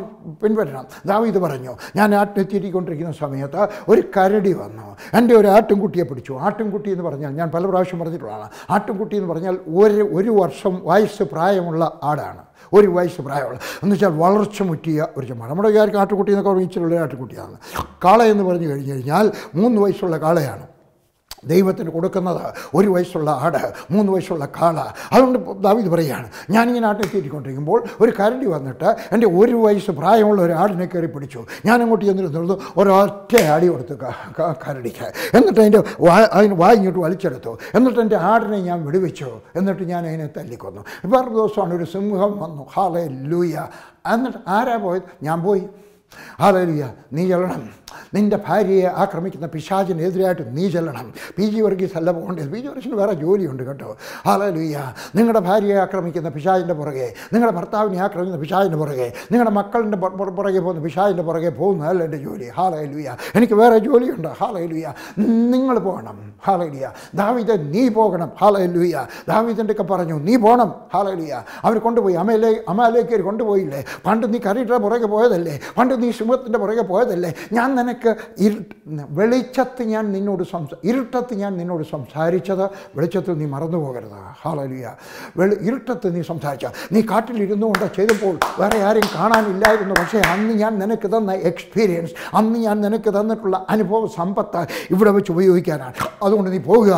പിൻവരണം ദാവീദ് പറഞ്ഞു ഞാൻ ആട്ടിനെത്തിയിരിക്കൊണ്ടിരിക്കുന്ന സമയത്ത് ഒരു കരടി വന്നു എൻ്റെ ഒരു ആട്ടിൻകുട്ടിയെ പിടിച്ചു ആട്ടിൻകുട്ടി എന്ന് പറഞ്ഞാൽ ഞാൻ പല പ്രാവശ്യം പറഞ്ഞിട്ടുള്ളതാണ് ആട്ടിൻകുട്ടി എന്ന് പറഞ്ഞാൽ ഒരു ഒരു വർഷം വയസ്സ് പ്രായമുള്ള ആടാണ് ഒരു വയസ്സ് പ്രായമുള്ള എന്ന് വെച്ചാൽ വളർച്ച മുറ്റിയ ഒരു ചുമ നമ്മുടെ വിചാരിക്കും ആട്ടുകുട്ടി എന്നൊക്കെ പറഞ്ഞാൽ ഇച്ചിരി ആട്ടുകുട്ടിയാണ് കാള എന്ന് പറഞ്ഞു കഴിഞ്ഞ് കഴിഞ്ഞാൽ മൂന്ന് വയസ്സുള്ള കാളയാണ് ദൈവത്തിന് കൊടുക്കുന്നത് ഒരു വയസ്സുള്ള ആട് മൂന്ന് വയസ്സുള്ള കാള അതുകൊണ്ട് ദാവീദ് പറയുകയാണ് ഞാനിങ്ങനെ ആട്ടിനെത്തിയിരിക്കൊണ്ടിരിക്കുമ്പോൾ ഒരു കരടി വന്നിട്ട് എൻ്റെ ഒരു വയസ്സ് പ്രായമുള്ള ഒരു ആടിനെ കയറി പിടിച്ചു ഞാൻ അങ്ങോട്ട് ചെന്നിരുന്നത് ഒരൊറ്റ അടി കൊടുത്തു ക- ക- കരടിക്ക് എന്നിട്ട് അതിൻ്റെ വാ അതിന് വായിങ്ങോട്ട് വലിച്ചെടുത്തു എന്നിട്ട് എൻ്റെ ആടിനെ ഞാൻ വിടുവിച്ചു എന്നിട്ട് ഞാൻ അതിനെ തല്ലിക്കൊന്നു വേറെ ദിവസമാണ് ഒരു സിംഹം വന്നു ഹാലേ ലൂയ എന്നിട്ട് ആരാ പോയത് ഞാൻ പോയി ഹാലലിയ നീ ചെല്ലണം നിൻ്റെ ഭാര്യയെ ആക്രമിക്കുന്ന പിശാചിനെതിരായിട്ട് നീ ചെല്ലണം പി ജി വർഗീസ് അല്ല പോകേണ്ടത് പി ജി വർഗീസിന് വേറെ ജോലിയുണ്ട് കേട്ടോ ഹാലലിയ നിങ്ങളുടെ ഭാര്യയെ ആക്രമിക്കുന്ന പിശാചിൻ്റെ പുറകെ നിങ്ങളുടെ ഭർത്താവിനെ ആക്രമിക്കുന്ന പിശാചിൻ്റെ പുറകെ നിങ്ങളുടെ മക്കളുടെ പുറ- പുറ- പുറകെ പോകുന്ന പിശാചിൻ്റെ പുറകെ പോകുന്നതല്ല എൻ്റെ ജോലി ഹാലലുയ എനിക്ക് വേറെ ജോലിയുണ്ട് ഹാലലുയ നിങ്ങൾ പോകണം ഹാലലുയ ദാവിദ് നീ പോകണം ഹാലലുയ ദാവിദിൻ്റെ ഒക്കെ പറഞ്ഞു നീ പോകണം ഹാലലുയ അവർ കൊണ്ടുപോയി അമയിലേ അമാലേക്ക് കൊണ്ടുപോയില്ലേ പണ്ട് നീ കറിയുടെ പുറകെ പോയതല്ലേ പണ്ട് നീ സിംഹത്തിൻ്റെ പുറകെ പോയതല്ലേ ഞാൻ നിനക്ക് ഇരു വെളിച്ചത്ത് ഞാൻ നിന്നോട് സംസാ ഇരുട്ടത്ത് ഞാൻ നിന്നോട് സംസാരിച്ചത് വെളിച്ചത്തിൽ നീ മറന്നു പോകരുത് ഹാലലിയ വെളി ഇരുട്ടത്ത് നീ സംസാരിച്ച നീ കാട്ടിലിരുന്നു കൊണ്ട് ചെയ്തപ്പോൾ വേറെ ആരും കാണാനില്ലായിരുന്നു പക്ഷേ അന്ന് ഞാൻ നിനക്ക് തന്ന എക്സ്പീരിയൻസ് അന്ന് ഞാൻ നിനക്ക് തന്നിട്ടുള്ള അനുഭവ സമ്പത്ത് ഇവിടെ വെച്ച് ഉപയോഗിക്കാനാണ് അതുകൊണ്ട് നീ പോവുക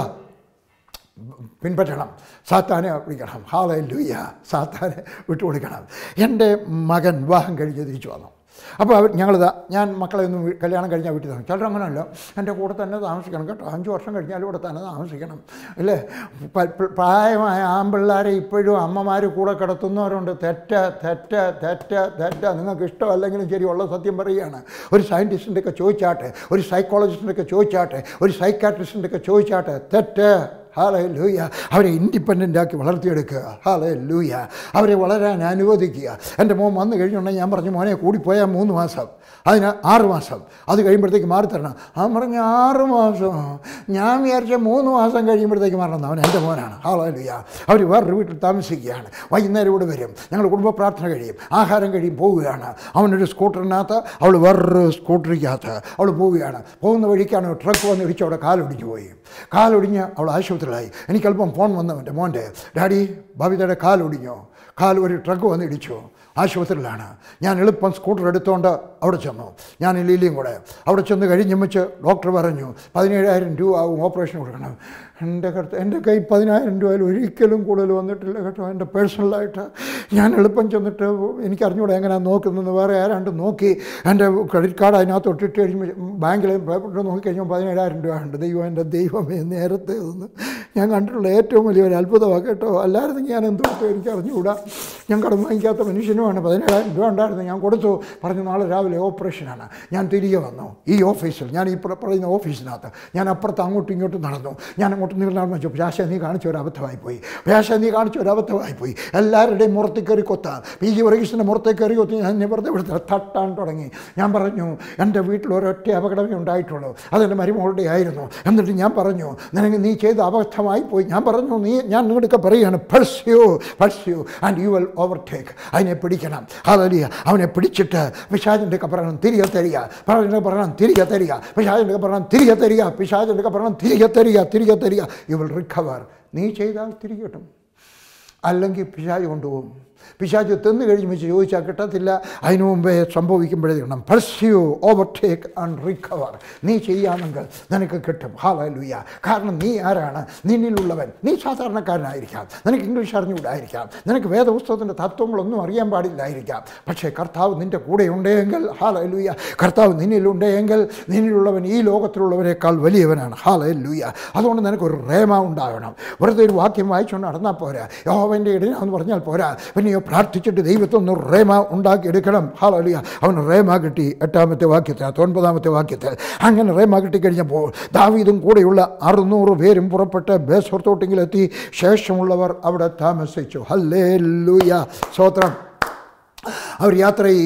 പിൻപറ്റണം സാത്താനെ വിളിക്കണം ഹാളെ ലൂയ സാത്താനെ വിട്ടുകൊടുക്കണം എൻ്റെ മകൻ വിവാഹം കഴിഞ്ഞ് തിരിച്ചു വന്നു അപ്പോൾ അവർ ഞങ്ങളിതാ ഞാൻ മക്കളെ ഒന്നും വീ- കല്യാണം കഴിഞ്ഞാൽ വീട്ടിൽ താമസിക്കും ചിലർ അങ്ങനെയല്ല എൻ്റെ കൂടെ തന്നെ താമസിക്കണം കേട്ടോ അഞ്ച് വർഷം കഴിഞ്ഞാലും ഇവിടെ തന്നെ താമസിക്കണം അല്ലേ പ- പ- പ്രായമായ ആമ്പിള്ളാരെ ഇപ്പോഴും അമ്മമാർ കൂടെ കിടത്തുന്നവരുണ്ട് തെറ്റ തെറ്റ തെറ്റ തെറ്റ നിങ്ങൾക്ക് ഇഷ്ടമല്ലെങ്കിലും ശരി ഉള്ള സത്യം പറയുകയാണ് ഒരു സയൻറ്റിസ്റ്റിൻ്റെ ഒക്കെ ചോദിച്ചാട്ടെ ഒരു സൈക്കോളജിസ്റ്റിൻ്റെ ഒക്കെ ചോദിച്ചാട്ടെ ഒരു സൈക്കാട്രിസ്റ്റിൻ്റെ ഒക്കെ ചോദിച്ചാട്ടെ തെറ്റ് ഹാലേ ലൂയ അവരെ ഇൻഡിപെൻഡൻ്റ് ആക്കി വളർത്തിയെടുക്കുക ഹാലേ ലൂയ അവരെ വളരാൻ അനുവദിക്കുക എൻ്റെ മോൻ വന്നു കഴിഞ്ഞുണ്ടെങ്കിൽ ഞാൻ പറഞ്ഞു മോനെ കൂടിപ്പോയാൽ മൂന്ന് മാസം അതിന് ആറ് മാസം അത് കഴിയുമ്പോഴത്തേക്ക് മാറി തരണം അവൻ പറഞ്ഞ ആറ് മാസം ഞാൻ വിചാരിച്ച മൂന്ന് മാസം കഴിയുമ്പോഴത്തേക്ക് മാറണം അവൻ എൻ്റെ മോനാണ് ഹാലേ ലൂയ അവർ വേറൊരു വീട്ടിൽ താമസിക്കുകയാണ് വൈകുന്നേരം ഇവിടെ വരും ഞങ്ങൾ കുടുംബ പ്രാർത്ഥന കഴിയും ആഹാരം കഴിയും പോവുകയാണ് അവനൊരു സ്കൂട്ടറിനകത്ത് അവൾ വേറൊരു സ്കൂട്ടറിക്കകത്ത് അവൾ പോവുകയാണ് പോകുന്ന വഴിക്കാണ് ഒരു ട്രക്ക് വന്ന് ഇടിച്ച് അവിടെ കാലൊടിഞ്ഞു പോയി കാലൊടിഞ്ഞ് അവൾ ആശുപത്രിയിലായി എനിക്ക് അല്പം ഫോൺ വന്നവൻ്റെ മോൻ്റെ ഡാഡി ഭവിതയുടെ കാലൊടിഞ്ഞോ കാൽ ഒരു ട്രക്ക് വന്ന് ഇടിച്ചു ആശുപത്രിയിലാണ് ഞാൻ എളുപ്പം സ്കൂട്ടർ എടുത്തുകൊണ്ട് അവിടെ ചെന്നു ഞാൻ ലീലിയും കൂടെ അവിടെ ചെന്ന് കഴിഞ്ഞ് വെച്ച് ഡോക്ടർ പറഞ്ഞു പതിനേഴായിരം രൂപ ആവും ഓപ്പറേഷൻ കൊടുക്കണം എൻ്റെ കടുത്ത് എൻ്റെ കൈ പതിനായിരം രൂപയിൽ ഒരിക്കലും കൂടുതൽ വന്നിട്ടില്ല കേട്ടോ എൻ്റെ പേഴ്സണലായിട്ട് ഞാൻ എളുപ്പം ചെന്നിട്ട് എനിക്ക് അറിഞ്ഞൂടെ എങ്ങനെയാണ് നോക്കുന്നത് വേറെ ആരാണ്ട് നോക്കി എൻ്റെ ക്രെഡിറ്റ് കാർഡ് അതിനകത്ത് ഇട്ടിട്ട് കഴിഞ്ഞ് ബാങ്കിൽ പേപ്പർ നോക്കിക്കഴിഞ്ഞാൽ പതിനേഴായിരം രൂപ ഉണ്ട് ദൈവം എൻ്റെ ദൈവമേ നേരത്തെ ഒന്ന് ഞാൻ കണ്ടിട്ടുള്ള ഏറ്റവും വലിയൊരു അത്ഭുതമാണ് കേട്ടോ അല്ലായിരുന്നെങ്കിൽ ഞാൻ എന്തുകൊണ്ടോ എനിക്ക് അറിഞ്ഞുകൂടാ ഞാൻ കടം വാങ്ങിക്കാത്ത മനുഷ്യനുമാണ് പതിനേഴായിരം രൂപ ഉണ്ടായിരുന്നു ഞാൻ കൊടുത്തു പറഞ്ഞു നാളെ രാവിലെ ഓപ്പറേഷനാണ് ഞാൻ തിരികെ വന്നു ഈ ഓഫീസിൽ ഞാൻ ഈ പ്ര- പറയുന്ന ഓഫീസിനകത്ത് ഞാൻ അപ്പുറത്ത് അങ്ങോട്ടും ഇങ്ങോട്ടും നടന്നു ഞാൻ അങ്ങോട്ട് നീളാൻ വെച്ചു ഭാഷ നീ കാണിച്ച ഒരു അബദ്ധമായി പോയി ഭാഷ നീ കാണിച്ച ഒരു അബദ്ധമായി പോയി എല്ലാവരുടെയും മുറത്തിൽ കയറി കൊത്താൻ പി ജി വർഗീസിൻ്റെ മുറത്തിൽ കയറി കൊത്തി ഞാൻ എന്നെ വെറുതെ വിടുത്ത തട്ടാൻ തുടങ്ങി ഞാൻ പറഞ്ഞു എൻ്റെ വീട്ടിൽ ഒരൊറ്റ അപകടമേ ഉണ്ടായിട്ടുള്ളൂ അതെൻ്റെ മരുമകളുടെ ആയിരുന്നു എന്നിട്ട് ഞാൻ പറഞ്ഞു നിനക്ക് നീ ചെയ്ത അബദ്ധമായി പോയി ഞാൻ പറഞ്ഞു നീ ഞാൻ നിങ്ങളുടെ പറയുകയാണ് pursue pursue and you will overtake അതിനെ പിടിക്കണം അതലിയ അവനെ പിടിച്ചിട്ട് പിശാചിൻ്റെ ഒക്കെ പറയണം തിരികെ തരിക പിശാചിൻ്റെ പറയണം തിരികെ തരിക പിശാചിൻ്റെ ഒക്കെ പറയണം തിരികെ തരിക പിശാചിൻ്റെ ഒക്കെ പറയണം തിരികെ തരിക തിരികെ തരിക യു വിൽ റിക്കവർ നീ ചെയ്താൽ തിരികെ കിട്ടും അല്ലെങ്കിൽ പിശാജ് കൊണ്ടുപോകും പിശാജ് തിന്നു കഴിഞ്ഞ് വെച്ച് ചോദിച്ചാൽ കിട്ടത്തില്ല അതിനു മുമ്പേ സംഭവിക്കുമ്പോഴേ കിട്ടണം പർസ്യൂ ഓവർടേക്ക് ആൻഡ് റിക്കവർ നീ ചെയ്യാമെങ്കിൽ നിനക്ക് കിട്ടും ഹാലലുയ കാരണം നീ ആരാണ് നിന്നിലുള്ളവൻ നീ സാധാരണക്കാരനായിരിക്കാം നിനക്ക് ഇംഗ്ലീഷ് അറിഞ്ഞുകൂടായിരിക്കാം നിനക്ക് വേദപുസ്തകത്തിൻ്റെ തത്വങ്ങളൊന്നും അറിയാൻ പാടില്ലായിരിക്കാം പക്ഷേ കർത്താവ് നിൻ്റെ കൂടെ ഉണ്ടെങ്കിൽ ഹാലലുയ കർത്താവ് നിന്നിലുണ്ടെങ്കിൽ നിന്നിലുള്ളവൻ ഈ ലോകത്തിലുള്ളവരെക്കാൾ വലിയവനാണ് ഹാലലുയ അതുകൊണ്ട് നിനക്കൊരു റേമ ഉണ്ടാകണം വെറുതെ ഒരു വാക്യം വായിച്ചുകൊണ്ട് നടന്നാൽ പോരാ യോഹവൻ്റെ ഇടനാന്ന് പറഞ്ഞാൽ പോരാ പിന്നെയോ പ്രാർത്ഥിച്ചിട്ട് ദൈവത്തിൽ നിന്ന് റേമ ഉണ്ടാക്കിയെടുക്കണം ഹാലലിയ അവന് റേമ കിട്ടി എട്ടാമത്തെ വാക്യത്തിൽ ഒൻപതാമത്തെ വാക്യത്തിൽ അങ്ങനെ റേമ കിട്ടിക്കഴിഞ്ഞപ്പോൾ ദാവീദും കൂടെയുള്ള അറുന്നൂറ് പേരും പുറപ്പെട്ട് ബേസ്വർത്തോട്ടിങ്കിലെത്തി ശേഷമുള്ളവർ അവിടെ താമസിച്ചു ഹല്ലേ ലൂയ സ്വത്രം അവർ യാത്ര ചെയ്യുകയാണ്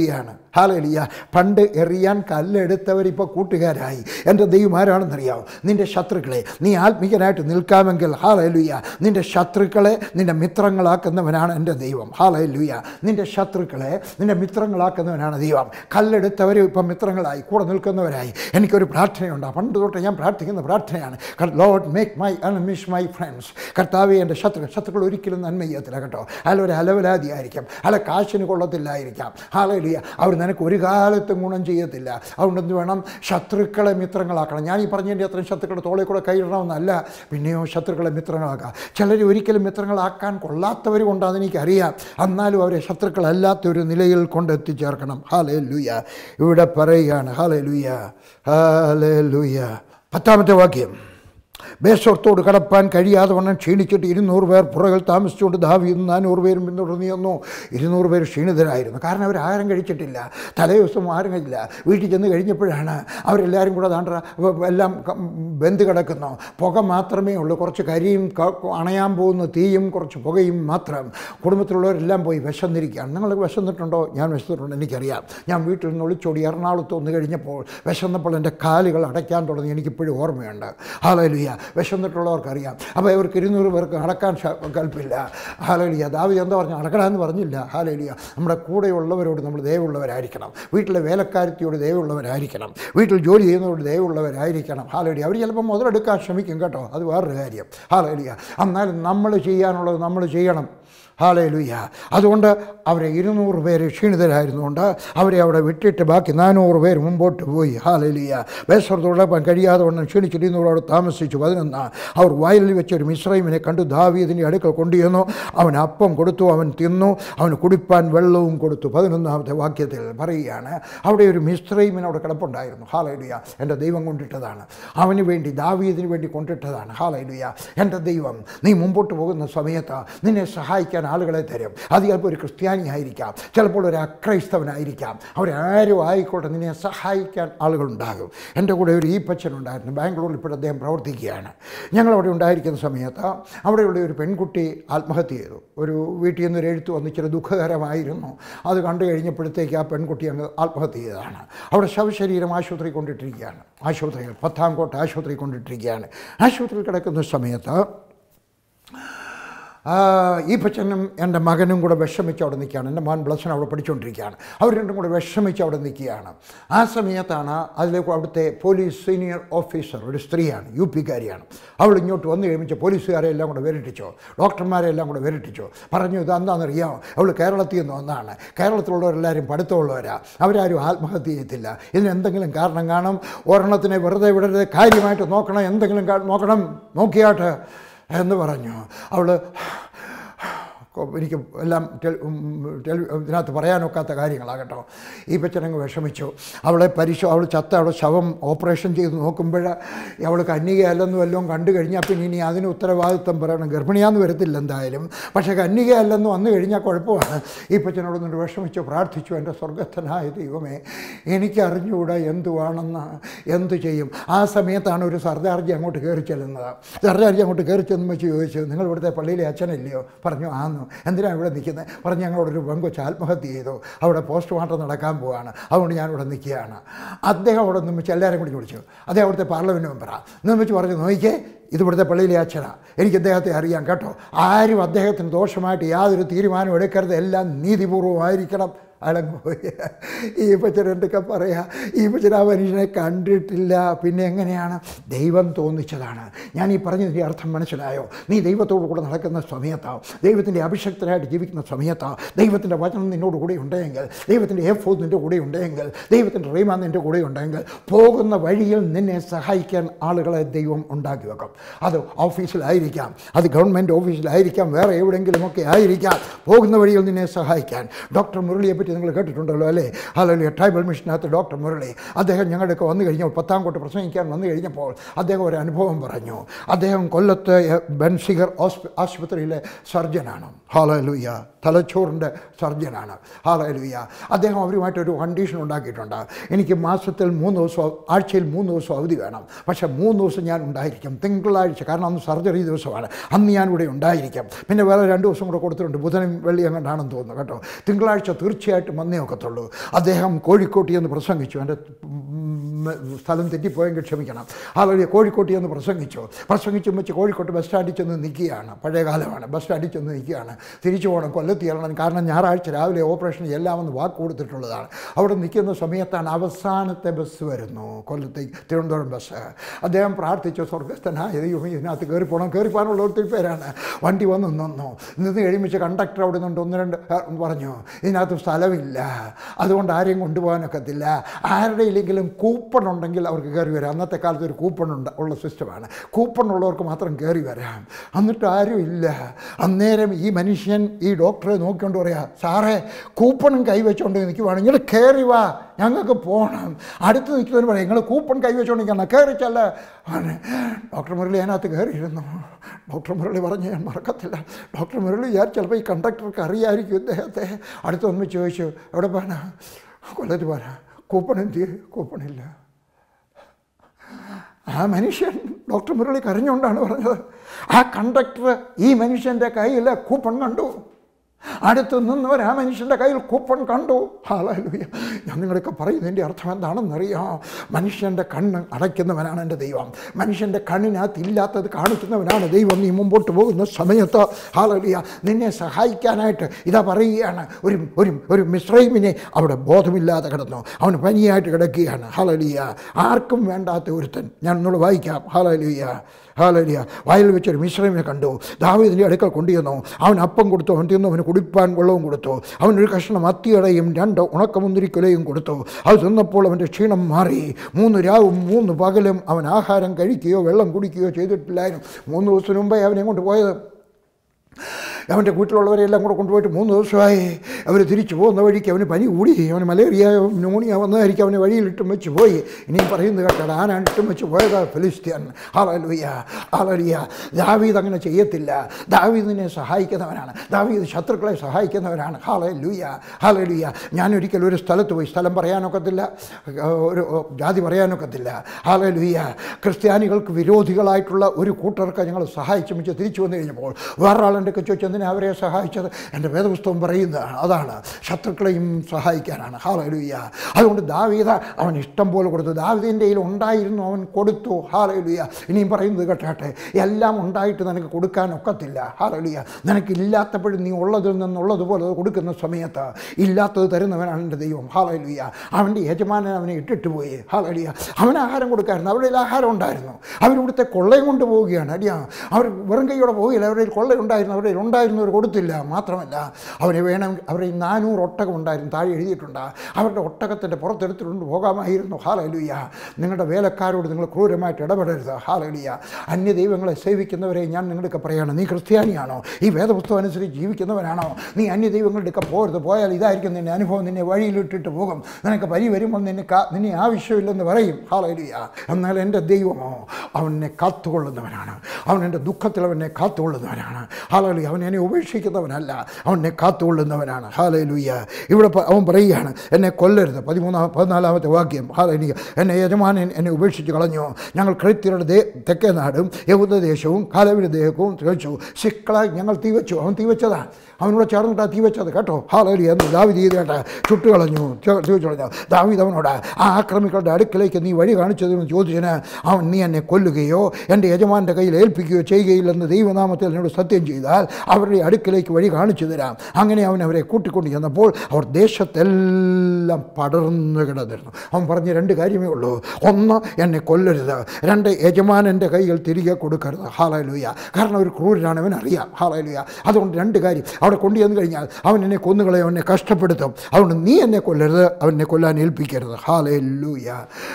ഹാലലിയ പണ്ട് എറിയാൻ കല്ലെടുത്തവരിപ്പോൾ കൂട്ടുകാരായി എൻ്റെ ദൈവം ആരാണെന്നറിയാമോ നിൻ്റെ ശത്രുക്കളെ നീ ആത്മീയനായിട്ട് നിൽക്കാമെങ്കിൽ ഹാലലുയ നിൻ്റെ ശത്രുക്കളെ നിൻ്റെ മിത്രങ്ങളാക്കുന്നവനാണ് എൻ്റെ ദൈവം ഹാലലുയ നിൻ്റെ ശത്രുക്കളെ നിൻ്റെ മിത്രങ്ങളാക്കുന്നവനാണ് ദൈവം കല്ലെടുത്തവർ ഇപ്പം മിത്രങ്ങളായി കൂടെ നിൽക്കുന്നവരായി എനിക്കൊരു പ്രാർത്ഥനയുണ്ട് പണ്ട് തൊട്ട് ഞാൻ പ്രാർത്ഥിക്കുന്ന പ്രാർത്ഥനയാണ് Lord make my enemies my friends കർത്താവെ എൻ്റെ ശത്രുക്കൾ ശത്രുക്കൾ ഒരിക്കലും നന്മ ചെയ്യത്തില്ല കേട്ടോ അയാൾ ഒരു അലവലാതിയായിരിക്കാം അയാളെ കാശിന് കൊള്ളത്തില്ലായിരിക്കാം ഹാലലിയ അവർ നിനക്ക് ഒരു കാലത്തും ഗുണം ചെയ്യത്തില്ല അതുകൊണ്ട് എന്ത് വേണം ശത്രുക്കളെ മിത്രങ്ങളാക്കണം ഞാൻ ഈ പറഞ്ഞതിൻ്റെ അത്രയും ശത്രുക്കളുടെ തോളെ കൂടെ കൈയിടണമെന്നല്ല പിന്നെയോ ശത്രുക്കളെ മിത്രങ്ങളാക്കാം ചിലർ ഒരിക്കലും മിത്രങ്ങളാക്കാൻ കൊള്ളാത്തവർ കൊണ്ടാണെന്ന് എനിക്കറിയാം എന്നാലും അവരെ ശത്രുക്കളല്ലാത്ത ഒരു നിലയിൽ കൊണ്ടെത്തിച്ചേർക്കണം ഹാലേ ലൂയ ഇവിടെ പറയുകയാണ് ഹാലേ ലൂയ ഹാലേ ലൂയ പത്താമത്തെ വാക്യം ബേസോർത്തോട് കടപ്പാൻ കഴിയാതെ വണ്ണം ക്ഷീണിച്ചിട്ട് ഇരുന്നൂറ് പേർ പുറകിൽ താമസിച്ചുകൊണ്ട് ദാവീന്ന് നാനൂറ് പേരും പിന്തുടർന്നു വന്നു ഇരുന്നൂറ് പേർ ക്ഷീണിതരായിരുന്നു കാരണം അവർ ആഹാരം കഴിച്ചിട്ടില്ല തലേദിവസം ആഹാരം കഴിച്ചില്ല വീട്ടിൽ ചെന്ന് കഴിഞ്ഞപ്പോഴാണ് അവരെല്ലാവരും കൂടെ താണ്ട എല്ലാം ക- വെന്ത് കിടക്കുന്നു പുക മാത്രമേ ഉള്ളൂ കുറച്ച് കരിയും ക- അണയാൻ പോകുന്ന തീയും കുറച്ച് പുകയും മാത്രം കുടുംബത്തിലുള്ളവരെല്ലാം പോയി വിശന്നിരിക്കുകയാണ് നിങ്ങൾ വിശന്നിട്ടുണ്ടോ ഞാൻ വിശന്നിട്ടുണ്ട് എനിക്കറിയാം ഞാൻ വീട്ടിൽ നിന്ന് ഒളിച്ചോടി എറണാകുളത്ത് വന്ന് കഴിഞ്ഞപ്പോൾ വിശന്നപ്പോൾ എൻ്റെ കാലുകൾ അടയ്ക്കാൻ തുടങ്ങി എനിക്കിപ്പോഴും ഓർമ്മയുണ്ട് ഹാലലിയ വിശന്നിട്ടുള്ളവർക്കറിയാം അപ്പോൾ ഇവർക്ക് ഇരുന്നൂറ് പേർക്ക് അടക്കാൻ ശ- കൽപ്പില്ല ഹാലലിയ ദാവി എന്താ പറഞ്ഞു അടക്കണമെന്ന് പറഞ്ഞില്ല ഹാലലിയ നമ്മുടെ കൂടെയുള്ളവരോട് നമ്മൾ ദയവുള്ളവരായിരിക്കണം വീട്ടിലെ വേലക്കാരത്തിയോട് ദയവുള്ളവരായിരിക്കണം വീട്ടിൽ ജോലി ചെയ്യുന്നവരോട് ദയവുള്ളവരായിരിക്കണം ഹാലലിയ അവർ ചിലപ്പോൾ മുതലെടുക്കാൻ ശ്രമിക്കും കേട്ടോ അത് വേറൊരു കാര്യം ഹാലലിയ എന്നാലും നമ്മൾ ചെയ്യാനുള്ളത് നമ്മൾ ചെയ്യണം ഹാലയിലുയ്യ അതുകൊണ്ട് അവരെ ഇരുന്നൂറ് പേര് ക്ഷീണിതരായിരുന്നുകൊണ്ട് അവരെ അവിടെ വിട്ടിട്ട് ബാക്കി നാനൂറ് പേര് മുമ്പോട്ട് പോയി ഹാലലിയ വേശ്വരത്തോടൊപ്പം കഴിയാതെ വണ്ണം ക്ഷീണിച്ചിട്ട് ഇരുന്നൂറ് അവിടെ താമസിച്ചു പതിനൊന്ന് അവർ വയലിൽ വെച്ചൊരു മിശ്രൈമിനെ കണ്ടു ദാവീദിൻ്റെ അടുക്കൽ കൊണ്ടുചെന്നു അവൻ അപ്പം കൊടുത്തു അവൻ തിന്നു അവന് കുടിപ്പാൻ വെള്ളവും കൊടുത്തു പതിനൊന്നാമത്തെ വാക്യത്തിൽ പറയുകയാണ് അവിടെ ഒരു മിശ്രൈമിന് അവിടെ കിടപ്പുണ്ടായിരുന്നു ഹാലയിലുയ എൻ്റെ ദൈവം കൊണ്ടിട്ടതാണ് അവന് വേണ്ടി ദാവീദിന് വേണ്ടി കൊണ്ടിട്ടതാണ് ഹാലയിലുയ എൻ്റെ ദൈവം നീ മുമ്പോട്ട് പോകുന്ന സമയത്ത് നിന്നെ സഹായിക്കാൻ ആളുകളെ തരും അത് ചിലപ്പോൾ ഒരു ക്രിസ്ത്യാനി ആയിരിക്കാം ചിലപ്പോൾ ഒരു അക്രൈസ്തവനായിരിക്കാം അവരാരും ആയിക്കോട്ടെ നിന്നെ സഹായിക്കാൻ ആളുകളുണ്ടാകും എൻ്റെ കൂടെ ഒരു ഈപ്പച്ചനുണ്ടായിരുന്നു ബാംഗ്ലൂരിൽ ഇപ്പോൾ അദ്ദേഹം പ്രവർത്തിക്കുകയാണ് ഞങ്ങളവിടെ ഉണ്ടായിരിക്കുന്ന സമയത്ത് അവിടെയുള്ള ഒരു പെൺകുട്ടി ആത്മഹത്യ ചെയ്തു ഒരു വീട്ടിൽ നിന്ന് ഒരു എഴുത്ത് വന്ന് ഇച്ചിരി ദുഃഖകരമായിരുന്നു അത് കണ്ടു കഴിഞ്ഞപ്പോഴത്തേക്ക് ആ പെൺകുട്ടി അങ്ങ് ആത്മഹത്യ ചെയ്തതാണ് അവിടെ ശവശരീരം ആശുപത്രി കൊണ്ടിട്ടിരിക്കുകയാണ് ആശുപത്രിയിൽ പത്താംകോട്ട ആശുപത്രി കൊണ്ടിട്ടിരിക്കുകയാണ് ആശുപത്രിയിൽ കിടക്കുന്ന സമയത്ത് ആ, ഈ പച്ചനും എൻ്റെ മകനും കൂടെ വിഷമിച്ച് അവിടെ നിൽക്കുകയാണ് എൻ്റെ മോൻ ബ്ലസ്സൻ അവിടെ പഠിച്ചുകൊണ്ടിരിക്കുകയാണ് അവർ രണ്ടും കൂടെ വിഷമിച്ച് അവിടെ നിൽക്കുകയാണ് ആ സമയത്താണ് അതിലേക്ക് അവിടുത്തെ പോലീസ് സീനിയർ ഓഫീസർ ഒരു സ്ത്രീയാണ് യു പിക്കാരിയാണ് അവൾ ഇങ്ങോട്ട് വന്നു കഴിയുമ്പോൾ പോലീസുകാരെ എല്ലാം കൂടെ വരട്ടിച്ചോ ഡോക്ടർമാരെ എല്ലാം കൂടെ വരട്ടിച്ചോ പറഞ്ഞു ഇത് എന്താണെന്നറിയാമോ അവൾ കേരളത്തിൽ നിന്ന് വന്നതാണ് കേരളത്തിലുള്ളവരെല്ലാവരും പഠിത്തമുള്ളവരാ അവരാരും ആത്മഹത്യ ചെയ്യത്തില്ല ഇതിന് എന്തെങ്കിലും കാരണം കാണും ഒരെണ്ണത്തിനെ വെറുതെ വിടരുത് കാര്യമായിട്ട് നോക്കണം എന്തെങ്കിലും കാ- നോക്കണം നോക്കിയാട്ട് എന്ന് പറഞ്ഞു അവൾ എനിക്ക് എല്ലാം ടെൽ ഉം, ടെൽ ഇതിനകത്ത് പറയാനൊക്കാത്ത കാര്യങ്ങളാണ് കേട്ടോ ഈ പച്ചനങ്ങ് വിഷമിച്ചു അവളെ പരിശോ അവൾ ചത്ത അവളെ ശവം ഓപ്പറേഷൻ ചെയ്ത് നോക്കുമ്പോൾ അവൾ കന്യകയല്ലെന്നും വല്ലതും കണ്ടു കഴിഞ്ഞാൽ പിന്നെ ഇനി അതിന് ഉത്തരവാദിത്വം പറയണം ഗർഭിണിയാന്ന് വരത്തില്ല എന്തായാലും പക്ഷേ കന്യകയല്ലെന്ന് വന്നു കഴിഞ്ഞാൽ കുഴപ്പമാണ് ഈ പച്ചനോട് നിന്നിട്ട് വിഷമിച്ചു പ്രാർത്ഥിച്ചു എൻ്റെ സ്വർഗസ്ഥനായ ദൈവമേ എനിക്ക് അറിഞ്ഞുകൂടാ എന്തുവാണെന്ന് എന്തു ചെയ്യും ആ സമയത്താണ് ഒരു സർദാർജി അങ്ങോട്ട് കയറി ചെല്ലുന്നത് സർദാർജി അങ്ങോട്ട് കയറി ചെന്ന് വെച്ച് ചോദിച്ചു നിങ്ങൾ ഇവിടുത്തെ പള്ളിയിലെ അച്ഛനല്ലയോ പറഞ്ഞു ആന്നു എന്തിനാണ് ഇവിടെ നിൽക്കുന്നത് പറഞ്ഞ് ഞങ്ങളോട് ഒരു പെങ്കൊച്ച് ആത്മഹത്യ ചെയ്തു അവിടെ പോസ്റ്റ്മോർട്ടം നടക്കാൻ പോവാണ് അതുകൊണ്ട് ഞാനിവിടെ നിൽക്കുകയാണ് അദ്ദേഹം അവിടെ നിന്ന് വെച്ച് എല്ലാവരും കൂടി വിളിച്ചു അദ്ദേഹം അവിടുത്തെ പാർലമെൻറ്റ് മെമ്പറാണ് നിന്ന് വെച്ച് പറഞ്ഞു നോക്കിയേ ഇത് ഇവിടുത്തെ പള്ളിയിലെ അച്ഛനാണ് എനിക്ക് അദ്ദേഹത്തെ അറിയാം കേട്ടോ ആരും അദ്ദേഹത്തിന് ദോഷമായിട്ട് യാതൊരു തീരുമാനം എടുക്കരുത് എല്ലാം നീതിപൂർവമായിരിക്കണം അയാളങ്ങ് പോയി ഈ പച്ചൻ എന്തൊക്കെ പറയാ ഈ പച്ചൻ ആ മനുഷ്യനെ കണ്ടിട്ടില്ല പിന്നെ എങ്ങനെയാണ് ദൈവം തോന്നിച്ചതാണ് ഞാൻ ഈ പറഞ്ഞതിൻ്റെ അർത്ഥം മനസ്സിലായോ നീ ദൈവത്തോടു കൂടെ നടക്കുന്ന സമയത്തോ ദൈവത്തിൻ്റെ അഭിഷക്തനായിട്ട് ജീവിക്കുന്ന സമയത്തോ ദൈവത്തിൻ്റെ വചനം നിന്നോട് കൂടെ ഉണ്ടെങ്കിൽ ദൈവത്തിൻ്റെ എഫോ നിൻ്റെ കൂടെ ഉണ്ടെങ്കിൽ ദൈവത്തിൻ്റെ റീമ നിൻ്റെ കൂടെ ഉണ്ടെങ്കിൽ പോകുന്ന വഴിയിൽ നിന്നെ സഹായിക്കാൻ ആളുകളെ ദൈവം ഉണ്ടാക്കി വെക്കും അത് ഓഫീസിലായിരിക്കാം അത് ഗവൺമെൻറ് ഓഫീസിലായിരിക്കാം വേറെ എവിടെയെങ്കിലുമൊക്കെ ആയിരിക്കാം പോകുന്ന വഴിയിൽ നിന്നെ സഹായിക്കാൻ ഡോക്ടർ മുരളിയെ പറ്റി നിങ്ങൾ കേട്ടിട്ടുണ്ടല്ലോ അല്ലേ അല്ലെങ്കിൽ ട്രൈബൽ മിഷനകത്ത് ഡോക്ടർ മുരളി അദ്ദേഹം ഞങ്ങളുടെയൊക്കെ വന്നു കഴിഞ്ഞപ്പോൾ പത്താംകോട്ട് പ്രസംഗിക്കാൻ വന്നു കഴിഞ്ഞപ്പോൾ അദ്ദേഹം ഒരു അനുഭവം പറഞ്ഞു അദ്ദേഹം കൊല്ലത്ത് ബെൻസിഗർ ഹോസ്പി ആശുപത്രിയിലെ സർജനാണ് ഹാലലുയ്യ തലച്ചോറിൻ്റെ സർജനാണ് ഹാലലുയ്യ അദ്ദേഹം അവരുമായിട്ട് ഒരു കണ്ടീഷൻ ഉണ്ടാക്കിയിട്ടുണ്ട് എനിക്ക് മാസത്തിൽ മൂന്ന് ദിവസം ആഴ്ചയിൽ മൂന്ന് ദിവസം അവധി വേണം പക്ഷേ മൂന്ന് ദിവസം ഞാൻ ഉണ്ടായിരിക്കും തിങ്കളാഴ്ച കാരണം അന്ന് സർജറി ദിവസമാണ് അന്ന് ഞാൻ ഇവിടെ ഉണ്ടായിരിക്കും പിന്നെ വേറെ രണ്ട് ദിവസം കൂടെ കൊടുത്തിട്ടുണ്ട് ബുധനും വെള്ളി അങ്ങോട്ടാണെന്ന് തോന്നുന്നു കേട്ടോ തിങ്കളാഴ്ച തീർച്ചയായിട്ടും തീർച്ചയായിട്ടും വന്നേ ഒക്കത്തുള്ളൂ അദ്ദേഹം കോഴിക്കോട്ടി എന്ന് പ്രസംഗിച്ചു എൻ്റെ സ്ഥലം തെറ്റിപ്പോയെങ്കിൽ ക്ഷമിക്കണം ആളുകൾ കോഴിക്കോട്ടി എന്ന് പ്രസംഗിച്ചു പ്രസംഗിച്ചും വെച്ച് കോഴിക്കോട്ട് ബസ് സ്റ്റാൻഡിൽ ചെന്ന് നിൽക്കുകയാണ് പഴയ കാലമാണ് ബസ് സ്റ്റാൻഡിൽ ചെന്ന് നിൽക്കുകയാണ് തിരിച്ചു പോകണം കൊല്ലത്ത് ചെല്ലണം കാരണം ഞായറാഴ്ച രാവിലെ ഓപ്പറേഷൻ എല്ലാമെന്ന് വാക്ക് കൊടുത്തിട്ടുള്ളതാണ് അവിടെ നിൽക്കുന്ന സമയത്താണ് അവസാനത്തെ ബസ് വരുന്നു കൊല്ലത്തേക്ക് തിരുവനന്തപുരം ബസ് അദ്ദേഹം പ്രാർത്ഥിച്ചു സ്വർഗസ്ഥനായ ദൈവം ഇതിനകത്ത് കയറി പോകണം കയറി പോകാനുള്ള ഒത്തിരി പേരാണ് വണ്ടി വന്ന് നിന്നു നിന്ന് കഴിയുമ്പോൾ കണ്ടക്ടർ അവിടെ നിന്നുണ്ട് ഒന്ന് രണ്ട് ആ, പറഞ്ഞു ഇതിനകത്ത് സ്ഥലമില്ല അതുകൊണ്ട് ആരെയും കൊണ്ടുപോകാനൊക്കത്തില്ല ആരുടെ ഇല്ലെങ്കിലും കൂപ്പൺ ഉണ്ടെങ്കിൽ അവർക്ക് കയറി വരാം അന്നത്തെ കാലത്ത് ഒരു കൂപ്പൺ ഉണ്ട് ഉള്ള സിസ്റ്റമാണ് കൂപ്പൺ ഉള്ളവർക്ക് മാത്രം കയറി വരാം എന്നിട്ട് ആരും ഇല്ല അന്നേരം ഈ മനുഷ്യൻ ഈ ഡോക്ടറെ നോക്കിക്കൊണ്ട് പറയാ സാറേ കൂപ്പണും കൈവച്ചുകൊണ്ട് നിൽക്കുവാണ് നിങ്ങൾ കയറി വാ ഞങ്ങൾക്ക് പോകണം അടുത്ത് നിൽക്കുന്നവർ പറയാം നിങ്ങൾ കൂപ്പൺ കൈവച്ചുകൊണ്ട് നിൽക്കണം കയറി ചെല്ല ആണ് ഡോക്ടർ മുരളി അതിനകത്ത് കയറിയിരുന്നു ഡോക്ടർ മുരളി പറഞ്ഞ് ഞാൻ മറക്കത്തില്ല ഡോക്ടർ മുരളി വിചാരിച്ചു ചിലപ്പോൾ ഈ കണ്ടക്ടർക്ക് അറിയായിരിക്കും ഇദ്ദേഹത്തെ അടുത്ത് വന്ന് ചോദിച്ചു എവിടെ പോകാനാ കൊല്ലത്ത് പോകാനാ കൂപ്പൺ എന്ത് കൂപ്പണില്ല ആ മനുഷ്യൻ ഡോക്ടർ മുരളി കരഞ്ഞുകൊണ്ടാണ് പറഞ്ഞത് ആ കണ്ടക്ടർ ഈ മനുഷ്യൻ്റെ കയ്യിൽ കൂപ്പൺ കണ്ടു അടുത്ത് നിന്നവർ ആ മനുഷ്യൻ്റെ കയ്യിൽ കൂപ്പൺ കണ്ടു ഹാലൂയ ഞാൻ നിങ്ങളൊക്കെ പറയുന്നതിൻ്റെ അർത്ഥം എന്താണെന്നറിയാം മനുഷ്യൻ്റെ കണ്ണ് അടയ്ക്കുന്നവനാണ് എൻ്റെ ദൈവം മനുഷ്യൻ്റെ കണ്ണിനകത്ത് ഇല്ലാത്തത് കാണിക്കുന്നവനാണ് ദൈവം നീ മുമ്പോട്ട് പോകുന്ന സമയത്ത് ഹാലലിയ നിന്നെ സഹായിക്കാനായിട്ട് ഇതാ പറയുകയാണ് ഒരു ഒരു ഒരു മിശ്രൈമിനെ അവിടെ ബോധമില്ലാതെ കിടന്നു അവന് പനിയായിട്ട് കിടക്കുകയാണ് ഹാലലിയ ആർക്കും വേണ്ടാത്ത ഒരുത്തൻ ഞാൻ ഒന്നുകൂടെ വായിക്കാം ഹാലലിയ ഹാലലിയ വയലിൽ വെച്ചൊരു മിശ്രമിനെ കണ്ടു ദാവീദിൻ്റെ അടുക്കൽ കൊണ്ടുചെന്നു അവൻ അപ്പം കൊടുത്തു അവൻ തിന്നു അവന് കുടിപ്പാൻ വെള്ളവും കൊടുത്തു അവനൊരു കഷ്ണം അത്തിയടയും രണ്ട് ഉണക്കമുന്തിരിക്കുലയും കൊടുത്തു അത് തിന്നപ്പോൾ അവൻ്റെ ക്ഷീണം മാറി മൂന്ന് രാവും മൂന്ന് പകലും അവൻ ആഹാരം കഴിക്കുകയോ വെള്ളം കുടിക്കുകയോ ചെയ്തിട്ടില്ലായിരുന്നു മൂന്ന് ദിവസത്തിന് മുമ്പേ അവനെ കൊണ്ട് പോയത് അവൻ്റെ വീട്ടിലുള്ളവരെല്ലാം കൂടെ കൊണ്ടുപോയിട്ട് മൂന്ന് ദിവസമായി അവർ തിരിച്ചു പോകുന്ന വഴിക്ക് അവന് പനി കൂടി അവന് മലേറിയ ന്യൂമോണിയ വന്നതായിരിക്കും അവനെ വഴിയിലിട്ടും വെച്ച് പോയി ഇനിയും പറയുന്നത് കേട്ടാൽ ആനാണ് ഇട്ടും വെച്ച് പോയതാ ഫിലിസ്തീൻ ഹാലലുയ്യ ഹാലലിയ ദാവീദ് അങ്ങനെ ചെയ്യത്തില്ല ദാവീദിനെ സഹായിക്കുന്നവനാണ് ദാവീദ് ശത്രുക്കളെ സഹായിക്കുന്നവനാണ് ഹാലലുയ്യ ഹാലലുയ്യ ഞാനൊരിക്കൽ ഒരു സ്ഥലത്ത് പോയി സ്ഥലം പറയാനൊക്കത്തില്ല ഒരു ജാതി പറയാനൊക്കത്തില്ല ഹാലലുയ്യ ക്രിസ്ത്യാനികൾക്ക് വിരോധികളായിട്ടുള്ള ഒരു കൂട്ടർക്ക് ഞങ്ങൾ സഹായിച്ചു വെച്ച് തിരിച്ചു വന്നു കഴിഞ്ഞപ്പോൾ വേറൊരാളെൻ്റെ ഒക്കെ ചോദിച്ചു എന്തിനാ അവരെ സഹായിച്ചത് എൻ്റെ വേദപുസ്തകം പറയുന്നതാണ് അതാണ് ശത്രുക്കളെയും സഹായിക്കാനാണ് ഹാലലുയ്യ അതുകൊണ്ട് ദാവീദ അവൻ ഇഷ്ടം പോലെ കൊടുത്തു ദാവീദിൻ്റെ കയ്യിൽ ഉണ്ടായിരുന്നു അവൻ കൊടുത്തു ഹാലലുയ്യ ഇനിയും പറയുന്നത് കേട്ടാട്ടെ എല്ലാം ഉണ്ടായിട്ട് നിനക്ക് കൊടുക്കാൻ ഒക്കത്തില്ല ഹാലലുയ്യ നിനക്കില്ലാത്തപ്പോഴും നീ ഉള്ളതിൽ നിന്നുള്ളതുപോലെ അത് കൊടുക്കുന്ന സമയത്ത് ഇല്ലാത്തത് തരുന്നവനാണ് എൻ്റെ ദൈവം ഹാലലുയ്യ അവൻ്റെ യജമാനൻ അവനെ ഇട്ടിട്ട് പോയി ഹാലലുയ്യ അവന് ആഹാരം കൊടുക്കായിരുന്നു അവരുടെ കയ്യിൽ ആഹാരം ഉണ്ടായിരുന്നു അവരിവിടുത്തെ കൊള്ളയും കൊണ്ട് പോവുകയാണ് അടിയാ അവർ വെറും കൈയോടെ പോവുകയില്ല അവരുടെ കയ്യിൽ കൊള്ളയുണ്ടായിരുന്നു അവരുടെ കയ്യിൽ ഉണ്ടായിരുന്നവർ കൊടുത്തില്ല മാത്രമല്ല അവന് വേണം അവരുടെ ഈ നാനൂറ് ഒട്ടകം ഉണ്ടായിരുന്നു താഴെ എഴുതിയിട്ടുണ്ട് അവരുടെ ഒട്ടകത്തിൻ്റെ പുറത്തെടുത്തിട്ടുണ്ട് പോകാമായിരുന്നു ഹാലലുയ്യ നിങ്ങളുടെ വേലക്കാരോട് നിങ്ങൾ ക്രൂരമായിട്ട് ഇടപെടരുത് ഹാലലുയ്യ അന്യ ദൈവങ്ങളെ സേവിക്കുന്നവരെ ഞാൻ നിങ്ങളുടെ പറയാണ് നീ ക്രിസ്ത്യാനിയാണോ ഈ വേദപുസ്തകം അനുസരിച്ച് ജീവിക്കുന്നവനാണോ നീ അന്യ ദൈവങ്ങളുടെ ഒക്കെ പോരുത് പോയാൽ ഇതായിരിക്കും നിന്റെ അനുഭവം നിന്നെ വഴിയിലിട്ടിട്ട് പോകും നിനക്ക് പരി വരുമ്പോൾ നിന്നെ കാ നിന്നെ ആവശ്യമില്ലെന്ന് പറയും ഹാലലുയ്യ എന്നാൽ എൻ്റെ ദൈവമോ അവനെ കാത്തുകൊള്ളുന്നവനാണ് അവൻ എൻ്റെ ദുഃഖത്തിൽ അവനെ കാത്തുകൊള്ളുന്നവനാണ് ഹാലലു അവൻ എന്നെ ഉപേക്ഷിക്കുന്നവനല്ല അവനെ കാത്തുകൊള്ളുന്നവനാണ് ഹാലലുയ്യ ഇവിടെ പ- അവൻ പറയുകയാണ് എന്നെ കൊല്ലരുത് പതിമൂന്നാം പതിനാലാമത്തെ വാക്യം ഹാലലിയ എന്നെ യജമാനൻ എന്നെ ഉപേക്ഷിച്ച് കളഞ്ഞു ഞങ്ങൾ ക്രൈത്യരുടെ ദേ തെക്കേ നാടും യഹൂദദേശവും കാലവിന്റെ ദേഹവും തികച്ചു ശിക്കളായി ഞങ്ങൾ തീവച്ചു അവൻ തീവച്ചതാണ് അവനോട് ചേർന്നിട്ടാ തീവച്ചത് കേട്ടോ ഹാലലി എന്ന് ദാവിദ് ചെയ്ത് കേട്ട ചുട്ടുകളഞ്ഞു തീവച്ചു കളഞ്ഞു ദാവിദ് അവനോട് ആ ആക്രമികളുടെ അടുക്കലേക്ക് നീ വഴി കാണിച്ചതെന്ന് ചോദിച്ചതിന് അവൻ നീ എന്നെ കൊല്ലുകയോ എൻ്റെ യജമാൻ്റെ കയ്യിൽ ഏൽപ്പിക്കുകയോ ചെയ്യുകയില്ലെന്ന് ദൈവനാമത്തിൽ എന്നോട് സത്യം ചെയ്താൽ അവരുടെ അടുക്കലേക്ക് വഴി കാണിച്ചു തരാം അങ്ങനെ അവൻ അവരെ കൂട്ടിക്കൊണ്ട് ചെന്നപ്പോൾ അവർ ദേശത്തെല്ലാം പടർന്നു കിടന്നിരുന്നു അവൻ പറഞ്ഞ രണ്ട് കാര്യമേ ഉള്ളൂ ഒന്ന് എന്നെ കൊല്ലരുത് രണ്ട് യജമാനൻ്റെ കയ്യിൽ തിരികെ കൊടുക്കരുത് ഹാലലുയ കാരണം ഒരു ക്രൂരനാണ് അവൻ അറിയാം ഹാലലുയ അതുകൊണ്ട് രണ്ട് കാര്യം അവിടെ കൊണ്ടുചെന്ന് കഴിഞ്ഞാൽ അവൻ എന്നെ കൊന്നുകളെ അവനെ കഷ്ടപ്പെടുത്തും അതുകൊണ്ട് നീ എന്നെ കൊല്ലരുത് അവനെ കൊല്ലാൻ ഏൽപ്പിക്കരുത് ഹാലൂയ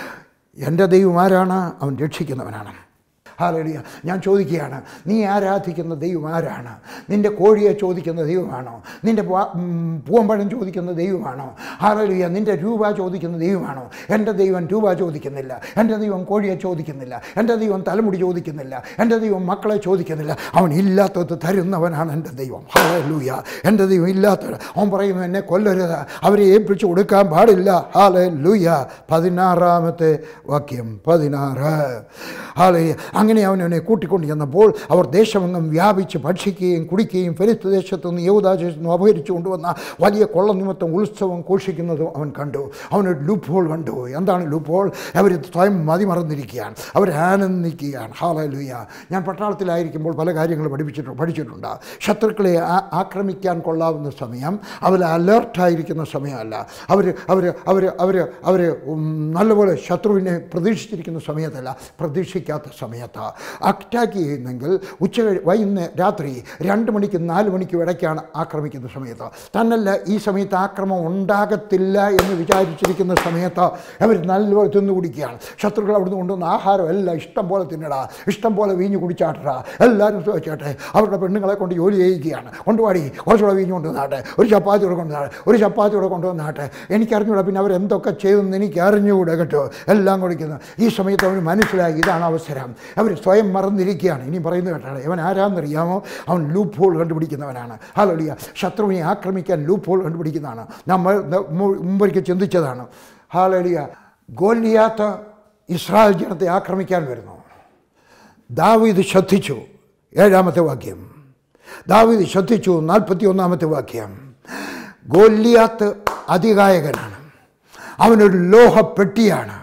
എൻ്റെ ദൈവം ആരാണ് അവൻ രക്ഷിക്കുന്നവനാണ് ഹാലലിയ ഞാൻ ചോദിക്കുകയാണ് നീ ആരാധിക്കുന്ന ദൈവം ആരാണ് നിൻ്റെ കോഴിയെ ചോദിക്കുന്ന ദൈവമാണോ നിൻ്റെ വാ- ഉം, പൂവമ്പഴം ചോദിക്കുന്ന ദൈവമാണോ ഹാലലിയ നിൻ്റെ രൂപ ചോദിക്കുന്ന ദൈവമാണോ എൻ്റെ ദൈവം രൂപ ചോദിക്കുന്നില്ല എൻ്റെ ദൈവം കോഴിയെ ചോദിക്കുന്നില്ല എൻ്റെ ദൈവം തലമുടി ചോദിക്കുന്നില്ല എൻ്റെ ദൈവം മക്കളെ ചോദിക്കുന്നില്ല അവൻ ഇല്ലാത്തത് തരുന്നവനാണ് എൻ്റെ ദൈവം ഹാലലൂയ എൻ്റെ ദൈവം ഇല്ലാത്തവൻ അവൻ പറയുന്നു എന്നെ കൊല്ലരുത് അവരെ ഏൽപ്പിച്ചു കൊടുക്കാൻ പാടില്ല ഹാലലൂയ പതിനാറാമത്തെ വാക്യം പതിനാറ് ഹാലയ അങ്ങനെ അവൻ അവനെ കൂട്ടിക്കൊണ്ട് ചെന്നപ്പോൾ അവർ ദേശമെങ്ങും വ്യാപിച്ച് ഭക്ഷിക്കുകയും കുടിക്കുകയും ഫെലിസ്ത് ദേശത്തു നിന്ന് യഹൂദാദേശത്തു നിന്ന് അപഹരിച്ചു കൊണ്ടുവന്ന വലിയ കൊള്ള നിമിത്തം ഉത്സവം ഘോഷിക്കുന്നതും അവൻ കണ്ടു അവനൊരു ലൂപ്പ് ഹോൾ കണ്ടു എന്താണ് ലൂപ്പ് ഹോൾ അവർ സ്വയം മതിമറന്നിരിക്കുകയാണ് അവർ ആനന്ദിക്കുകയാണ് ഹാലലുയ ഞാൻ പട്ടാളത്തിലായിരിക്കുമ്പോൾ പല കാര്യങ്ങൾ പഠിപ്പിച്ചിട്ടുണ്ട് പഠിച്ചിട്ടുണ്ട് ശത്രുക്കളെ ആ- ആക്രമിക്കാൻ കൊള്ളാവുന്ന സമയം അവർ അലേർട്ടായിരിക്കുന്ന സമയമല്ല അവർ അവർ അവർ അവർ അവർ നല്ലപോലെ ശത്രുവിനെ പ്രതീക്ഷിച്ചിരിക്കുന്ന സമയത്തല്ല പ്രതീക്ഷിക്കാത്ത സമയത്ത് അറ്റാക്ക് ചെയ്യുന്നെങ്കിൽ ഉച്ച കഴി- വൈകുന്നേ രാത്രി രണ്ട് മണിക്ക് നാല് മണിക്ക് ഇടയ്ക്കാണ് ആക്രമിക്കുന്ന സമയത്ത് തന്നല്ല ഈ സമയത്ത് ആക്രമണം ഉണ്ടാകത്തില്ല എന്ന് വിചാരിച്ചിരിക്കുന്ന സമയത്ത് അവർ നല്ലപോലെ തിന്നു കുടിക്കുകയാണ് ശത്രുക്കൾ അവിടുന്ന് കൊണ്ടുവന്ന ആഹാരം എല്ലാം ഇഷ്ടം പോലെ തിന്നടാ ഇഷ്ടം പോലെ വീഞ്ഞ് കുടിച്ചാട്ടടാ എല്ലാവരും ചോദിച്ചോട്ടെ അവരുടെ പെണ്ണുങ്ങളെ കൊണ്ട് ജോലി ചെയ്യിക്കുകയാണ് കൊണ്ടുപാടി കുറച്ചുകൂടെ വീഞ്ഞ് കൊണ്ടുവന്നാട്ടെ ഒരു ചപ്പാത്തി കൂടെ കൊണ്ടുവന്നാട്ടെ ഒരു ചപ്പാത്തി കൂടെ കൊണ്ടുവന്നാട്ടെ എനിക്കറിഞ്ഞൂടാ പിന്നെ അവരെന്തൊക്കെ ചെയ്തെന്ന് എനിക്ക് അറിഞ്ഞുകൂടെ കേട്ടോ എല്ലാം കൊടുക്കുന്നു ഈ സമയത്ത് അവന് മനസ്സിലായി ഇതാണ് അവസരം അവർ സ്വയം മറന്നിരിക്കുകയാണ് ഇനി പറയുന്നത് കേട്ടാണ് ഇവൻ ആരാന്നറിയാമോ അവൻ ലൂപ്പ് ഹോൾ കണ്ടുപിടിക്കുന്നവനാണ് ഹലോലിയ ശത്രുവിനെ ആക്രമിക്കാൻ ലൂപ്പ് ഹോൾ കണ്ടുപിടിക്കുന്നതാണ് നമ്മൾ മുമ്പൊരിക്കൽ ചിന്തിച്ചതാണ് ഹാലലിയ ഗോലിയാത്ത ഇസ്രായേൽ ജനത്തെ ആക്രമിക്കാൻ വരുന്നു ദാവീദ് ശ്രദ്ധിച്ചു ഏഴാമത്തെ വാക്യം ദാവീദ് ശ്രദ്ധിച്ചു നാൽപ്പത്തി ഒന്നാമത്തെ വാക്യം ഗോല്യാത്ത് അതികായകനാണ് അവനൊരു ലോഹപ്പെട്ടിയാണ്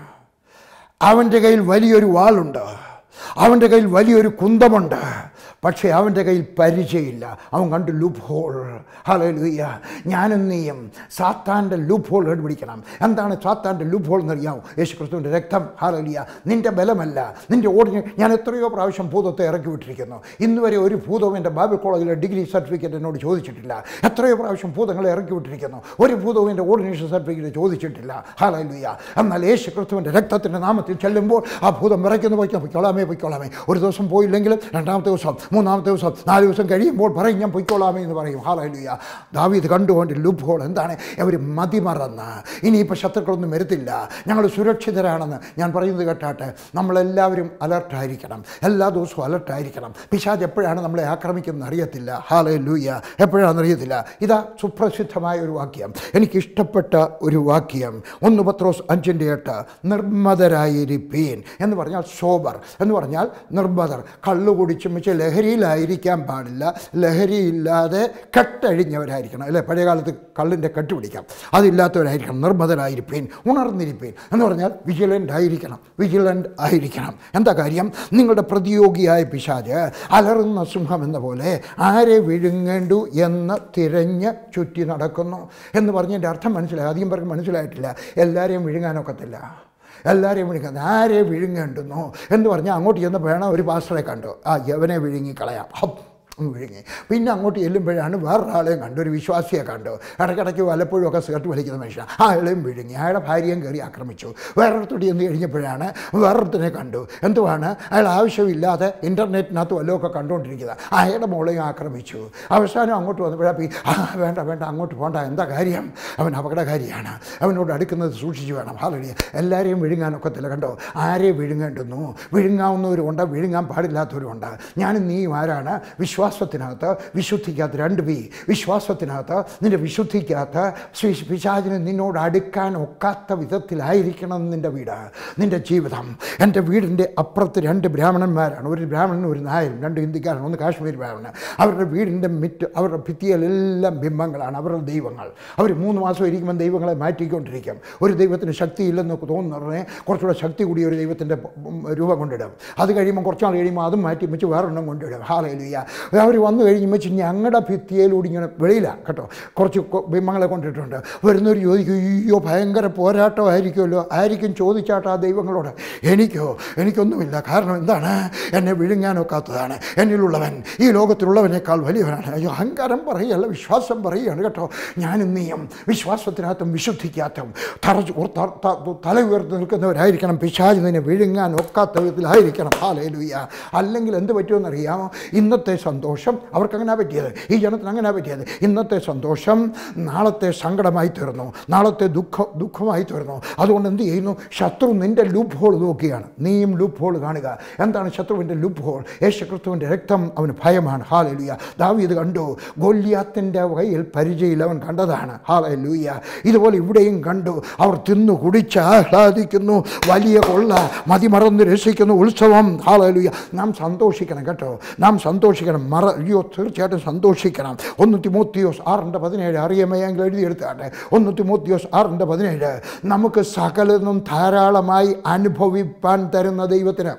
അവൻ്റെ കയ്യിൽ വലിയൊരു വാളുണ്ട് അവൻ്റെ കയ്യിൽ വലിയൊരു കുന്തമുണ്ട് പക്ഷേ അവൻ്റെ കയ്യിൽ പരിചയമില്ല അവൻ കണ്ടു ലൂപ്പ് ഹോൾ ഹലലുയ്യ ഞാനും നീയും സാത്താൻ്റെ ലൂപ്പ് ഹോൾ കണ്ടുപിടിക്കണം എന്താണ് സാത്താൻ്റെ ലൂപ്പ് ഹോൾ എന്നറിയാമോ യേശു ക്രിസ്തുവിൻ്റെ രക്തം ഹലലിയ നിൻ്റെ ബലമല്ല നിൻ്റെ ഓർഡിന ഞാൻ എത്രയോ പ്രാവശ്യം ഭൂതത്തെ ഇറക്കി വിട്ടിരിക്കുന്നു ഇന്ന് വരെ ഒരു ഭൂതവും എൻ്റെ ബൈബിൾ കോളേജിലെ ഡിഗ്രി സർട്ടിഫിക്കറ്റ് എന്നോട് ചോദിച്ചിട്ടില്ല എത്രയോ പ്രാവശ്യം ഭൂതങ്ങളെ ഇറക്കി വിട്ടിരിക്കുന്നു ഒരു ഭൂതവും എൻ്റെ ഓർഡിനേഷൻ സർട്ടിഫിക്കറ്റ് ചോദിച്ചിട്ടില്ല ഹലലുയ്യ എന്നാൽ യേശു ക്രിസ്തുവിൻ്റെ രക്തത്തിൻ്റെ നാമത്തിൽ ചെല്ലുമ്പോൾ ആ ഭൂതം വിറയ്ക്കുന്ന പോയിക്കാൻ പൊയ്ക്കോളാമേ പൊയ്ക്കോളാമേ ഒരു ദിവസം പോയില്ലെങ്കിലും രണ്ടാമത്തെ ദിവസം മൂന്നാമത്തെ ദിവസം നാല് ദിവസം കഴിയുമ്പോൾ പറയും ഞാൻ പൊയ്ക്കോളാമേ എന്ന് പറയും ഹാലലുയ ദാവീദ് കണ്ടുകൊണ്ട് ലൂപ്പ് ഹോൾ എന്താണ് അവർ മതിമറന്ന് ഇനിയിപ്പോൾ ശത്രുക്കളൊന്നും വരത്തില്ല ഞങ്ങൾ സുരക്ഷിതരാണെന്ന് ഞാൻ പറയുന്നത് കേട്ടാട്ടെ നമ്മളെല്ലാവരും അലർട്ടായിരിക്കണം എല്ലാ ദിവസവും അലർട്ടായിരിക്കണം പിശാജ് എപ്പോഴാണ് നമ്മളെ ആക്രമിക്കുന്നത് അറിയത്തില്ല ഹാലേ ലൂയ എപ്പോഴാണെന്ന് അറിയത്തില്ല ഇതാ സുപ്രസിദ്ധമായ ഒരു വാക്യം എനിക്കിഷ്ടപ്പെട്ട ഒരു വാക്യം ഒന്ന് പത്രോസ് അഞ്ചിൻ്റെ എട്ട് നിർമ്മതരായിരിപ്പീൻ എന്ന് പറഞ്ഞാൽ സോബർ എന്ന് പറഞ്ഞാൽ നിർമ്മതർ കള്ളു കുടിച്ചും വെച്ച് ലഹരിയിലായിരിക്കാൻ പാടില്ല ലഹരിയില്ലാതെ കെട്ടഴിഞ്ഞവരായിരിക്കണം അല്ലേ പഴയ കാലത്ത് കള്ളിൻ്റെ കെട്ട് പിടിക്കാം അതില്ലാത്തവരായിരിക്കണം നിർമ്മതരായിരിപ്പീൻ ഉണർന്നിരിപ്പീൻ എന്ന് പറഞ്ഞാൽ വിജിലൻ്റ് ആയിരിക്കണം വിജിലൻ്റ് ആയിരിക്കണം എന്താ കാര്യം നിങ്ങളുടെ പ്രതിയോഗിയായ പിശാജ് അലറുന്ന സിംഹം എന്ന പോലെ ആരെ വിഴുങ്ങേണ്ടു എന്ന് തിരഞ്ഞ് ചുറ്റി നടക്കുന്നു എന്ന് പറഞ്ഞതിൻ്റെ അർത്ഥം മനസ്സിലായി അധികം പേർക്ക് മനസ്സിലായിട്ടില്ല എല്ലാവരെയും വിഴുങ്ങാനൊക്കത്തില്ല എല്ലാവരെയും വിഴുങ്ങുന്നത് ആരെ വിഴുങ്ങേണ്ടുന്നു എന്ന് പറഞ്ഞാൽ അങ്ങോട്ട് ചെന്നപ്പോഴാണ് ഒരു പാസ്റ്ററെ കണ്ടു ആ യവനെ വിഴുങ്ങിക്കളയാം ഹപ്പ് അങ്ങ് വിഴുങ്ങി പിന്നെ അങ്ങോട്ട് ചെല്ലുമ്പോഴാണ് വേറൊരാളെയും കണ്ടു ഒരു വിശ്വാസിയെ കണ്ടു ഇടയ്ക്കിടയ്ക്ക് വല്ലപ്പോഴും ഒക്കെ സിഗരറ്റ് വലിക്കുന്ന മനുഷ്യൻ ആ അയാളെയും വിഴുങ്ങി അയാളുടെ ഭാര്യയും കയറി ആക്രമിച്ചു വേറൊരുത്തോടി എന്ന് കഴിഞ്ഞപ്പോഴാണ് വേറൊരുത്തിനെ കണ്ടു എന്തുവാണ് അയാൾ ആവശ്യമില്ലാതെ ഇൻ്റർനെറ്റിനകത്ത് വല്ലതൊക്കെ കണ്ടുകൊണ്ടിരിക്കുന്നത് അയാളുടെ മോളെയും ആക്രമിച്ചു അവസാനം അങ്ങോട്ട് വന്നപ്പോഴാണ് ആ വേണ്ട വേണ്ട അങ്ങോട്ട് പോകണ്ട എന്താ കാര്യം അവൻ അപകടകാരിയാണ് അവനോട് അടുക്കുന്നത് സൂക്ഷിച്ച് വേണം ഹാലടിയ എല്ലാവരെയും വിഴുങ്ങാനൊക്കത്തില്ല കണ്ടോ ആരെ വിഴുങ്ങേണ്ടുന്നു വിഴുങ്ങാവുന്നവരുമുണ്ട് വിഴുങ്ങാൻ പാടില്ലാത്തവരുമുണ്ട് ഞാനും നീയും ആരാണ് വിശ്വാസത്തിനകത്ത് വിശുദ്ധിക്കകത്ത് രണ്ട് പി വിശ്വാസത്തിനകത്ത് നിൻ്റെ വിശുദ്ധിക്കകത്ത് സ്വി- പിശാചിന് നിന്നോട് അടുക്കാൻ ഒക്കാത്ത വിധത്തിലായിരിക്കണം നിൻ്റെ വീട് നിൻ്റെ ജീവിതം എൻ്റെ വീടിൻ്റെ അപ്പുറത്ത് രണ്ട് ബ്രാഹ്മണന്മാരാണ് ഒരു ബ്രാഹ്മണനും ഒരു നായരും രണ്ട് ഹിന്ദിക്കാരാണ് ഒന്ന് കാശ്മീർ ബ്രാഹ്മണൻ അവരുടെ വീടിൻ്റെ മിറ്റ് അവരുടെ ഭിത്തിയിലെല്ലാം ബിംബങ്ങളാണ് അവരുടെ ദൈവങ്ങൾ അവർ മൂന്ന് മാസം ഇരിക്കുമ്പോൾ ദൈവങ്ങളെ മാറ്റിക്കൊണ്ടിരിക്കും ഒരു ദൈവത്തിന് ശക്തിയില്ലെന്നൊക്കെ തോന്നുന്നവരെ കുറച്ചുകൂടെ ശക്തി കൂടിയ ഒരു ദൈവത്തിൻ്റെ രൂപം കൊണ്ടിടും അത് കഴിയുമ്പോൾ കുറച്ച് നാൾ കഴിയുമ്പോൾ അതും മാറ്റി വെച്ച് വേറൊരെണ്ണം കൊണ്ടിടും ഹാലയിലുയ്യ അവർ വന്നു കഴിഞ്ഞ് വെച്ച് ഞങ്ങളുടെ ഭിത്തിയിലൂടെ ഇങ്ങനെ വെളിയിലാണ് കേട്ടോ കുറച്ച് കൊ- ബിംബങ്ങളെ കൊണ്ടിട്ടുണ്ട് വരുന്നവർ ചോദിക്കും അയ്യോ ഭയങ്കര പോരാട്ടമായിരിക്കുമല്ലോ ആയിരിക്കും ചോദിച്ചാട്ട് ആ ദൈവങ്ങളോട് എനിക്കോ എനിക്കൊന്നുമില്ല കാരണം എന്താണ് എന്നെ വിഴുങ്ങാനൊക്കാത്തതാണ് എന്നിലുള്ളവൻ ഈ ലോകത്തിലുള്ളവനേക്കാൾ വലിയവനാണ് അയ്യോ അഹങ്കാരം പറയുകയല്ല വിശ്വാസം പറയുകയാണ് കേട്ടോ ഞാനും നീയും വിശ്വാസത്തിനകത്തും വിശുദ്ധിക്കകത്തും തറച്ച് ഉർ- ത- ത- തല ഉയർത്തി നിൽക്കുന്നവരായിരിക്കണം പിശാച് നിന്നെ വിഴുങ്ങാൻ ഒക്കാത്ത വിധത്തിലായിരിക്കണം ഹാലേലുയ്യ അല്ലെങ്കിൽ എന്ത് പറ്റുമെന്നറിയാമോ ഇന്നത്തെ സന്ദേശം സന്തോഷം അവർക്ക് അങ്ങനെ പറ്റിയത് ഈ ജനത്തിന് അങ്ങനെ പറ്റിയത് ഇന്നത്തെ സന്തോഷം നാളത്തെ സങ്കടമായി തീർന്നു നാളത്തെ ദുഃഖം ദുഃഖമായി തീർന്നു അതുകൊണ്ട് എന്ത് ചെയ്യുന്നു ശത്രു നിൻ്റെ ലൂപ്പ് ഹോൾ നോക്കിയാണ് നീയും ലൂപ്പ് ഹോൾ കാണുക എന്താണ് ശത്രുവിൻ്റെ ലൂപ്പ് ഹോൾ യേശു ക്രിസ്തുവിൻ്റെ രക്തം അവന് ഭയമാണ് ഹാലലുയ ദാവീത് കണ്ടു ഗോല്യാത്തിൻ്റെ കയ്യിൽ പരിചയയിൽ അവൻ കണ്ടതാണ് ഹാലലുയ ഇതുപോലെ ഇവിടെയും കണ്ടു അവർ തിന്നു കുടിച്ച് ആഹ്ലാദിക്കുന്നു വലിയ കൊള്ള മതിമറന്ന് രസിക്കുന്നു ഉത്സവം ഹാലലുയ നാം സന്തോഷിക്കണം കേട്ടോ നാം സന്തോഷിക്കണം മറ അയ്യോ തീർച്ചയായിട്ടും സന്തോഷിക്കണം ഒന്ന് തിമോത്തിയോസ് ആറിൻ്റെ പതിനേഴ് അറിയാമെങ്കിൽ എഴുതിയെടുത്താട്ടെ ഒന്ന് തിമോത്തിയോസ് ആറിൻ്റെ പതിനേഴ് നമുക്ക് സകലതും ധാരാളമായി അനുഭവിപ്പാൻ തരുന്ന ദൈവത്തിന്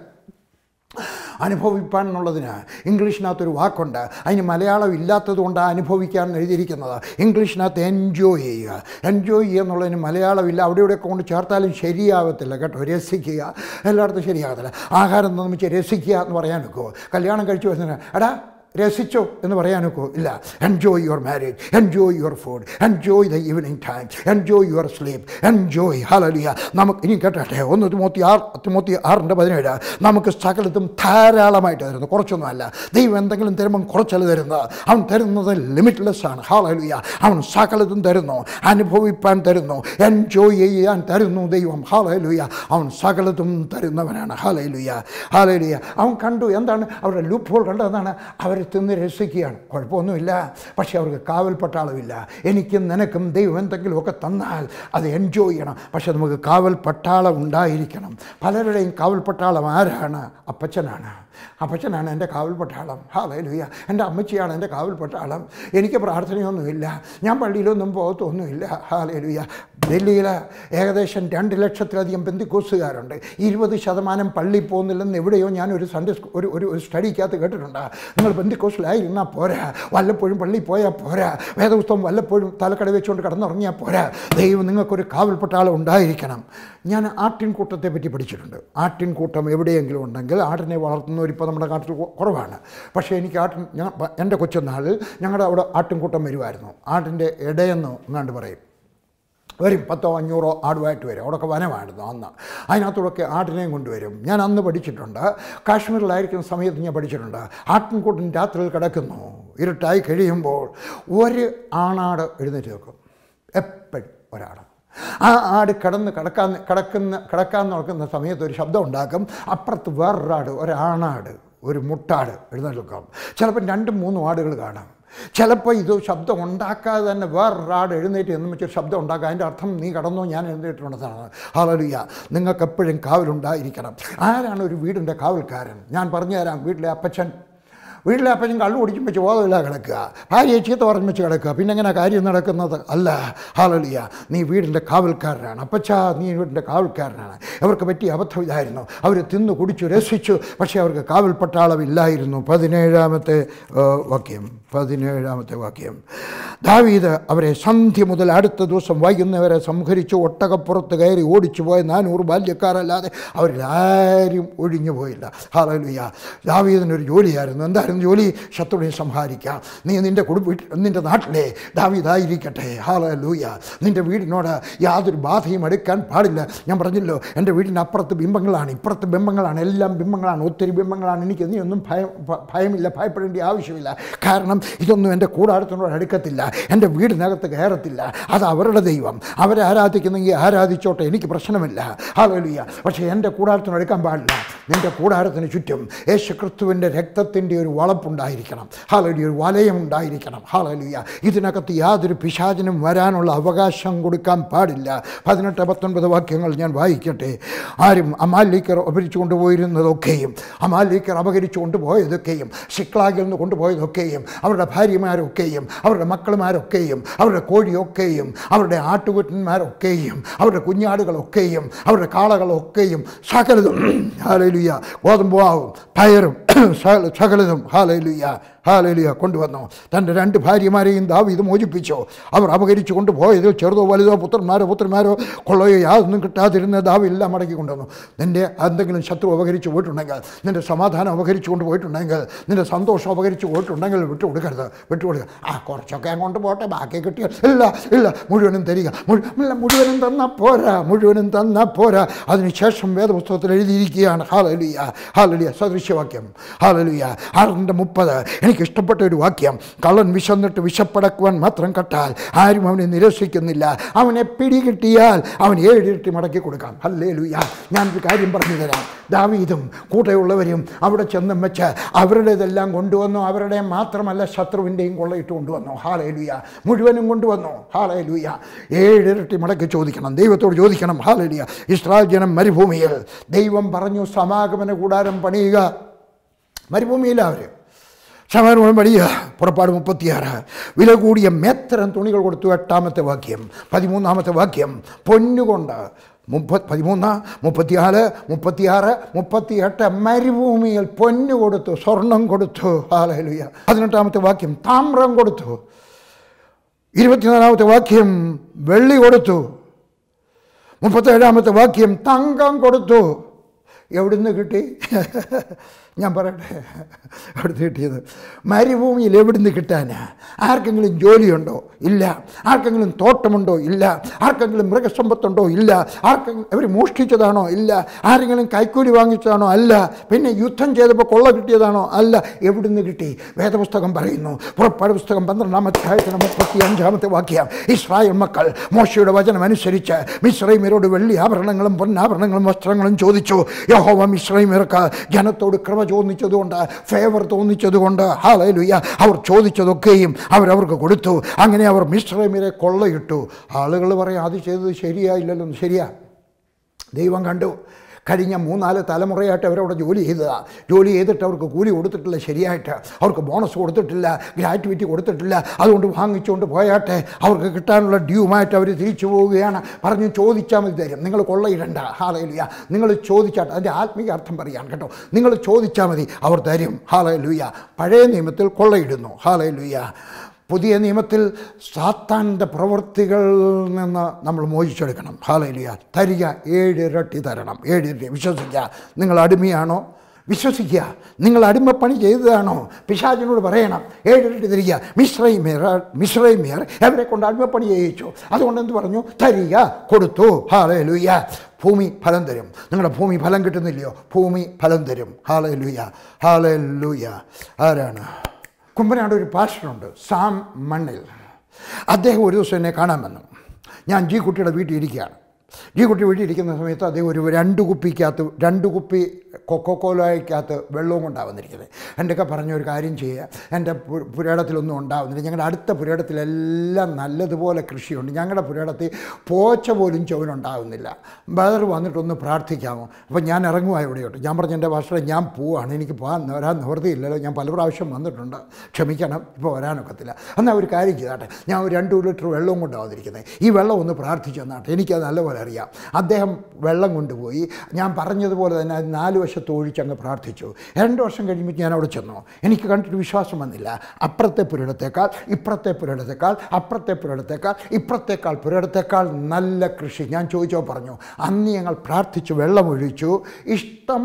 അനുഭവിപ്പാൻ എന്നുള്ളതിന് ഇംഗ്ലീഷിനകത്തൊരു വാക്കുണ്ട് അതിന് മലയാളം ഇല്ലാത്തത് കൊണ്ടാണ് അനുഭവിക്കാൻ എഴുതിയിരിക്കുന്നത് ഇംഗ്ലീഷിനകത്ത് എൻജോയ് ചെയ്യുക എൻജോയ് ചെയ്യുക എന്നുള്ളതിന് മലയാളമില്ല അവിടെ ഇവിടെയൊക്കെ കൊണ്ട് ചേർത്താലും ശരിയാകത്തില്ല കേട്ടോ രസിക്കുക എല്ലായിടത്തും ശരിയാകത്തില്ല ആഹാരം നിർമ്മിച്ച് രസിക്കുക എന്ന് പറയാൻ ഒക്കുമോ കല്യാണം കഴിച്ചു വരുന്നതിന് എടാ രസിച്ചോ എന്ന് പറയാനൊക്കെ ഇല്ല enjoy your marriage enjoy your food enjoy the evening time enjoy your sleep enjoy hallelujah നമുക്ക് ഇനി കേട്ടെ ഒന്ന് തിമോത്തി ആറ് തിമോത്തി ആറിൻ്റെ പതിനേഴ് നമുക്ക് സകലത്തും ധാരാളമായിട്ട് തരുന്നു കുറച്ചൊന്നുമല്ല ദൈവം എന്തെങ്കിലും തരുമ്പം കുറച്ചല്ല തരുന്നത് അവൻ തരുന്നത് ലിമിറ്റ്ലെസ് ആണ് ഹാലലുയ അവൻ സകലത്തും തരുന്നു അനുഭവിപ്പാൻ തരുന്നു എൻജോയ് ചെയ്യാൻ തരുന്നു ദൈവം ഹാലലുയ അവൻ സകലത്തും തരുന്നവനാണ് ഹാലലുയ ഹാലലുയ അവൻ കണ്ടു എന്താണ് അവരുടെ ലൂപ്പ് ഹോൾ കണ്ടത് എന്താണ് അവർ തിന്ന് രസിക്കുകയാണ് കുഴപ്പമൊന്നുമില്ല പക്ഷേ അവർക്ക് കാവൽ പട്ടാളമില്ല എനിക്കും നിനക്കും ദൈവം എന്തെങ്കിലുമൊക്കെ തന്നാൽ അത് എൻജോയ് ചെയ്യണം പക്ഷേ നമുക്ക് കാവൽ പട്ടാളം ഉണ്ടായിരിക്കണം പലരുടെയും കാവൽ പട്ടാളം ആരാണ് അപ്പച്ചനാണ് അപ്പച്ചനാണ് എൻ്റെ കാവൽ പട്ടാളം ഹാലലുയ എൻ്റെ അമ്മച്ചിയാണ് എൻ്റെ കാവൽ പട്ടാളം എനിക്ക് പ്രാർത്ഥനയൊന്നുമില്ല ഞാൻ പള്ളിയിലൊന്നും പോകത്തൊന്നുമില്ല ഹാലലുയ ഡൽഹിയിൽ ഏകദേശം രണ്ട് ലക്ഷത്തിലധികം ബന്ധിക്കോസുകാരുണ്ട് ഇരുപത് ശതമാനം പള്ളി പോകുന്നില്ലെന്ന് എവിടെയോ ഞാൻ ഒരു സൺഡേ സ്കൂ- ഒരു ഒരു ഒരു സ്റ്റഡിക്കകത്ത് കേട്ടിട്ടുണ്ട് നിങ്ങൾ ബന്ധിക്കോസിലായിരുന്നാൽ പോരാ വല്ലപ്പോഴും പള്ളി പോയാൽ പോരാ വേദപുസ്തകം വല്ലപ്പോഴും തലക്കട വെച്ചുകൊണ്ട് കിടന്നുറങ്ങിയാൽ പോരാ ദൈവം നിങ്ങൾക്കൊരു കാവൽപ്പെട്ടാളം ഉണ്ടായിരിക്കണം ഞാൻ ആട്ടിൻകൂട്ടത്തെ പറ്റി പഠിച്ചിട്ടുണ്ട് ആട്ടിൻകൂട്ടം എവിടെയെങ്കിലും ഉണ്ടെങ്കിൽ ആടിനെ വളർത്തുന്നവരിപ്പോൾ നമ്മുടെ നാട്ടിൽ കു- കുറവാണ് പക്ഷേ എനിക്ക് ആട്ടിൻ ഞാൻ എൻ്റെ കൊച്ചുനാളിൽ ഞങ്ങളുടെ അവിടെ ആട്ടിൻകൂട്ടം വരുമായിരുന്നു ആട്ടിൻ്റെ ഇടയെന്ന് എങ്ങാണ്ട് പറയും വരും പത്തോ അഞ്ഞൂറോ ആടുമായിട്ട് വരും അവിടെയൊക്കെ വനമായിരുന്നു അന്ന് അതിനകത്തൂടെയൊക്കെ ആട്ടിനെയും കൊണ്ടുവരും ഞാൻ അന്ന് പഠിച്ചിട്ടുണ്ട് കാശ്മീരിലായിരിക്കുന്ന സമയത്ത് ഞാൻ പഠിച്ചിട്ടുണ്ട് ആട്ടിൻകൂട്ടൻ രാത്രിയിൽ കിടക്കുന്നു ഇരുട്ടായി കഴിയുമ്പോൾ ഒരു ആണാട് എഴുന്നേറ്റ് നിൽക്കും എപ്പോഴും ഒരാട് ആ ആട് കിടന്ന് കിടക്കാൻ കിടക്കുന്ന കിടക്കാൻ നോക്കുന്ന സമയത്ത് ഒരു ശബ്ദം ഉണ്ടാക്കും അപ്പുറത്ത് വേറൊരാട് ഒരാണാട് ഒരു മുട്ടാട് എഴുന്നേറ്റ് നിൽക്കും ചിലപ്പോൾ രണ്ടും മൂന്നും ആടുകൾ കാണാം ചിലപ്പോൾ ഇത് ശബ്ദം ഉണ്ടാക്കാതെ തന്നെ വേറൊരാട് എഴുന്നേറ്റ് എന്ന് വെച്ചൊരു ശബ്ദം ഉണ്ടാക്കുക അതിൻ്റെ അർത്ഥം നീ കടന്നോ ഞാൻ എഴുന്നേറ്റുണ്ടെന്നാണ് ഹാലലുയ്യ നിങ്ങൾക്ക് എപ്പോഴും കാവലുണ്ടായിരിക്കണം ആരാണ് ഒരു വീടിൻ്റെ കാവൽക്കാരൻ ഞാൻ പറഞ്ഞു തരാം വീട്ടിലെ അപ്പച്ചൻ വീട്ടിലെ അപ്പച്ചൻ കള്ളു കുടിക്കും വെച്ച് ബോധമില്ല കിടക്കുക ഭാര്യയെ ചീത്ത പറഞ്ഞ് വെച്ച് കിടക്കുക പിന്നെ എങ്ങനെ കാര്യം നടക്കുന്നത് അല്ല ഹാലലിയ നീ വീടിൻ്റെ കാവൽക്കാരനാണ് അപ്പച്ച നീ വീടിൻ്റെ കാവൽക്കാരനാണ് അവർക്ക് പറ്റിയ അബദ്ധം ഇതായിരുന്നു അവർ തിന്നു കുടിച്ചു രസിച്ചു പക്ഷേ അവർക്ക് കാവൽ പട്ടാളമില്ലായിരുന്നു പതിനേഴാമത്തെ ആ, വാക്യം പതിനേഴാമത്തെ വാക്യം ദാവീദ് അവരെ സന്ധ്യ മുതൽ അടുത്ത ദിവസം വൈകുന്നവരെ സംഹരിച്ചു ഒട്ടകപ്പുറത്ത് കയറി ഓടിച്ചു പോയ നാനൂറ് ബാല്യക്കാരല്ലാതെ അവരിൽ ആരും ഒഴിഞ്ഞു പോയില്ല ഹാലലുയ്യ ദാവീദിനൊരു ജോലിയായിരുന്നു എന്തായിരുന്നു ജോലി ശത്രുവിനെ സംഹാരിക്കുക നീ നിൻ്റെ കുടുംബ നിൻ്റെ നാട്ടിലെ ദാവീദായിരിക്കട്ടെ ഹാലലൂയ നിൻ്റെ വീടിനോട് യാതൊരു ബാധയും എടുക്കാൻ പാടില്ല ഞാൻ പറഞ്ഞല്ലോ എൻ്റെ വീടിൻ്റെ അപ്പുറത്ത് ബിംബങ്ങളാണ് ഇപ്പുറത്ത് ബിംബങ്ങളാണ് എല്ലാം ബിംബങ്ങളാണ് ഒത്തിരി ബിംബങ്ങളാണ് എനിക്ക് നീ ഒന്നും ഭയം ഭ- ഭയമില്ല ഭയപ്പെടേണ്ട ആവശ്യമില്ല കാരണം ഇതൊന്നും എൻ്റെ കൂടാരത്തിനോട് അടുക്കത്തില്ല എൻ്റെ വീടിനകത്ത് കയറത്തില്ല അത് അവരുടെ ദൈവം അവരെ ആരാധിക്കുന്നെങ്കിൽ ആരാധിച്ചോട്ടെ എനിക്ക് പ്രശ്നമില്ല ഹാലലിയ പക്ഷേ എൻ്റെ കൂടാരത്തിനോട് അടുക്കാൻ പാടില്ല നിൻ്റെ കൂടാരത്തിന് ചുറ്റും യേശു ക്രിസ്തുവിൻ്റെ രക്തത്തിൻ്റെ ഒരു വളപ്പുണ്ടായിരിക്കണം ഹാലലിയ ഒരു വലയം ഉണ്ടായിരിക്കണം ഹാലലിയ ഇതിനകത്ത് യാതൊരു പിശാചിനും വരാനുള്ള അവകാശം കൊടുക്കാൻ പാടില്ല പതിനെട്ട് പത്തൊൻപത് വാക്യങ്ങൾ ഞാൻ വായിക്കട്ടെ ആരും അമാലിക്കർ അപഹരിച്ചു കൊണ്ടുപോയിരുന്നതൊക്കെയും അമാലിക്കർ അപഹരിച്ചു കൊണ്ടുപോയതൊക്കെയും ഷിക്ലാഗിൽ നിന്ന് കൊണ്ടുപോയതൊക്കെയും അവരുടെ ഭാര്യമാരൊക്കെയും അവരുടെ മക്കളുമാരൊക്കെയും അവരുടെ കോഴിയൊക്കെയും അവരുടെ ആട്ടുകുറ്റന്മാരൊക്കെയും അവരുടെ കുഞ്ഞാടുകളൊക്കെയും അവരുടെ കാളകളൊക്കെയും സകലതും ഹാലലുയ്യ ഗോതമ്പുവാവും പയറും സകല- സകലതും ഹാലലുയ്യ ഹാലലുയ കൊണ്ടുവന്നു തൻ്റെ രണ്ട് ഭാര്യമാരെയും ദാവീദ് മോചിപ്പിച്ചു അവർ അപകരിച്ചു കൊണ്ടുപോയതിൽ ചെറുതോ വലുതോ പുത്രന്മാരോ പുത്രന്മാരോ കൊള്ളയോ യാതൊന്നും കിട്ടാതിരുന്ന ദാവെല്ലാം മടക്കി കൊണ്ടുവന്നു നിൻ്റെ എന്തെങ്കിലും ശത്രു അപകരിച്ചു പോയിട്ടുണ്ടെങ്കിൽ നിൻ്റെ സമാധാനം അപകരിച്ചു കൊണ്ട് പോയിട്ടുണ്ടെങ്കിൽ നിൻ്റെ സന്തോഷം അപകരിച്ചു പോയിട്ടുണ്ടെങ്കിൽ വിട്ടുകൊടുക്കരുത് വിട്ടുകൊടുക്കുക ആ കുറച്ചൊക്കെ അങ്ങോട്ട് പോട്ടെ ബാക്കി കിട്ടിയ ഇല്ല ഇല്ല മുഴുവനും തരിക മുഴു- ഇല്ല, മുഴുവനും തന്നാൽ പോരാ മുഴുവനും തന്നാൽ പോരാ അതിനുശേഷം വേദപുസ്തകത്തിൽ എഴുതിയിരിക്കുകയാണ് ഹാലലിയ ഹാലലിയ സദൃശ്യവാക്യം ഹാലലിയ ആറിൻ്റെ മുപ്പത് എനിക്ക് ഇഷ്ടപ്പെട്ട ഒരു വാക്യം കള്ളൻ വിശന്നിട്ട് വിശപ്പടക്കുവാൻ മാത്രം കട്ടാൽ ആരും അവനെ നിരസിക്കുന്നില്ല അവനെ പിടികിട്ടിയാൽ അവൻ ഏഴിരട്ടി മടക്കി കൊടുക്കാം അല്ലേ ലുയ്യ ഞാനൊരു കാര്യം പറഞ്ഞു തരാം ദാവീദും കൂടെയുള്ളവരും അവിടെ ചെന്നും വെച്ച് അവരുടേതെല്ലാം കൊണ്ടുവന്നു അവരുടെ മാത്രമല്ല ശത്രുവിൻ്റെയും കൊള്ളയിട്ട് കൊണ്ടുവന്നു ഹാലേ ലുയ്യ മുഴുവനും കൊണ്ടുവന്നു ഹാലേ ലുയ്യ ഏഴിരട്ടി മടക്കി ചോദിക്കണം ദൈവത്തോട് ചോദിക്കണം ഹാലേ ലുയ്യ ഇസ്രായേൽ ജനം മരുഭൂമിയിൽ ദൈവം പറഞ്ഞു സമാഗമന കൂടാരം പണിയുക മരുഭൂമിയില്ല അവർ സമാഗമനം പണിയുക പുറപ്പാട് മുപ്പത്തിയാറ് വില കൂടിയ മേത്തരം തുണികൾ കൊടുത്തു എട്ടാമത്തെ വാക്യം പതിമൂന്നാമത്തെ വാക്യം പൊന്നുകൊണ്ട് മുപ്പത് പതിമൂന്ന് മുപ്പത്തിനാല് മുപ്പത്തിയാറ് മുപ്പത്തിയെട്ട് മരുഭൂമിയിൽ പൊന്നു കൊടുത്തു സ്വർണം കൊടുത്തു ഹാലലുയ പതിനെട്ടാമത്തെ വാക്യം താമ്രം കൊടുത്തു ഇരുപത്തിനാലാമത്തെ വാക്യം വെള്ളി കൊടുത്തു മുപ്പത്തേഴാമത്തെ വാക്യം തങ്കം കൊടുത്തു എവിടുന്ന് കിട്ടി ഞാൻ പറയട്ടെ എവിടുന്ന് കിട്ടിയത് മരുഭൂമിയിൽ എവിടുന്ന് കിട്ടാനാ ആർക്കെങ്കിലും ജോലിയുണ്ടോ ഇല്ല ആർക്കെങ്കിലും തോട്ടമുണ്ടോ ഇല്ല ആർക്കെങ്കിലും മൃഗസമ്പത്തുണ്ടോ ഇല്ല ആർക്കെങ്കിലും അവർ മോഷ്ടിച്ചതാണോ ഇല്ല ആരെങ്കിലും കൈക്കൂലി വാങ്ങിച്ചതാണോ അല്ല പിന്നെ യുദ്ധം ചെയ്തപ്പോൾ കൊള്ള കിട്ടിയതാണോ അല്ല എവിടുന്ന് കിട്ടി വേദപുസ്തകം പറയുന്നു പുറപ്പാട് പുസ്തകം പന്ത്രണ്ടാം അധ്യായത്തിന് മുപ്പത്തി അഞ്ചാമത്തെ വാക്യം ഇസ്രായേൽ മക്കൾ മോശയുടെ വചനം അനുസരിച്ച് മിശ്രൈമരോട് വെള്ളി ആഭരണങ്ങളും പൊന്നാഭരണങ്ങളും വസ്ത്രങ്ങളും ചോദിച്ചു യഹോവ മിശ്രൈമർക്ക് ജനത്തോട് കൃപ ചോദിച്ചതുകൊണ്ട് ഫേവർ തോന്നിച്ചതുകൊണ്ട് ഹാലലുയ്യ അവർ ചോദിച്ചതൊക്കെയും അവരവർക്ക് കൊടുത്തു അങ്ങനെ അവർ മിശ്രൈമരെ കൊള്ളയിട്ടു ആളുകൾ പറയും അത് ചെയ്തത് ശരിയായില്ലല്ലോ ശരിയാ ദൈവം കണ്ടു കഴിഞ്ഞ മൂന്നാല് തലമുറയായിട്ട് അവരവിടെ ജോലി ചെയ്തതാണ് ജോലി ചെയ്തിട്ട് അവർക്ക് കൂലി കൊടുത്തിട്ടില്ല ശരിയായിട്ട് അവർക്ക് ബോണസ് കൊടുത്തിട്ടില്ല ഗ്രാറ്റുവിറ്റി കൊടുത്തിട്ടില്ല അതുകൊണ്ട് വാങ്ങിച്ചുകൊണ്ട് പോയാട്ടെ അവർക്ക് കിട്ടാനുള്ള ഡ്യൂമായിട്ട് അവർ തിരിച്ചു പോവുകയാണ് പറഞ്ഞ് ചോദിച്ചാൽ മതി തരും നിങ്ങൾ കൊള്ളയിടണ്ട ഹാലയിലുയ നിങ്ങൾ ചോദിച്ചാട്ടെ അതിൻ്റെ ആത്മീയ അർത്ഥം പറയാൻ കേട്ടോ നിങ്ങൾ ചോദിച്ചാൽ മതി അവർ തരും ഹാലയിലുയ പഴയ നിയമത്തിൽ കൊള്ളയിടുന്നു ഹാലയിലുയ പുതിയ നിയമത്തിൽ സാത്താൻ്റെ പ്രവൃത്തികളിൽ നിന്ന് നമ്മൾ മോചിച്ചെടുക്കണം ഹാലയിലിയ തരിക ഏഴിരട്ടി തരണം ഏഴിരട്ടി വിശ്വസിക്കുക നിങ്ങൾ അടിമയാണോ വിശ്വസിക്കുക നിങ്ങൾ അടിമപ്പണി ചെയ്തതാണോ പിശാചിനോട് പറയണം ഏഴിരട്ടി തരിക മിശ്രൈമേർ മിശ്രൈമേർ അവരെ കൊണ്ട് അടിമപ്പണി ചെയ്യിച്ചു അതുകൊണ്ട് എന്ത് പറഞ്ഞു തരിക കൊടുത്തു ഹാലേ ലൂയ്യ ഭൂമി ഫലം തരും നിങ്ങളുടെ ഭൂമി ഫലം കിട്ടുന്നില്ലയോ ഭൂമി ഫലം തരും ഹാലേ ലൂയ്യ ഹാലേ ലൂയ്യ ആരാണ് കുമ്പനാട് ഒരു പാസ്റ്ററുണ്ട് സാം മണ്ണിൽ അദ്ദേഹം ഒരു ദിവസം എന്നെ കാണാൻ വന്നു ഞാൻ ജി കുട്ടിയുടെ വീട്ടിൽ ഇരിക്കുകയാണ് ജി കുട്ടി വീട്ടിൽ ഇരിക്കുന്ന സമയത്ത് അദ്ദേഹം ഒരു രണ്ട് കുപ്പിക്കകത്ത് രണ്ട് കുപ്പി കൊക്കോക്കോലയ്ക്കകത്ത് വെള്ളവും കൊണ്ടാണ് വന്നിരിക്കുന്നത് എൻ്റെയൊക്കെ പറഞ്ഞ ഒരു കാര്യം ചെയ്യുക എൻ്റെ പു- പുരയിടത്തിലൊന്നും ഉണ്ടാവുന്നില്ല ഞങ്ങളുടെ അടുത്ത പുരയിടത്തിലെല്ലാം നല്ലതുപോലെ കൃഷിയുണ്ട് ഞങ്ങളുടെ പുരയിടത്തിൽ പോച്ച പോലും ചുവനുണ്ടാകുന്നില്ല ബദർ വന്നിട്ടൊന്ന് പ്രാർത്ഥിക്കാമോ അപ്പോൾ ഞാൻ ഇറങ്ങുക ഇവിടെയോട്ട് ഞാൻ പറഞ്ഞു എൻ്റെ ഭാഷ ഞാൻ പോവാണ് എനിക്ക് പോകാൻ വരാൻ നിവൃത്തിയില്ലല്ലോ ഞാൻ പല പ്രാവശ്യം വന്നിട്ടുണ്ട് ക്ഷമിക്കണം ഇപ്പോൾ വരാനൊക്കത്തില്ല എന്നാൽ ഒരു കാര്യം ചെയ്താട്ടെ ഞാൻ ഒരു രണ്ട് ലിറ്റർ വെള്ളവും കൊണ്ടാണ് വന്നിരിക്കുന്നത് ഈ വെള്ളം ഒന്ന് പ്രാർത്ഥിച്ചു തന്നാട്ടെ എനിക്കത് നല്ലപോലെ അറിയാം അദ്ദേഹം വെള്ളം കൊണ്ടുപോയി ഞാൻ പറഞ്ഞതുപോലെ തന്നെ അത് നാല് വശത്ത് ഒഴിച്ചങ്ങ് പ്രാർത്ഥിച്ചു രണ്ട് വർഷം കഴിയുമ്പോൾ ഞാൻ അവിടെ ചെന്നു എനിക്ക് കണ്ടിട്ട് വിശ്വാസം വന്നില്ല അപ്പുറത്തെ പുരയിടത്തേക്കാൾ ഇപ്പുറത്തെ പുരയിടത്തേക്കാൾ അപ്പുറത്തെ പുരയിടത്തേക്കാൾ ഇപ്പുറത്തേക്കാൾ പുരയിടത്തേക്കാൾ നല്ല കൃഷി ഞാൻ ചോദിച്ചോ പറഞ്ഞു അന്ന് ഞങ്ങൾ പ്രാർത്ഥിച്ചു വെള്ളമൊഴിച്ചു ഇഷ്ടം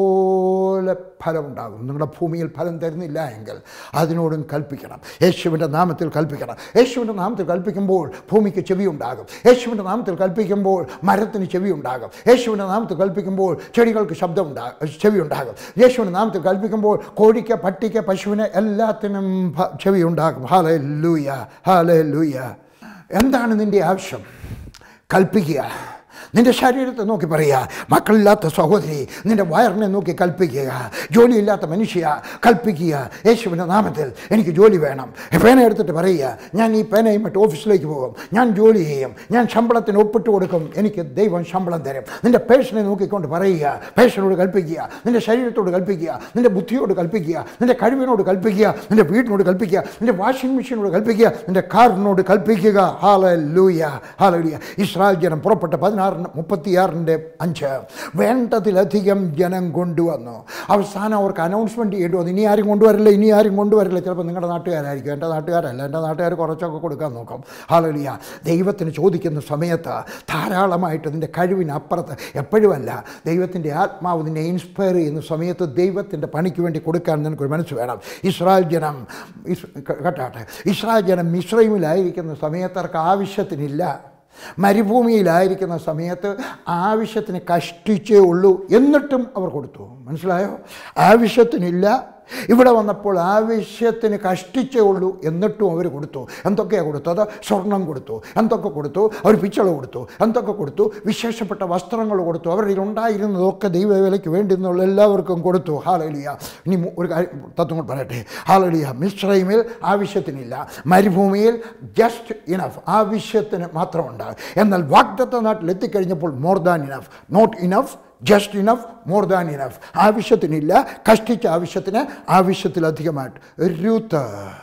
പോലെ ഫലമുണ്ടാകും നിങ്ങളുടെ ഭൂമിയിൽ ഫലം തരുന്നില്ല എങ്കിൽ അതിനോടും കൽപ്പിക്കണം യേശുവിൻ്റെ നാമത്തിൽ കൽപ്പിക്കണം യേശുവിൻ്റെ നാമത്തിൽ കൽപ്പിക്കുമ്പോൾ ഭൂമിക്ക് ചെവി ഉണ്ടാകും യേശുവിൻ്റെ നാമത്തിൽ കൽപ്പിക്കുമ്പോൾ മരത്തിന് ചെവി ഉണ്ടാകും യേശുവിൻ്റെ നാമത്തിൽ കൽപ്പിക്കുമ്പോൾ ചെടികൾക്ക് ശബ്ദം ഉണ്ടാകും ചെവി ഉണ്ടാകും യേശുവിൻ്റെ നാമത്തിൽ കൽപ്പിക്കുമ്പോൾ കോഴിക്ക് പട്ടിക്ക് പശുവിന് എല്ലാത്തിനും ഭ- ചെവി ഉണ്ടാകും ഹാലേ ലൂയ ഹാലേ ലൂയ എന്താണ് നിൻ്റെ ആവശ്യം കൽപ്പിക്കുക നിന്റെ ശരീരത്തെ നോക്കി പറയുക മക്കളില്ലാത്ത സഹോദരി നിന്റെ വയറിനെ നോക്കി കൽപ്പിക്കുക ജോലിയില്ലാത്ത മനുഷ്യ കൽപ്പിക്കുക യേശുവിൻ്റെ നാമത്തിൽ എനിക്ക് ജോലി വേണം പേന എടുത്തിട്ട് പറയുക ഞാൻ ഈ പേനയും മറ്റ് ഓഫീസിലേക്ക് പോകും ഞാൻ ജോലി ചെയ്യും ഞാൻ ശമ്പളത്തിന് ഒപ്പിട്ട് കൊടുക്കും എനിക്ക് ദൈവം ശമ്പളം തരും നിന്റെ പേഷനെ നോക്കിക്കൊണ്ട് പറയുക പേഷനോട് കൽപ്പിക്കുക നിന്റെ ശരീരത്തോട് കൽപ്പിക്കുക നിന്റെ ബുദ്ധിയോട് കൽപ്പിക്കുക നിന്റെ കഴിവിനോട് കൽപ്പിക്കുക നിന്റെ വീടിനോട് കൽപ്പിക്കുക നിന്റെ വാഷിംഗ് മെഷീനോട് കൽപ്പിക്കുക നിന്റെ കാറിനോട് കൽപ്പിക്കുക ഹാല ലൂയ ഹാല ഇസ്രായേൽ ജനം പുറപ്പെട്ട പതിനാറിന് മുപ്പത്തിയാറിൻ്റെ അഞ്ച് വേണ്ടതിലധികം ജനം കൊണ്ടുവന്നു അവസാനം അവർക്ക് അനൗൺസ്മെൻറ്റ് ചെയ്യേണ്ടി വന്നു ഇനി ആരും കൊണ്ടുവരില്ല ഇനി ആരും കൊണ്ടുവരില്ല ചിലപ്പോൾ നിങ്ങളുടെ നാട്ടുകാരായിരിക്കും എൻ്റെ നാട്ടുകാരല്ല എൻ്റെ നാട്ടുകാർ കുറച്ചൊക്കെ കൊടുക്കാൻ നോക്കും ഹാലലിയ ദൈവത്തിന് ചോദിക്കുന്ന സമയത്ത് ധാരാളമായിട്ട് നിൻ്റെ കഴിവിനപ്പുറത്ത് എപ്പോഴുമല്ല ദൈവത്തിൻ്റെ ആത്മാവ് നിന്നെ ഇൻസ്പയർ ചെയ്യുന്ന സമയത്ത് ദൈവത്തിൻ്റെ പണിക്ക് വേണ്ടി കൊടുക്കാൻ നിനക്കൊരു മനസ്സ് വേണം ഇസ്രായേൽ ജനം ഇസ് കേട്ടാട്ടെ ഇസ്രായേൽ ജനം മിശ്രൈമിലായിരിക്കുന്ന സമയത്ത് അവർക്ക് ആവശ്യത്തിനില്ല മരുഭൂമിയിലായിരിക്കുന്ന സമയത്ത് ആവശ്യത്തിന് കഷ്ടിച്ചേ ഉള്ളൂ എന്നിട്ടും അവർ കൊടുത്തു മനസ്സിലായോ ആവശ്യത്തിനില്ല ഇവിടെ വന്നപ്പോൾ ആവശ്യത്തിന് കഷ്ടിച്ചേ ഉള്ളൂ എന്നിട്ടും അവർ കൊടുത്തു എന്തൊക്കെയാണ് കൊടുത്തത് സ്വർണം കൊടുത്തു എന്തൊക്കെ കൊടുത്തു അവർ പിച്ചള കൊടുത്തു എന്തൊക്കെ കൊടുത്തു വിശേഷപ്പെട്ട വസ്ത്രങ്ങൾ കൊടുത്തു അവരിൽ ഉണ്ടായിരുന്നതൊക്കെ ദൈവവേലയ്ക്ക് വേണ്ടി എന്നുള്ള എല്ലാവർക്കും കൊടുത്തു ഹാലലിയ ഇനി മു- ഒരു കാര്യം തത്വം കൂടെ പറയട്ടെ ഹാലലിയ മിശ്രൈമിൽ ആവശ്യത്തിനില്ല മരുഭൂമിയിൽ ജസ്റ്റ് ഇനഫ് ആവശ്യത്തിന് മാത്രമുണ്ട് എന്നാൽ വാഗ്ദത്ത നാട്ടിൽ എത്തിക്കഴിഞ്ഞപ്പോൾ more than enough not enough just enough more than enough ആവശ്യത്തിനില്ല കഷ്ടിച്ച ആവശ്യത്തിന് ആവശ്യത്തിലധികമായിട്ട് രൂത്ത്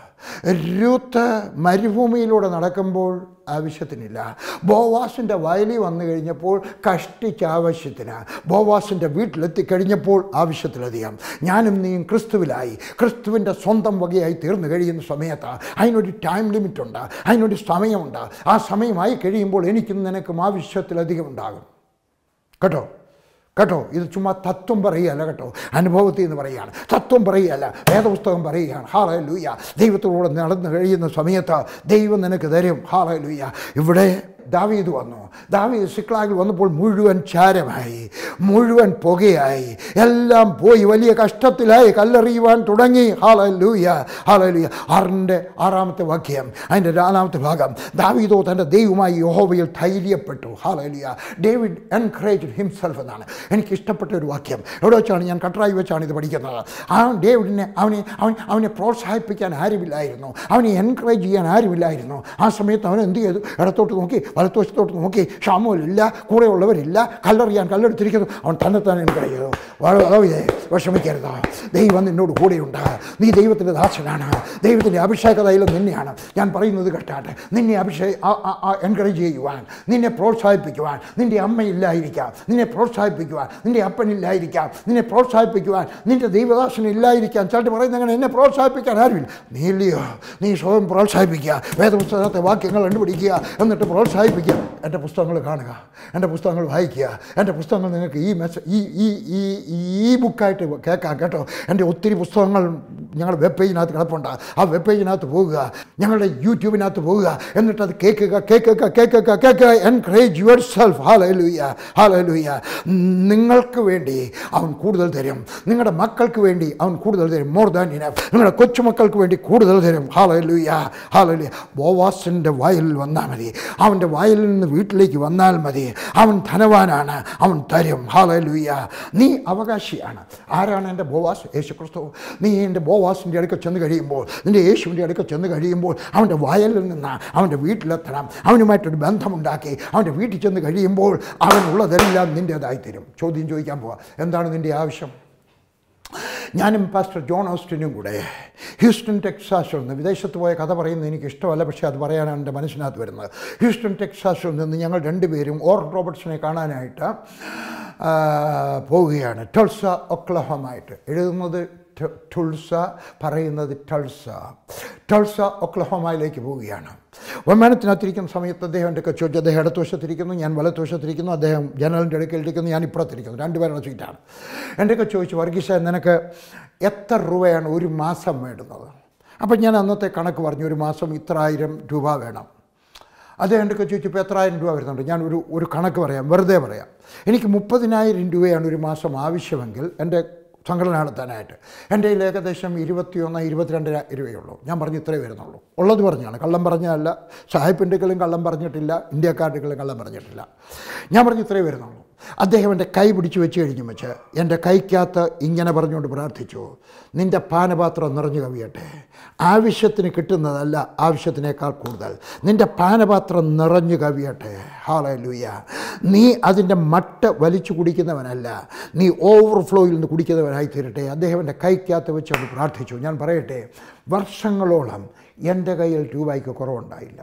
രൂത്ത് മരുഭൂമിയിലൂടെ നടക്കുമ്പോൾ ആവശ്യത്തിനില്ല ബോവാസിൻ്റെ വയലിൽ വന്നു കഴിഞ്ഞപ്പോൾ കഷ്ടിച്ച ആവശ്യത്തിന് ബോവാസിൻ്റെ വീട്ടിലെത്തിക്കഴിഞ്ഞപ്പോൾ ആവശ്യത്തിലധികം ഞാനും നീയും ക്രിസ്തുവിലായി ക്രിസ്തുവിൻ്റെ സ്വന്തം വകയായി തീർന്നു കഴിയുന്ന സമയത്ത് അതിനൊരു ടൈം ലിമിറ്റുണ്ട് അതിനൊരു സമയമുണ്ട് ആ സമയമായി കഴിയുമ്പോൾ എനിക്കും നിനക്കും ആവശ്യത്തിലധികം ഉണ്ടാകും കേട്ടോ കേട്ടോ ഇത് ചുമ്മാ തത്വം പറയുകയല്ല കേട്ടോ അനുഭവത്തിൽ നിന്ന് പറയുകയാണ് തത്വം പറയുകയല്ല വേദപുസ്തകം പറയുകയാണ് ഹാള ലൂയ ദൈവത്തോടെ നടന്നു കഴിയുന്ന സമയത്ത് ദൈവം നിനക്ക് തരും ഹാള ലൂയ ഇവിടെ ദാവീദ് വന്നു ദാവീദ് സിക്ലാഗിൽ വന്നപ്പോൾ മുഴുവൻ ചാരമായി മുഴുവൻ പുകയായി എല്ലാം പോയി വലിയ കഷ്ടത്തിലായി കല്ലെറിയുവാൻ തുടങ്ങി ഹാള ലൂയ ഹാള ലൂയ ആറിൻ്റെ ആറാമത്തെ വാക്യം അതിൻ്റെ നാലാമത്തെ ഭാഗം ദാവീദോ തൻ്റെ ദൈവമായി യഹോവയിൽ ധൈര്യപ്പെട്ടു ഹാലലിയ ഡേവിഡ് എൻകറേജ് ഹിംസെൽഫ് എന്നാണ് എനിക്ക് ഇഷ്ടപ്പെട്ട ഒരു വാക്യം എവിടെ വെച്ചാണ് ഞാൻ കട്ടറായി വെച്ചാണ് ഇത് പഠിക്കുന്നത് ആ ഡേവിഡിനെ അവനെ അവൻ അവനെ പ്രോത്സാഹിപ്പിക്കാൻ ആരുമില്ലായിരുന്നു അവനെ എൻകറേജ് ചെയ്യാൻ ആരുമില്ലായിരുന്നു ആ സമയത്ത് അവൻ എന്ത് ചെയ്തു ഇടത്തോട്ട് നോക്കി വലത്തുവശത്തോട്ട് നോക്കി ക്ഷാമമില്ല കൂടെയുള്ളവരില്ല കല്ലെറിയാൻ കല്ലെടുത്തിരിക്കുന്നു അവൻ തന്നെത്താൻ എൻകറേജ് ചെയ്തു വളരെ വിഷമിക്കരുത് ദൈവം നിന്നോട് കൂടെയുണ്ട് നീ ദൈവത്തിൻ്റെ ദാസനാണ് ദൈവത്തിൻ്റെ അഭിഷേക തൈലം നിന്നെയാണ് ഞാൻ പറയുന്നത് കേട്ടാട്ടെ നിന്നെ അഭിഷേക എൻകറേജ് ചെയ്യുവാൻ നിന്നെ പ്രോത്സാഹിപ്പിക്കുവാൻ നിൻ്റെ അമ്മയില്ലായിരിക്കാം നിന്നെ പ്രോത്സാഹിപ്പിക്കുവാൻ നിൻ്റെ അപ്പനില്ലായിരിക്കാം നിന്നെ പ്രോത്സാഹിപ്പിക്കുവാൻ നിൻ്റെ ദൈവദാസൻ ഇല്ലായിരിക്കാം ചിലട്ട് പറയുന്നത് അങ്ങനെ എന്നെ പ്രോത്സാഹിപ്പിക്കാൻ ആരുമില്ല നീ ഇല്ലയോ നീ സ്വയം പ്രോത്സാഹിപ്പിക്കുക വേദപുസ്തകത്തെ വാക്യങ്ങൾ കണ്ടുപിടിക്കുക എന്നിട്ട് പ്രോത്സാഹിപ്പിക്കുക എൻ്റെ പുസ്തകങ്ങൾ കാണുക എൻ്റെ പുസ്തകങ്ങൾ വായിക്കുക എൻ്റെ പുസ്തകങ്ങൾ നിങ്ങൾക്ക് ഈ മെസ്സ ഈ ഈ ഈ ഈ ബുക്കായിട്ട് കേൾക്കാം കേട്ടോ എൻ്റെ ഒത്തിരി പുസ്തകങ്ങൾ ഞങ്ങളുടെ വെബ് പേജിനകത്ത് കിടപ്പുണ്ട് ആ വെബ് പേജിനകത്ത് പോകുക ഞങ്ങളുടെ യൂട്യൂബിനകത്ത് പോകുക എന്നിട്ട് അത് കേൾക്കുക കേൾക്കുക കേൾക്കുക കേൾക്കുക എൻകറേജ് യുവർ സെൽഫ് ഹാലൂയ ഹാലൂയ നിങ്ങൾക്ക് വേണ്ടി അവൻ കൂടുതൽ തരും നിങ്ങളുടെ മക്കൾക്ക് വേണ്ടി അവൻ കൂടുതൽ തരും മോർ ദാൻ ഇനഫ് നിങ്ങളുടെ കൊച്ചുമക്കൾക്ക് വേണ്ടി കൂടുതൽ തരും ഹാലൂയ ഹാലൂയ ബോവാസിൻ്റെ വയലിൽ വന്നാൽ മതി അവൻ്റെ വയലിൽ നിന്ന് വീട്ടിലേക്ക് വന്നാൽ മതി അവൻ ധനവാനാണ് അവൻ തരും ഹാലൂയ നീ അവകാശിയാണ് ആരാണ് എൻ്റെ ബോവാസ് യേശു ക്രിസ്തു നീ എൻ്റെ ബോവാസിൻ്റെ അടുക്കൽ ചെന്ന് കഴിയുമ്പോൾ നിൻ്റെ യേശുവിൻ്റെ അടുക്കൽ ചെന്ന് കഴിയുമ്പോൾ അവൻ്റെ വയലിൽ നിന്ന് അവൻ്റെ വീട്ടിലെത്തണം അവനുമായിട്ടൊരു ബന്ധമുണ്ടാക്കി അവൻ്റെ വീട്ടിൽ ചെന്ന് കഴിയുമ്പോൾ അവനുള്ളതെല്ലാം നിൻ്റേതായി തരും ചോദ്യം ചോദിക്കാൻ പോവാ എന്താണ് നിൻ്റെ ആവശ്യം ഞാനും പാസ്റ്റർ ജോൺ ഓസ്റ്റിനും കൂടെ ഹ്യൂസ്റ്റൺ ടെക്സാസിൽ നിന്ന് വിദേശത്ത് പോയ കഥ പറയുന്നത് എനിക്ക് ഇഷ്ടമല്ല പക്ഷേ അത് പറയാനാണ് എൻ്റെ മനസ്സിനകത്ത് വരുന്നത് ഹ്യൂസ്റ്റൺ ടെക്സാസിൽ നിന്ന് ഞങ്ങൾ രണ്ടുപേരും ഓർ റോബർട്ട്സിനെ കാണാനായിട്ട് ആ, പോവുകയാണ് ടൾസ ഒക്ലഹോമായിട്ട് എഴുതുന്നത് ട- ടുൾസ പറയുന്നത് ടൾസ ടൾസ ഒക്ലഹോമയിലേക്ക് പോവുകയാണ് വിമാനത്തിനകത്തിരിക്കുന്ന സമയത്ത് അദ്ദേഹം എൻ്റെ ചോദിച്ചു അദ്ദേഹം ഇടത്തുവശത്തിരിക്കുന്നു ഞാൻ വലത്തുവശത്തിരിക്കുന്നു അദ്ദേഹം ജനലിൻ്റെ അടുക്കലിരിക്കുന്നു ഞാൻ ഇപ്പുറത്തിരിക്കുന്നു രണ്ടുപേരുടെ സീറ്റാണ് എൻ്റെ ചോദിച്ചു വർഗീസ നിനക്ക് എത്ര രൂപയാണ് ഒരു മാസം വേണ്ടുന്നത് അപ്പം ഞാൻ അന്നത്തെ കണക്ക് പറഞ്ഞു ഒരു മാസം ഇത്ര ആയിരം രൂപ വേണം അദ്ദേഹം എൻ്റെ ചോദിച്ചു ഇപ്പോൾ എത്രായിരം രൂപ വരുന്നുണ്ട് ഞാൻ ഒരു ഒരു കണക്ക് പറയാം വെറുതെ പറയാം എനിക്ക് മുപ്പതിനായിരം രൂപയാണ് ഒരു മാസം ആവശ്യമെങ്കിൽ എൻ്റെ സംഘടന നടത്താനായിട്ട് എൻ്റെ കയ്യിൽ ഏകദേശം ഇരുപത്തിയൊന്ന് ഇരുപത്തിരണ്ട് രൂപയുള്ളൂ ഞാൻ പറഞ്ഞു ഇത്രേ വരുന്നുള്ളൂ ഉള്ളത് പറഞ്ഞാണ് കള്ളം പറഞ്ഞതല്ല സാഹിബിൻ്റെകളും കള്ളം പറഞ്ഞിട്ടില്ല ഇന്ത്യക്കാരുടെകളും കള്ളം പറഞ്ഞിട്ടില്ല ഞാൻ പറഞ്ഞു ഇത്രേ വരുന്നുള്ളൂ അദ്ദേഹം എൻ്റെ കൈ പിടിച്ചു വെച്ച് കഴിഞ്ഞു വെച്ച് എൻ്റെ കൈക്കകത്ത് ഇങ്ങനെ പറഞ്ഞുകൊണ്ട് പ്രാർത്ഥിച്ചു നിൻ്റെ പാനപാത്രം നിറഞ്ഞു കവിയട്ടെ ആവശ്യത്തിന് കിട്ടുന്നതല്ല ആവശ്യത്തിനേക്കാൾ കൂടുതൽ നിൻ്റെ പാനപാത്രം നിറഞ്ഞു കവിയട്ടെ ഹാളൂയ നീ അതിൻ്റെ മട്ട് വലിച്ചു കുടിക്കുന്നവനല്ല നീ ഓവർഫ്ലോയിൽ നിന്ന് കുടിക്കുന്നവനായി തീരട്ടെ അദ്ദേഹം എൻ്റെ കൈക്കകത്ത് വെച്ച് അത് പ്രാർത്ഥിച്ചു ഞാൻ പറയട്ടെ വർഷങ്ങളോളം എൻ്റെ കയ്യിൽ രൂപയ്ക്ക് കുറവുണ്ടായില്ല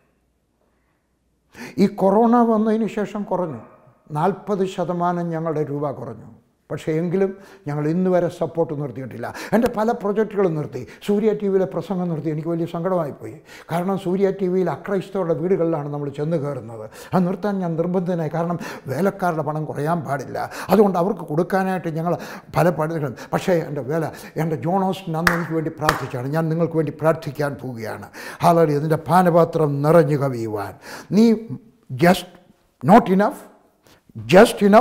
ഈ കൊറോണ വന്നതിന് ശേഷം കുറഞ്ഞു നാൽപ്പത് ശതമാനം ഞങ്ങളുടെ രൂപ കുറഞ്ഞു പക്ഷേ എങ്കിലും ഞങ്ങൾ ഇന്ന് വരെ സപ്പോർട്ട് നിർത്തിയിട്ടില്ല എൻ്റെ പല പ്രൊജക്റ്റുകളും നിർത്തി സൂര്യ ടി വിയിലെ പ്രസംഗം നിർത്തി എനിക്ക് വലിയ സങ്കടമായിപ്പോയി കാരണം സൂര്യ ടി വിയിൽ അക്രൈസ്തവരുടെ വീടുകളിലാണ് നമ്മൾ ചെന്ന് കയറുന്നത് അത് നിർത്താൻ ഞാൻ നിർബന്ധിതനായി കാരണം വേലക്കാരുടെ പണം കുറയാൻ പാടില്ല അതുകൊണ്ട് അവർക്ക് കൊടുക്കാനായിട്ട് ഞങ്ങൾ പല പണികളും പക്ഷേ എൻ്റെ വേല എൻ്റെ ജോണോസ്റ്റിൻ അന്ന് എനിക്ക് വേണ്ടി പ്രാർത്ഥിച്ചാണ് ഞാൻ നിങ്ങൾക്ക് വേണ്ടി പ്രാർത്ഥിക്കാൻ പോവുകയാണ് ഹാലറി അതിൻ്റെ പാനപാത്രം നിറഞ്ഞു കവിയുവാൻ നീ just not enough just enough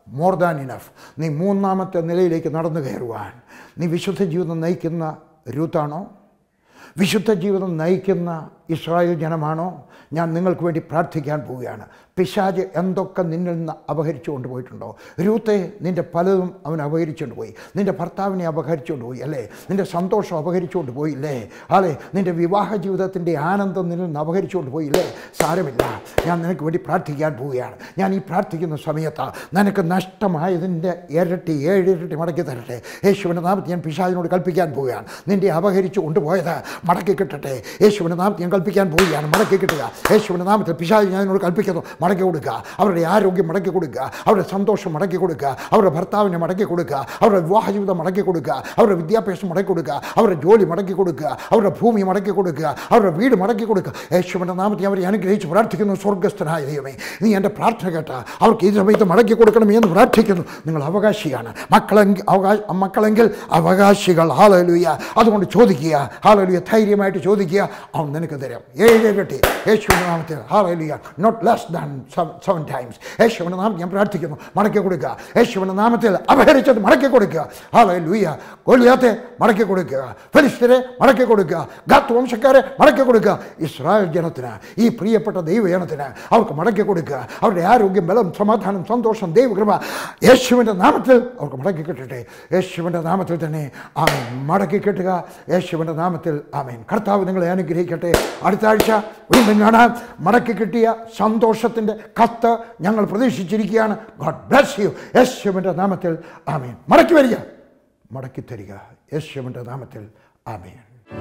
more than enough നീ മൂന്നാമത്തെ നിലയിലേക്ക് നടന്നു കയറുവാൻ നീ വിശുദ്ധ ജീവിതം നയിക്കുന്ന രൂത്താണോ വിശുദ്ധ ജീവിതം നയിക്കുന്ന ഇസ്രായേൽ ജനമാണോ ഞാൻ നിങ്ങൾക്ക് വേണ്ടി പ്രാർത്ഥിക്കാൻ പോവുകയാണ് പിശാജ് എന്തൊക്കെ നിന്നിൽ നിന്ന് അപഹരിച്ചു കൊണ്ടുപോയിട്ടുണ്ടോ രൂത്തെ നിൻ്റെ പലതും അവൻ അപഹരിച്ചുകൊണ്ട് പോയി നിൻ്റെ ഭർത്താവിനെ അപഹരിച്ചുകൊണ്ട് പോയി അല്ലേ നിൻ്റെ സന്തോഷം അപഹരിച്ചുകൊണ്ട് പോയില്ലേ അതെ നിൻ്റെ വിവാഹ ജീവിതത്തിൻ്റെ ആനന്ദം നിന്നിൽ നിന്ന് അപഹരിച്ചുകൊണ്ട് പോയില്ലേ സാരമില്ല ഞാൻ നിനക്ക് വേണ്ടി പ്രാർത്ഥിക്കാൻ പോവുകയാണ് ഞാൻ ഈ പ്രാർത്ഥിക്കുന്ന സമയത്ത് നിനക്ക് നഷ്ടമായതിൻ്റെ ഇരട്ടി ഏഴ് ഇരട്ടി മടക്കി തരട്ടെ യേശുവിൻ്റെ നാമത്തിൽ ഞാൻ പിശാചിനോട് കൽപ്പിക്കാൻ പോവുകയാണ് നിൻ്റെ അപഹരിച്ചു കൊണ്ടുപോയത് മടക്കി കിട്ടട്ടെ യേശുവിൻ്റെ നാമത്തിൽ ഞാൻ കൽപ്പിക്കാൻ പോവുകയാണ് മടക്കി കിട്ടുക യേശുവിൻ്റെ നാമത്തിൽ പിശാചി ഞാൻ എന്നോട് കൽപ്പിക്കുന്നു മടക്കി കൊടുക്കുക അവരുടെ ആരോഗ്യം മടക്കി കൊടുക്കുക അവരുടെ സന്തോഷം മടക്കി കൊടുക്കുക അവരുടെ ഭർത്താവിനെ മടക്കി കൊടുക്കുക അവരുടെ വിവാഹ ജീവിതം മടക്കി കൊടുക്കുക അവരുടെ വിദ്യാഭ്യാസം മടക്കി കൊടുക്കുക അവരുടെ ജോലി മടക്കി കൊടുക്കുക അവരുടെ ഭൂമി മടക്കി കൊടുക്കുക അവരുടെ വീട് മടക്കി കൊടുക്കുക യേശുവിൻ്റെ നാമത്തിൽ അവരെ അനുഗ്രഹിച്ച് പ്രാർത്ഥിക്കുന്നു സ്വർഗസ്ഥനായ ദൈവമേ നീ എൻ്റെ പ്രാർത്ഥന കേട്ട അവർക്ക് ഈ സമയത്ത് മടക്കി കൊടുക്കണമേ എന്ന് പ്രാർത്ഥിക്കുന്നു നിങ്ങൾ അവകാശിയാണ് മക്കളെങ്കിൽ അവകാശ മക്കളെങ്കിൽ അവകാശികൾ ഹാലലുയ അതുകൊണ്ട് ചോദിക്കുക ഹാലലുയ ധൈര്യമായിട്ട് ചോദിക്കുക അവൻ നിനക്ക് തരാം ഏഴ് കെട്ടി യേശുവിൻ്റെ നാമത്തിൽ hallelujah not less than seven times യേശുവിൻ്റെ നാമത്തിൽ ഞാൻ പ്രാർത്ഥിക്കുന്നു മടക്കി കൊടുക്കുക യേശുവിൻ്റെ നാമത്തിൽ അപഹരിച്ചത് മടക്കി കൊടുക്കുക ഹാലലുയ കൊല്ലിയാത്തെ മടക്കി കൊടുക്കുക ഫലിസ്തരെ മടക്കി കൊടുക്കുക ഗാത്ത് വംശക്കാരെ മടക്കി കൊടുക്കുക ഇസ്രായേൽ ജനത്തിന് ഈ പ്രിയപ്പെട്ട ദൈവജനത്തിന് അവർക്ക് മടക്കി കൊടുക്കുക അവരുടെ ആരോഗ്യം ബലം സമാധാനം സന്തോഷം ദൈവകൃപ യേശുവിൻ്റെ നാമത്തിൽ അവർക്ക് മടക്കി കിട്ടട്ടെ യേശുവിൻ്റെ നാമത്തിൽ തന്നെ ആമേൻ മടക്കി കിട്ടുക യേശുവിൻ്റെ നാമത്തിൽ ആമേൻ കർത്താവ് നിങ്ങളെ അനുഗ്രഹിക്കട്ടെ അടുത്ത ആഴ്ച വീണ്ടും കാണാൻ മടക്കി കിട്ടിയ സന്തോഷത്തിൻ്റെ കത്ത് ഞങ്ങൾ പ്രതീക്ഷിച്ചിരിക്കുകയാണ് ഗോഡ് ബ്ലസ് യു യേശുവിൻ്റെ നാമത്തിൽ ആമേൻ മടക്കി വരിക മടക്കി തരിക യേശുവിൻ്റെ നാമത്തിൽ ആമേൻ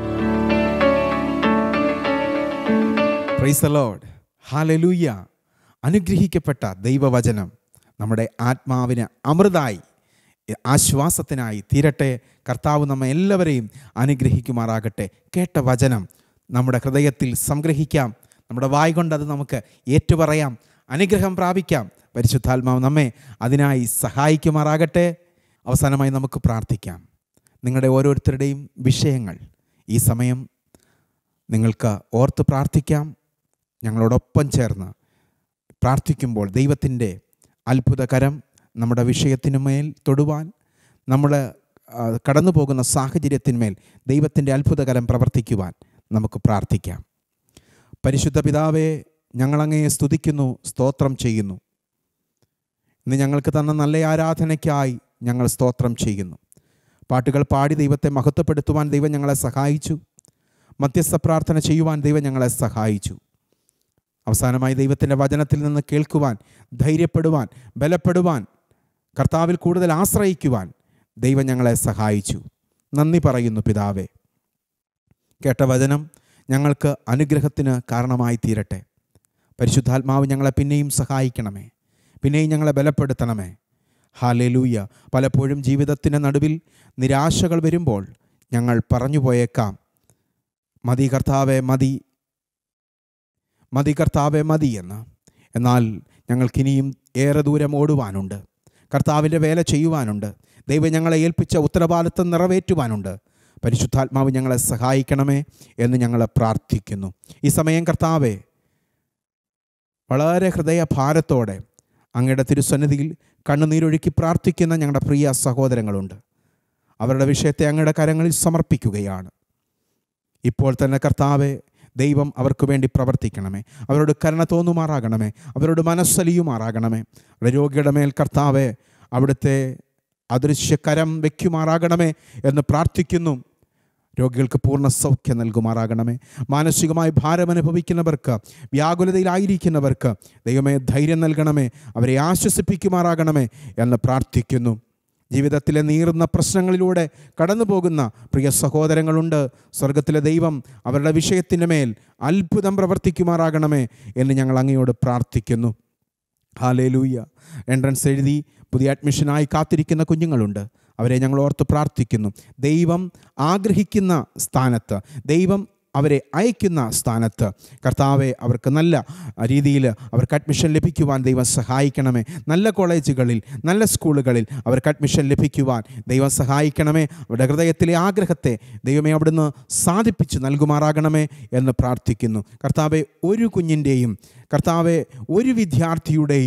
പ്രൈസ് ലോഡ് ഹാലലൂയ അനുഗ്രഹിക്കപ്പെട്ട ദൈവവചനം നമ്മുടെ ആത്മാവിന് അമൃതായി ആശ്വാസത്തിനായി തീരട്ടെ കർത്താവ് നമ്മെ എല്ലാവരെയും അനുഗ്രഹിക്കുമാറാകട്ടെ കേട്ട വചനം നമ്മുടെ ഹൃദയത്തിൽ സംഗ്രഹിക്കാം നമ്മുടെ വായ് കൊണ്ട് അത് നമുക്ക് ഏറ്റുപറയാം അനുഗ്രഹം പ്രാപിക്കാം പരിശുദ്ധാത്മാവ് നമ്മെ അതിനായി സഹായിക്കുമാറാകട്ടെ അവസാനമായി നമുക്ക് പ്രാർത്ഥിക്കാം നിങ്ങളുടെ ഓരോരുത്തരുടെയും വിഷയങ്ങൾ ഈ സമയം നിങ്ങൾക്ക് ഓർത്ത് പ്രാർത്ഥിക്കാം ഞങ്ങളോടൊപ്പം ചേർന്ന് പ്രാർത്ഥിക്കുമ്പോൾ ദൈവത്തിൻ്റെ അത്ഭുതകരം നമ്മുടെ വിഷയത്തിനുമേൽ തൊടുവാൻ നമ്മൾ ആ, കടന്നു പോകുന്ന സാഹചര്യത്തിന്മേൽ ദൈവത്തിൻ്റെ അത്ഭുതകരം പ്രവർത്തിക്കുവാൻ നമുക്ക് പ്രാർത്ഥിക്കാം പരിശുദ്ധ പിതാവെ ഞങ്ങളങ്ങയെ സ്തുതിക്കുന്നു സ്തോത്രം ചെയ്യുന്നു ഇന്ന് ഞങ്ങൾക്ക് തന്ന നല്ല ആരാധനയ്ക്കായി ഞങ്ങൾ സ്തോത്രം ചെയ്യുന്നു പാട്ടുകൾ പാടി ദൈവത്തെ മഹത്വപ്പെടുത്തുവാൻ ദൈവം ഞങ്ങളെ സഹായിച്ചു മധ്യസ്ഥ പ്രാർത്ഥന ചെയ്യുവാൻ ദൈവം ഞങ്ങളെ സഹായിച്ചു അവസാനമായി ദൈവത്തിൻ്റെ വചനത്തിൽ നിന്ന് കേൾക്കുവാൻ ധൈര്യപ്പെടുവാൻ ബലപ്പെടുവാൻ കർത്താവിൽ കൂടുതൽ ആശ്രയിക്കുവാൻ ദൈവം ഞങ്ങളെ സഹായിച്ചു നന്ദി പറയുന്നു പിതാവേ കേട്ട വചനം ഞങ്ങൾക്ക് അനുഗ്രഹത്തിന് കാരണമായി തീരട്ടെ പരിശുദ്ധാത്മാവ് ഞങ്ങളെ പിന്നെയും സഹായിക്കണമേ പിന്നെയും ഞങ്ങളെ ബലപ്പെടുത്തണമേ ഹാലേലൂയ പലപ്പോഴും ജീവിതത്തിൻ്റെ നടുവിൽ നിരാശകൾ വരുമ്പോൾ ഞങ്ങൾ പറഞ്ഞു പോയേക്കാം മതി കർത്താവെ മതി മതി കർത്താവെ മതി എന്ന് എന്നാൽ ഞങ്ങൾക്കിനിയും ഏറെ ദൂരം ഓടുവാനുണ്ട് കർത്താവിൻ്റെ വേല ചെയ്യുവാനുണ്ട് ദൈവം ഞങ്ങളെ ഏൽപ്പിച്ച ഉത്തരവാദിത്വം നിറവേറ്റുവാനുണ്ട് പരിശുദ്ധാത്മാവ് ഞങ്ങളെ സഹായിക്കണമേ എന്ന് ഞങ്ങൾ പ്രാർത്ഥിക്കുന്നു ഈ സമയം കർത്താവെ വളരെ ഹൃദയഭാരത്തോടെ അങ്ങയുടെ തിരുസന്നിധിയിൽ കണ്ണുനീരൊഴുക്കി പ്രാർത്ഥിക്കുന്ന ഞങ്ങളുടെ പ്രിയ സഹോദരങ്ങളുണ്ട് അവരുടെ വിഷയത്തെ അങ്ങയുടെ കരങ്ങളിൽ സമർപ്പിക്കുകയാണ് ഇപ്പോൾ തന്നെ കർത്താവെ ദൈവം അവർക്ക് വേണ്ടി പ്രവർത്തിക്കണമേ അവരോട് കരുണ തോന്നുമാറാകണമേ അവരോട് മനസ്സലിയുമാറാകണമേ അവരുടെ രോഗിയുടെ മേൽ കർത്താവെ അവിടുത്തെ അദൃശ്യകരം വയ്ക്കുമാറാകണമേ എന്ന് പ്രാർത്ഥിക്കുന്നു രോഗികൾക്ക് പൂർണ്ണ സൗഖ്യം നൽകുമാറാകണമേ മാനസികമായി ഭാരം അനുഭവിക്കുന്നവർക്ക് വ്യാകുലതയിലായിരിക്കുന്നവർക്ക് ദൈവമേ ധൈര്യം നൽകണമേ അവരെ ആശ്വസിപ്പിക്കുമാറാകണമേ എന്ന് പ്രാർത്ഥിക്കുന്നു ജീവിതത്തിലെ നീറുന്ന പ്രശ്നങ്ങളിലൂടെ കടന്നു പോകുന്ന പ്രിയ സഹോദരങ്ങളുണ്ട് സ്വർഗത്തിലെ ദൈവം അവരുടെ വിഷയത്തിൻ്റെ മേൽ അത്ഭുതം പ്രവർത്തിക്കുമാറാകണമേ എന്ന് ഞങ്ങൾ അങ്ങയോട് പ്രാർത്ഥിക്കുന്നു ഹാലേലൂയ എൻട്രൻസ് എഴുതി പുതിയ അഡ്മിഷനായി കാത്തിരിക്കുന്ന കുഞ്ഞുങ്ങളുണ്ട് അവരെ ഞങ്ങൾ ഓർത്ത് പ്രാർത്ഥിക്കുന്നു ദൈവം ആഗ്രഹിക്കുന്ന സ്ഥാനത്ത് ദൈവം അവരെ അയക്കുന്ന സ്ഥാനത്ത് കർത്താവെ അവർക്ക് നല്ല രീതിയിൽ അവർക്ക് അഡ്മിഷൻ ലഭിക്കുവാൻ ദൈവം സഹായിക്കണമേ നല്ല കോളേജുകളിൽ നല്ല സ്കൂളുകളിൽ അവർക്ക് അഡ്മിഷൻ ലഭിക്കുവാൻ ദൈവം സഹായിക്കണമേ അവരുടെ ഹൃദയത്തിലെ ആഗ്രഹത്തെ ദൈവമേ അവിടുന്ന് സാധിപ്പിച്ച് നൽകുമാറാകണമേ എന്ന് പ്രാർത്ഥിക്കുന്നു കർത്താവെ ഒരു കുഞ്ഞിൻ്റെയും കർത്താവെ ഒരു വിദ്യാർത്ഥിയുടെയും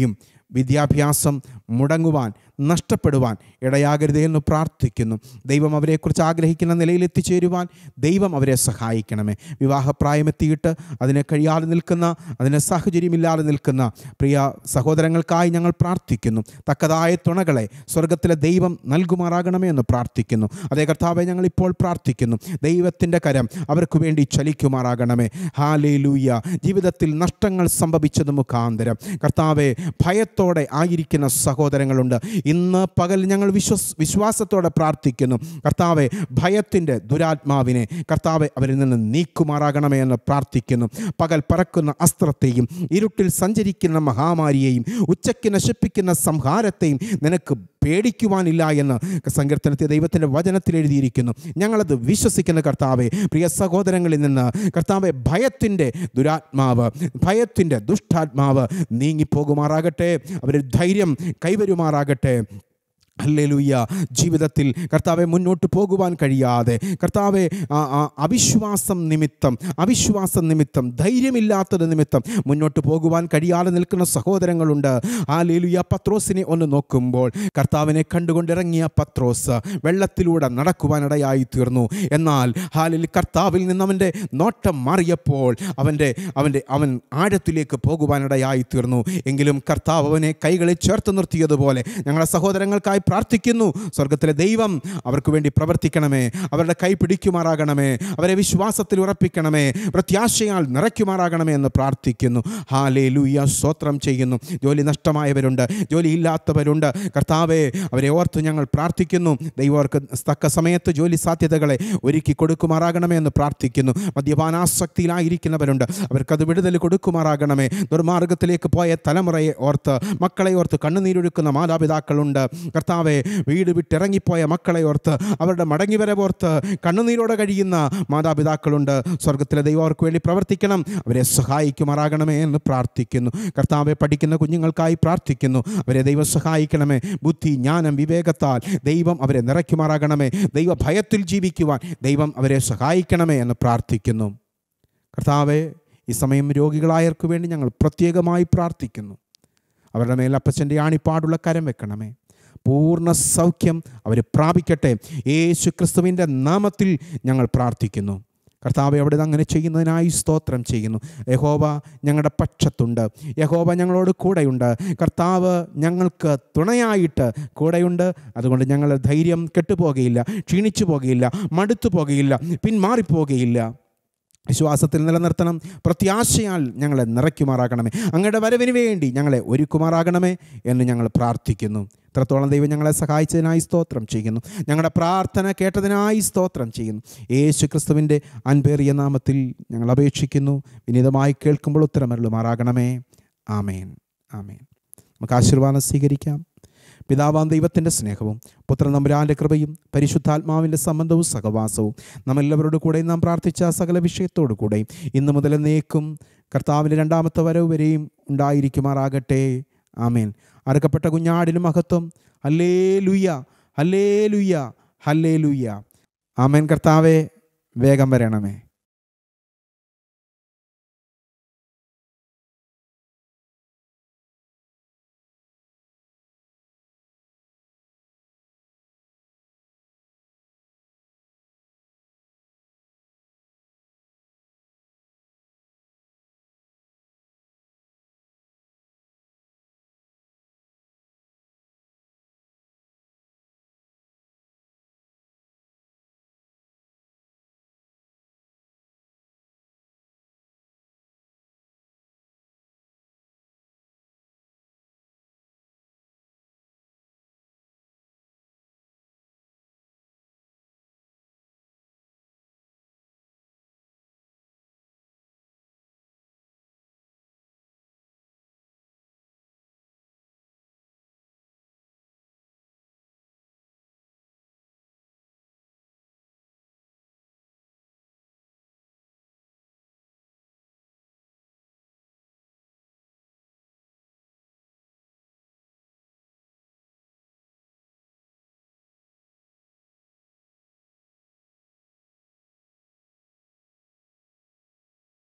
വിദ്യാഭ്യാസം മുടങ്ങുവാൻ നഷ്ടപ്പെടുവാൻ ഇടയാകരുതേ എന്ന് പ്രാർത്ഥിക്കുന്നു ദൈവം അവരെക്കുറിച്ച് ആഗ്രഹിക്കുന്ന നിലയിൽ എത്തിച്ചേരുവാൻ ദൈവം അവരെ സഹായിക്കണമേ വിവാഹപ്രായമെത്തിയിട്ട് അതിനെ കഴിയാതെ നിൽക്കുന്ന അതിന് സാഹചര്യമില്ലാതെ നിൽക്കുന്ന പ്രിയ സഹോദരങ്ങൾക്കായി ഞങ്ങൾ പ്രാർത്ഥിക്കുന്നു തക്കതായ തുണകളെ സ്വർഗത്തിലെ ദൈവം നൽകുമാറാകണമേ എന്ന് പ്രാർത്ഥിക്കുന്നു അതേ കർത്താവെ ഞങ്ങൾ ഇപ്പോൾ പ്രാർത്ഥിക്കുന്നു ദൈവത്തിൻ്റെ കരം അവർക്ക് വേണ്ടി ചലിക്കുമാറാകണമേ ഹാലേ ലൂയ ജീവിതത്തിൽ നഷ്ടങ്ങൾ സംഭവിച്ചത് മുഖാന്തരം കർത്താവെ ഭയത്തോടെ ആയിരിക്കുന്ന സഹോദരങ്ങളുണ്ട് ഇന്ന് പകൽ ഞങ്ങൾ വിശ്വസ് വിശ്വാസത്തോടെ പ്രാർത്ഥിക്കുന്നു കർത്താവെ ഭയത്തിൻ്റെ ദുരാത്മാവിനെ കർത്താവെ അവരിൽ നിന്ന് നീക്കുമാറാകണമേ എന്ന് പ്രാർത്ഥിക്കുന്നു പകൽ പറക്കുന്ന അസ്ത്രത്തെയും ഇരുട്ടിൽ സഞ്ചരിക്കുന്ന മഹാമാരിയെയും ഉച്ചയ്ക്ക് നശിപ്പിക്കുന്ന സംഹാരത്തെയും നിനക്ക് പേടിക്കുവാനില്ല എന്ന് സങ്കീർത്തനത്തെ ദൈവത്തിൻ്റെ വചനത്തിൽ എഴുതിയിരിക്കുന്നു ഞങ്ങളത് വിശ്വസിക്കുന്ന കർത്താവെ പ്രിയ സഹോദരങ്ങളിൽ നിന്ന് കർത്താവെ ഭയത്തിൻ്റെ ദുരാത്മാവ് ഭയത്തിൻ്റെ ദുഷ്ടാത്മാവ് നീങ്ങിപ്പോകുമാറാകട്ടെ അവരിൽ ധൈര്യം കൈവരുമാറാകട്ടെ ഹല്ലേലൂയ്യ ജീവിതത്തിൽ കർത്താവെ മുന്നോട്ട് പോകുവാൻ കഴിയാതെ കർത്താവെ ആ, ആ, അവിശ്വാസം നിമിത്തം അവിശ്വാസം നിമിത്തം ധൈര്യമില്ലാത്തത് നിമിത്തം മുന്നോട്ട് പോകുവാൻ കഴിയാതെ നിൽക്കുന്ന സഹോദരങ്ങളുണ്ട് ആ ലേലുയ പത്രോസിനെ ഒന്ന് നോക്കുമ്പോൾ കർത്താവിനെ കണ്ടുകൊണ്ടിറങ്ങിയ പത്രോസ് വെള്ളത്തിലൂടെ നടക്കുവാനിടയായി തീർന്നു എന്നാൽ ഹാലിൽ കർത്താവിൽ നിന്ന് അവൻ്റെ നോട്ടം മാറിയപ്പോൾ അവൻ്റെ അവൻ്റെ അവൻ ആഴത്തിലേക്ക് പോകുവാനിടയായി തീർന്നു എങ്കിലും കർത്താവ് അവനെ കൈകളിൽ ചേർത്ത് നിർത്തിയതുപോലെ ഞങ്ങളുടെ സഹോദരങ്ങൾക്കായി പ്രാർത്ഥിക്കുന്നു സ്വർഗത്തിലെ ദൈവം അവർക്ക് വേണ്ടി പ്രവർത്തിക്കണമേ അവരുടെ കൈ പിടിക്കുമാറാകണമേ അവരെ വിശ്വാസത്തിൽ ഉറപ്പിക്കണമേ പ്രത്യാശയാൽ നിറയ്ക്കുമാറാകണമേ എന്ന് പ്രാർത്ഥിക്കുന്നു ഹാലേ ലൂയ സ്തോത്രം ചെയ്യുന്നു ജോലി നഷ്ടമായവരുണ്ട് ജോലി ഇല്ലാത്തവരുണ്ട് കർത്താവെ അവരെ ഓർത്ത് ഞങ്ങൾ പ്രാർത്ഥിക്കുന്നു ദൈവർക്ക് തക്ക സമയത്ത് ജോലി സാധ്യതകളെ ഒരുക്കി കൊടുക്കുമാറാകണമേ എന്ന് പ്രാർത്ഥിക്കുന്നു മദ്യപാനാസക്തിയിലായിരിക്കുന്നവരുണ്ട് അവർക്കത് വിടുതൽ കൊടുക്കുമാറാകണമേ ദുർമാർഗത്തിലേക്ക് പോയ തലമുറയെ ഓർത്ത് മക്കളെ ഓർത്ത് കണ്ണുനീരൊഴുക്കുന്ന മാതാപിതാക്കളുണ്ട് കർത്താവെ വീട് വിട്ടിറങ്ങിപ്പോയ മക്കളെ ഓർത്ത് അവരുടെ മടങ്ങിവരവോർത്ത് കണ്ണുനീരോടെ കഴിയുന്ന മാതാപിതാക്കളുണ്ട് സ്വർഗത്തിലെ ദൈവം അവർക്ക് വേണ്ടി പ്രവർത്തിക്കണം അവരെ സഹായിക്കുമാറാകണമേ എന്ന് പ്രാർത്ഥിക്കുന്നു കർത്താവെ പഠിക്കുന്ന കുഞ്ഞുങ്ങൾക്കായി പ്രാർത്ഥിക്കുന്നു അവരെ ദൈവം സഹായിക്കണമേ ബുദ്ധി ജ്ഞാനം വിവേകത്താൽ ദൈവം അവരെ നിറയ്ക്കുമാറാകണമേ ദൈവ ഭയത്തിൽ ജീവിക്കുവാൻ ദൈവം അവരെ സഹായിക്കണമേ എന്ന് പ്രാർത്ഥിക്കുന്നു കർത്താവെ ഈ സമയം രോഗികളായവർക്ക് വേണ്ടി ഞങ്ങൾ പ്രത്യേകമായി പ്രാർത്ഥിക്കുന്നു അവരുടെ മേൽ അപ്പച്ചൻ്റെ ആണിപ്പാടുള്ള കരം വെക്കണമേ പൂർണ്ണ സൗഖ്യം അവർ പ്രാപിക്കട്ടെ യേശു ക്രിസ്തുവിൻ്റെ നാമത്തിൽ ഞങ്ങൾ പ്രാർത്ഥിക്കുന്നു കർത്താവ് അവിടെ അങ്ങനെ ചെയ്യുന്നതിനായി സ്തോത്രം ചെയ്യുന്നു യഹോവ ഞങ്ങളുടെ പക്ഷത്തുണ്ട് യഹോവ ഞങ്ങളോട് കൂടെയുണ്ട് കർത്താവ് ഞങ്ങൾക്ക് തുണയായിട്ട് കൂടെയുണ്ട് അതുകൊണ്ട് ഞങ്ങൾ ധൈര്യം കെട്ടുപോകുകയില്ല ക്ഷീണിച്ചു പോകുകയില്ല മടുത്തു പോകുകയില്ല പിന്മാറിപ്പോകുകയില്ല വിശ്വാസത്തിൽ നിലനിർത്തണം പ്രത്യാശയാൽ ഞങ്ങളെ നിറയ്ക്കുമാറാകണമേ അങ്ങയുടെ വരവിന് വേണ്ടി ഞങ്ങളെ ഒരുക്കുമാറാകണമേ എന്ന് ഞങ്ങൾ പ്രാർത്ഥിക്കുന്നു ഇത്രത്തോളം ദൈവം ഞങ്ങളെ സഹായിച്ചതിനായി സ്തോത്രം ചെയ്യുന്നു ഞങ്ങളുടെ പ്രാർത്ഥന കേട്ടതിനായി സ്തോത്രം ചെയ്യുന്നു യേശു ക്രിസ്തുവിൻ്റെ അൻപേറിയ നാമത്തിൽ ഞങ്ങൾ അപേക്ഷിക്കുന്നു വിനീതമായി കേൾക്കുമ്പോൾ ഉത്തരമരുളുമാറാകണമേ ആമേൻ ആമേൻ നമുക്ക് ആശീർവാദം സ്വീകരിക്കാം പിതാവാം ദൈവത്തിൻ്റെ സ്നേഹവും പുത്രൻ നമ്പുരാൻ്റെ കൃപയും പരിശുദ്ധാത്മാവിൻ്റെ സംബന്ധവും സഹവാസവും നമ്മെല്ലാവരോട് കൂടെ നാം പ്രാർത്ഥിച്ച സകല വിഷയത്തോടു കൂടെയും ഇന്ന് മുതൽ നേക്കും കർത്താവിൻ്റെ രണ്ടാമത്തെ വരവ് വരെയും ഉണ്ടായിരിക്കുമാറാകട്ടെ ആമേൻ അറുക്കപ്പെട്ട കുഞ്ഞാടിനും മഹത്വം ഹല്ലേ ലുയ്യ ഹല്ലേ ലുയ്യ ഹല്ലേ ലുയ്യ ആമേൻ കർത്താവെ വേഗം വരണമേ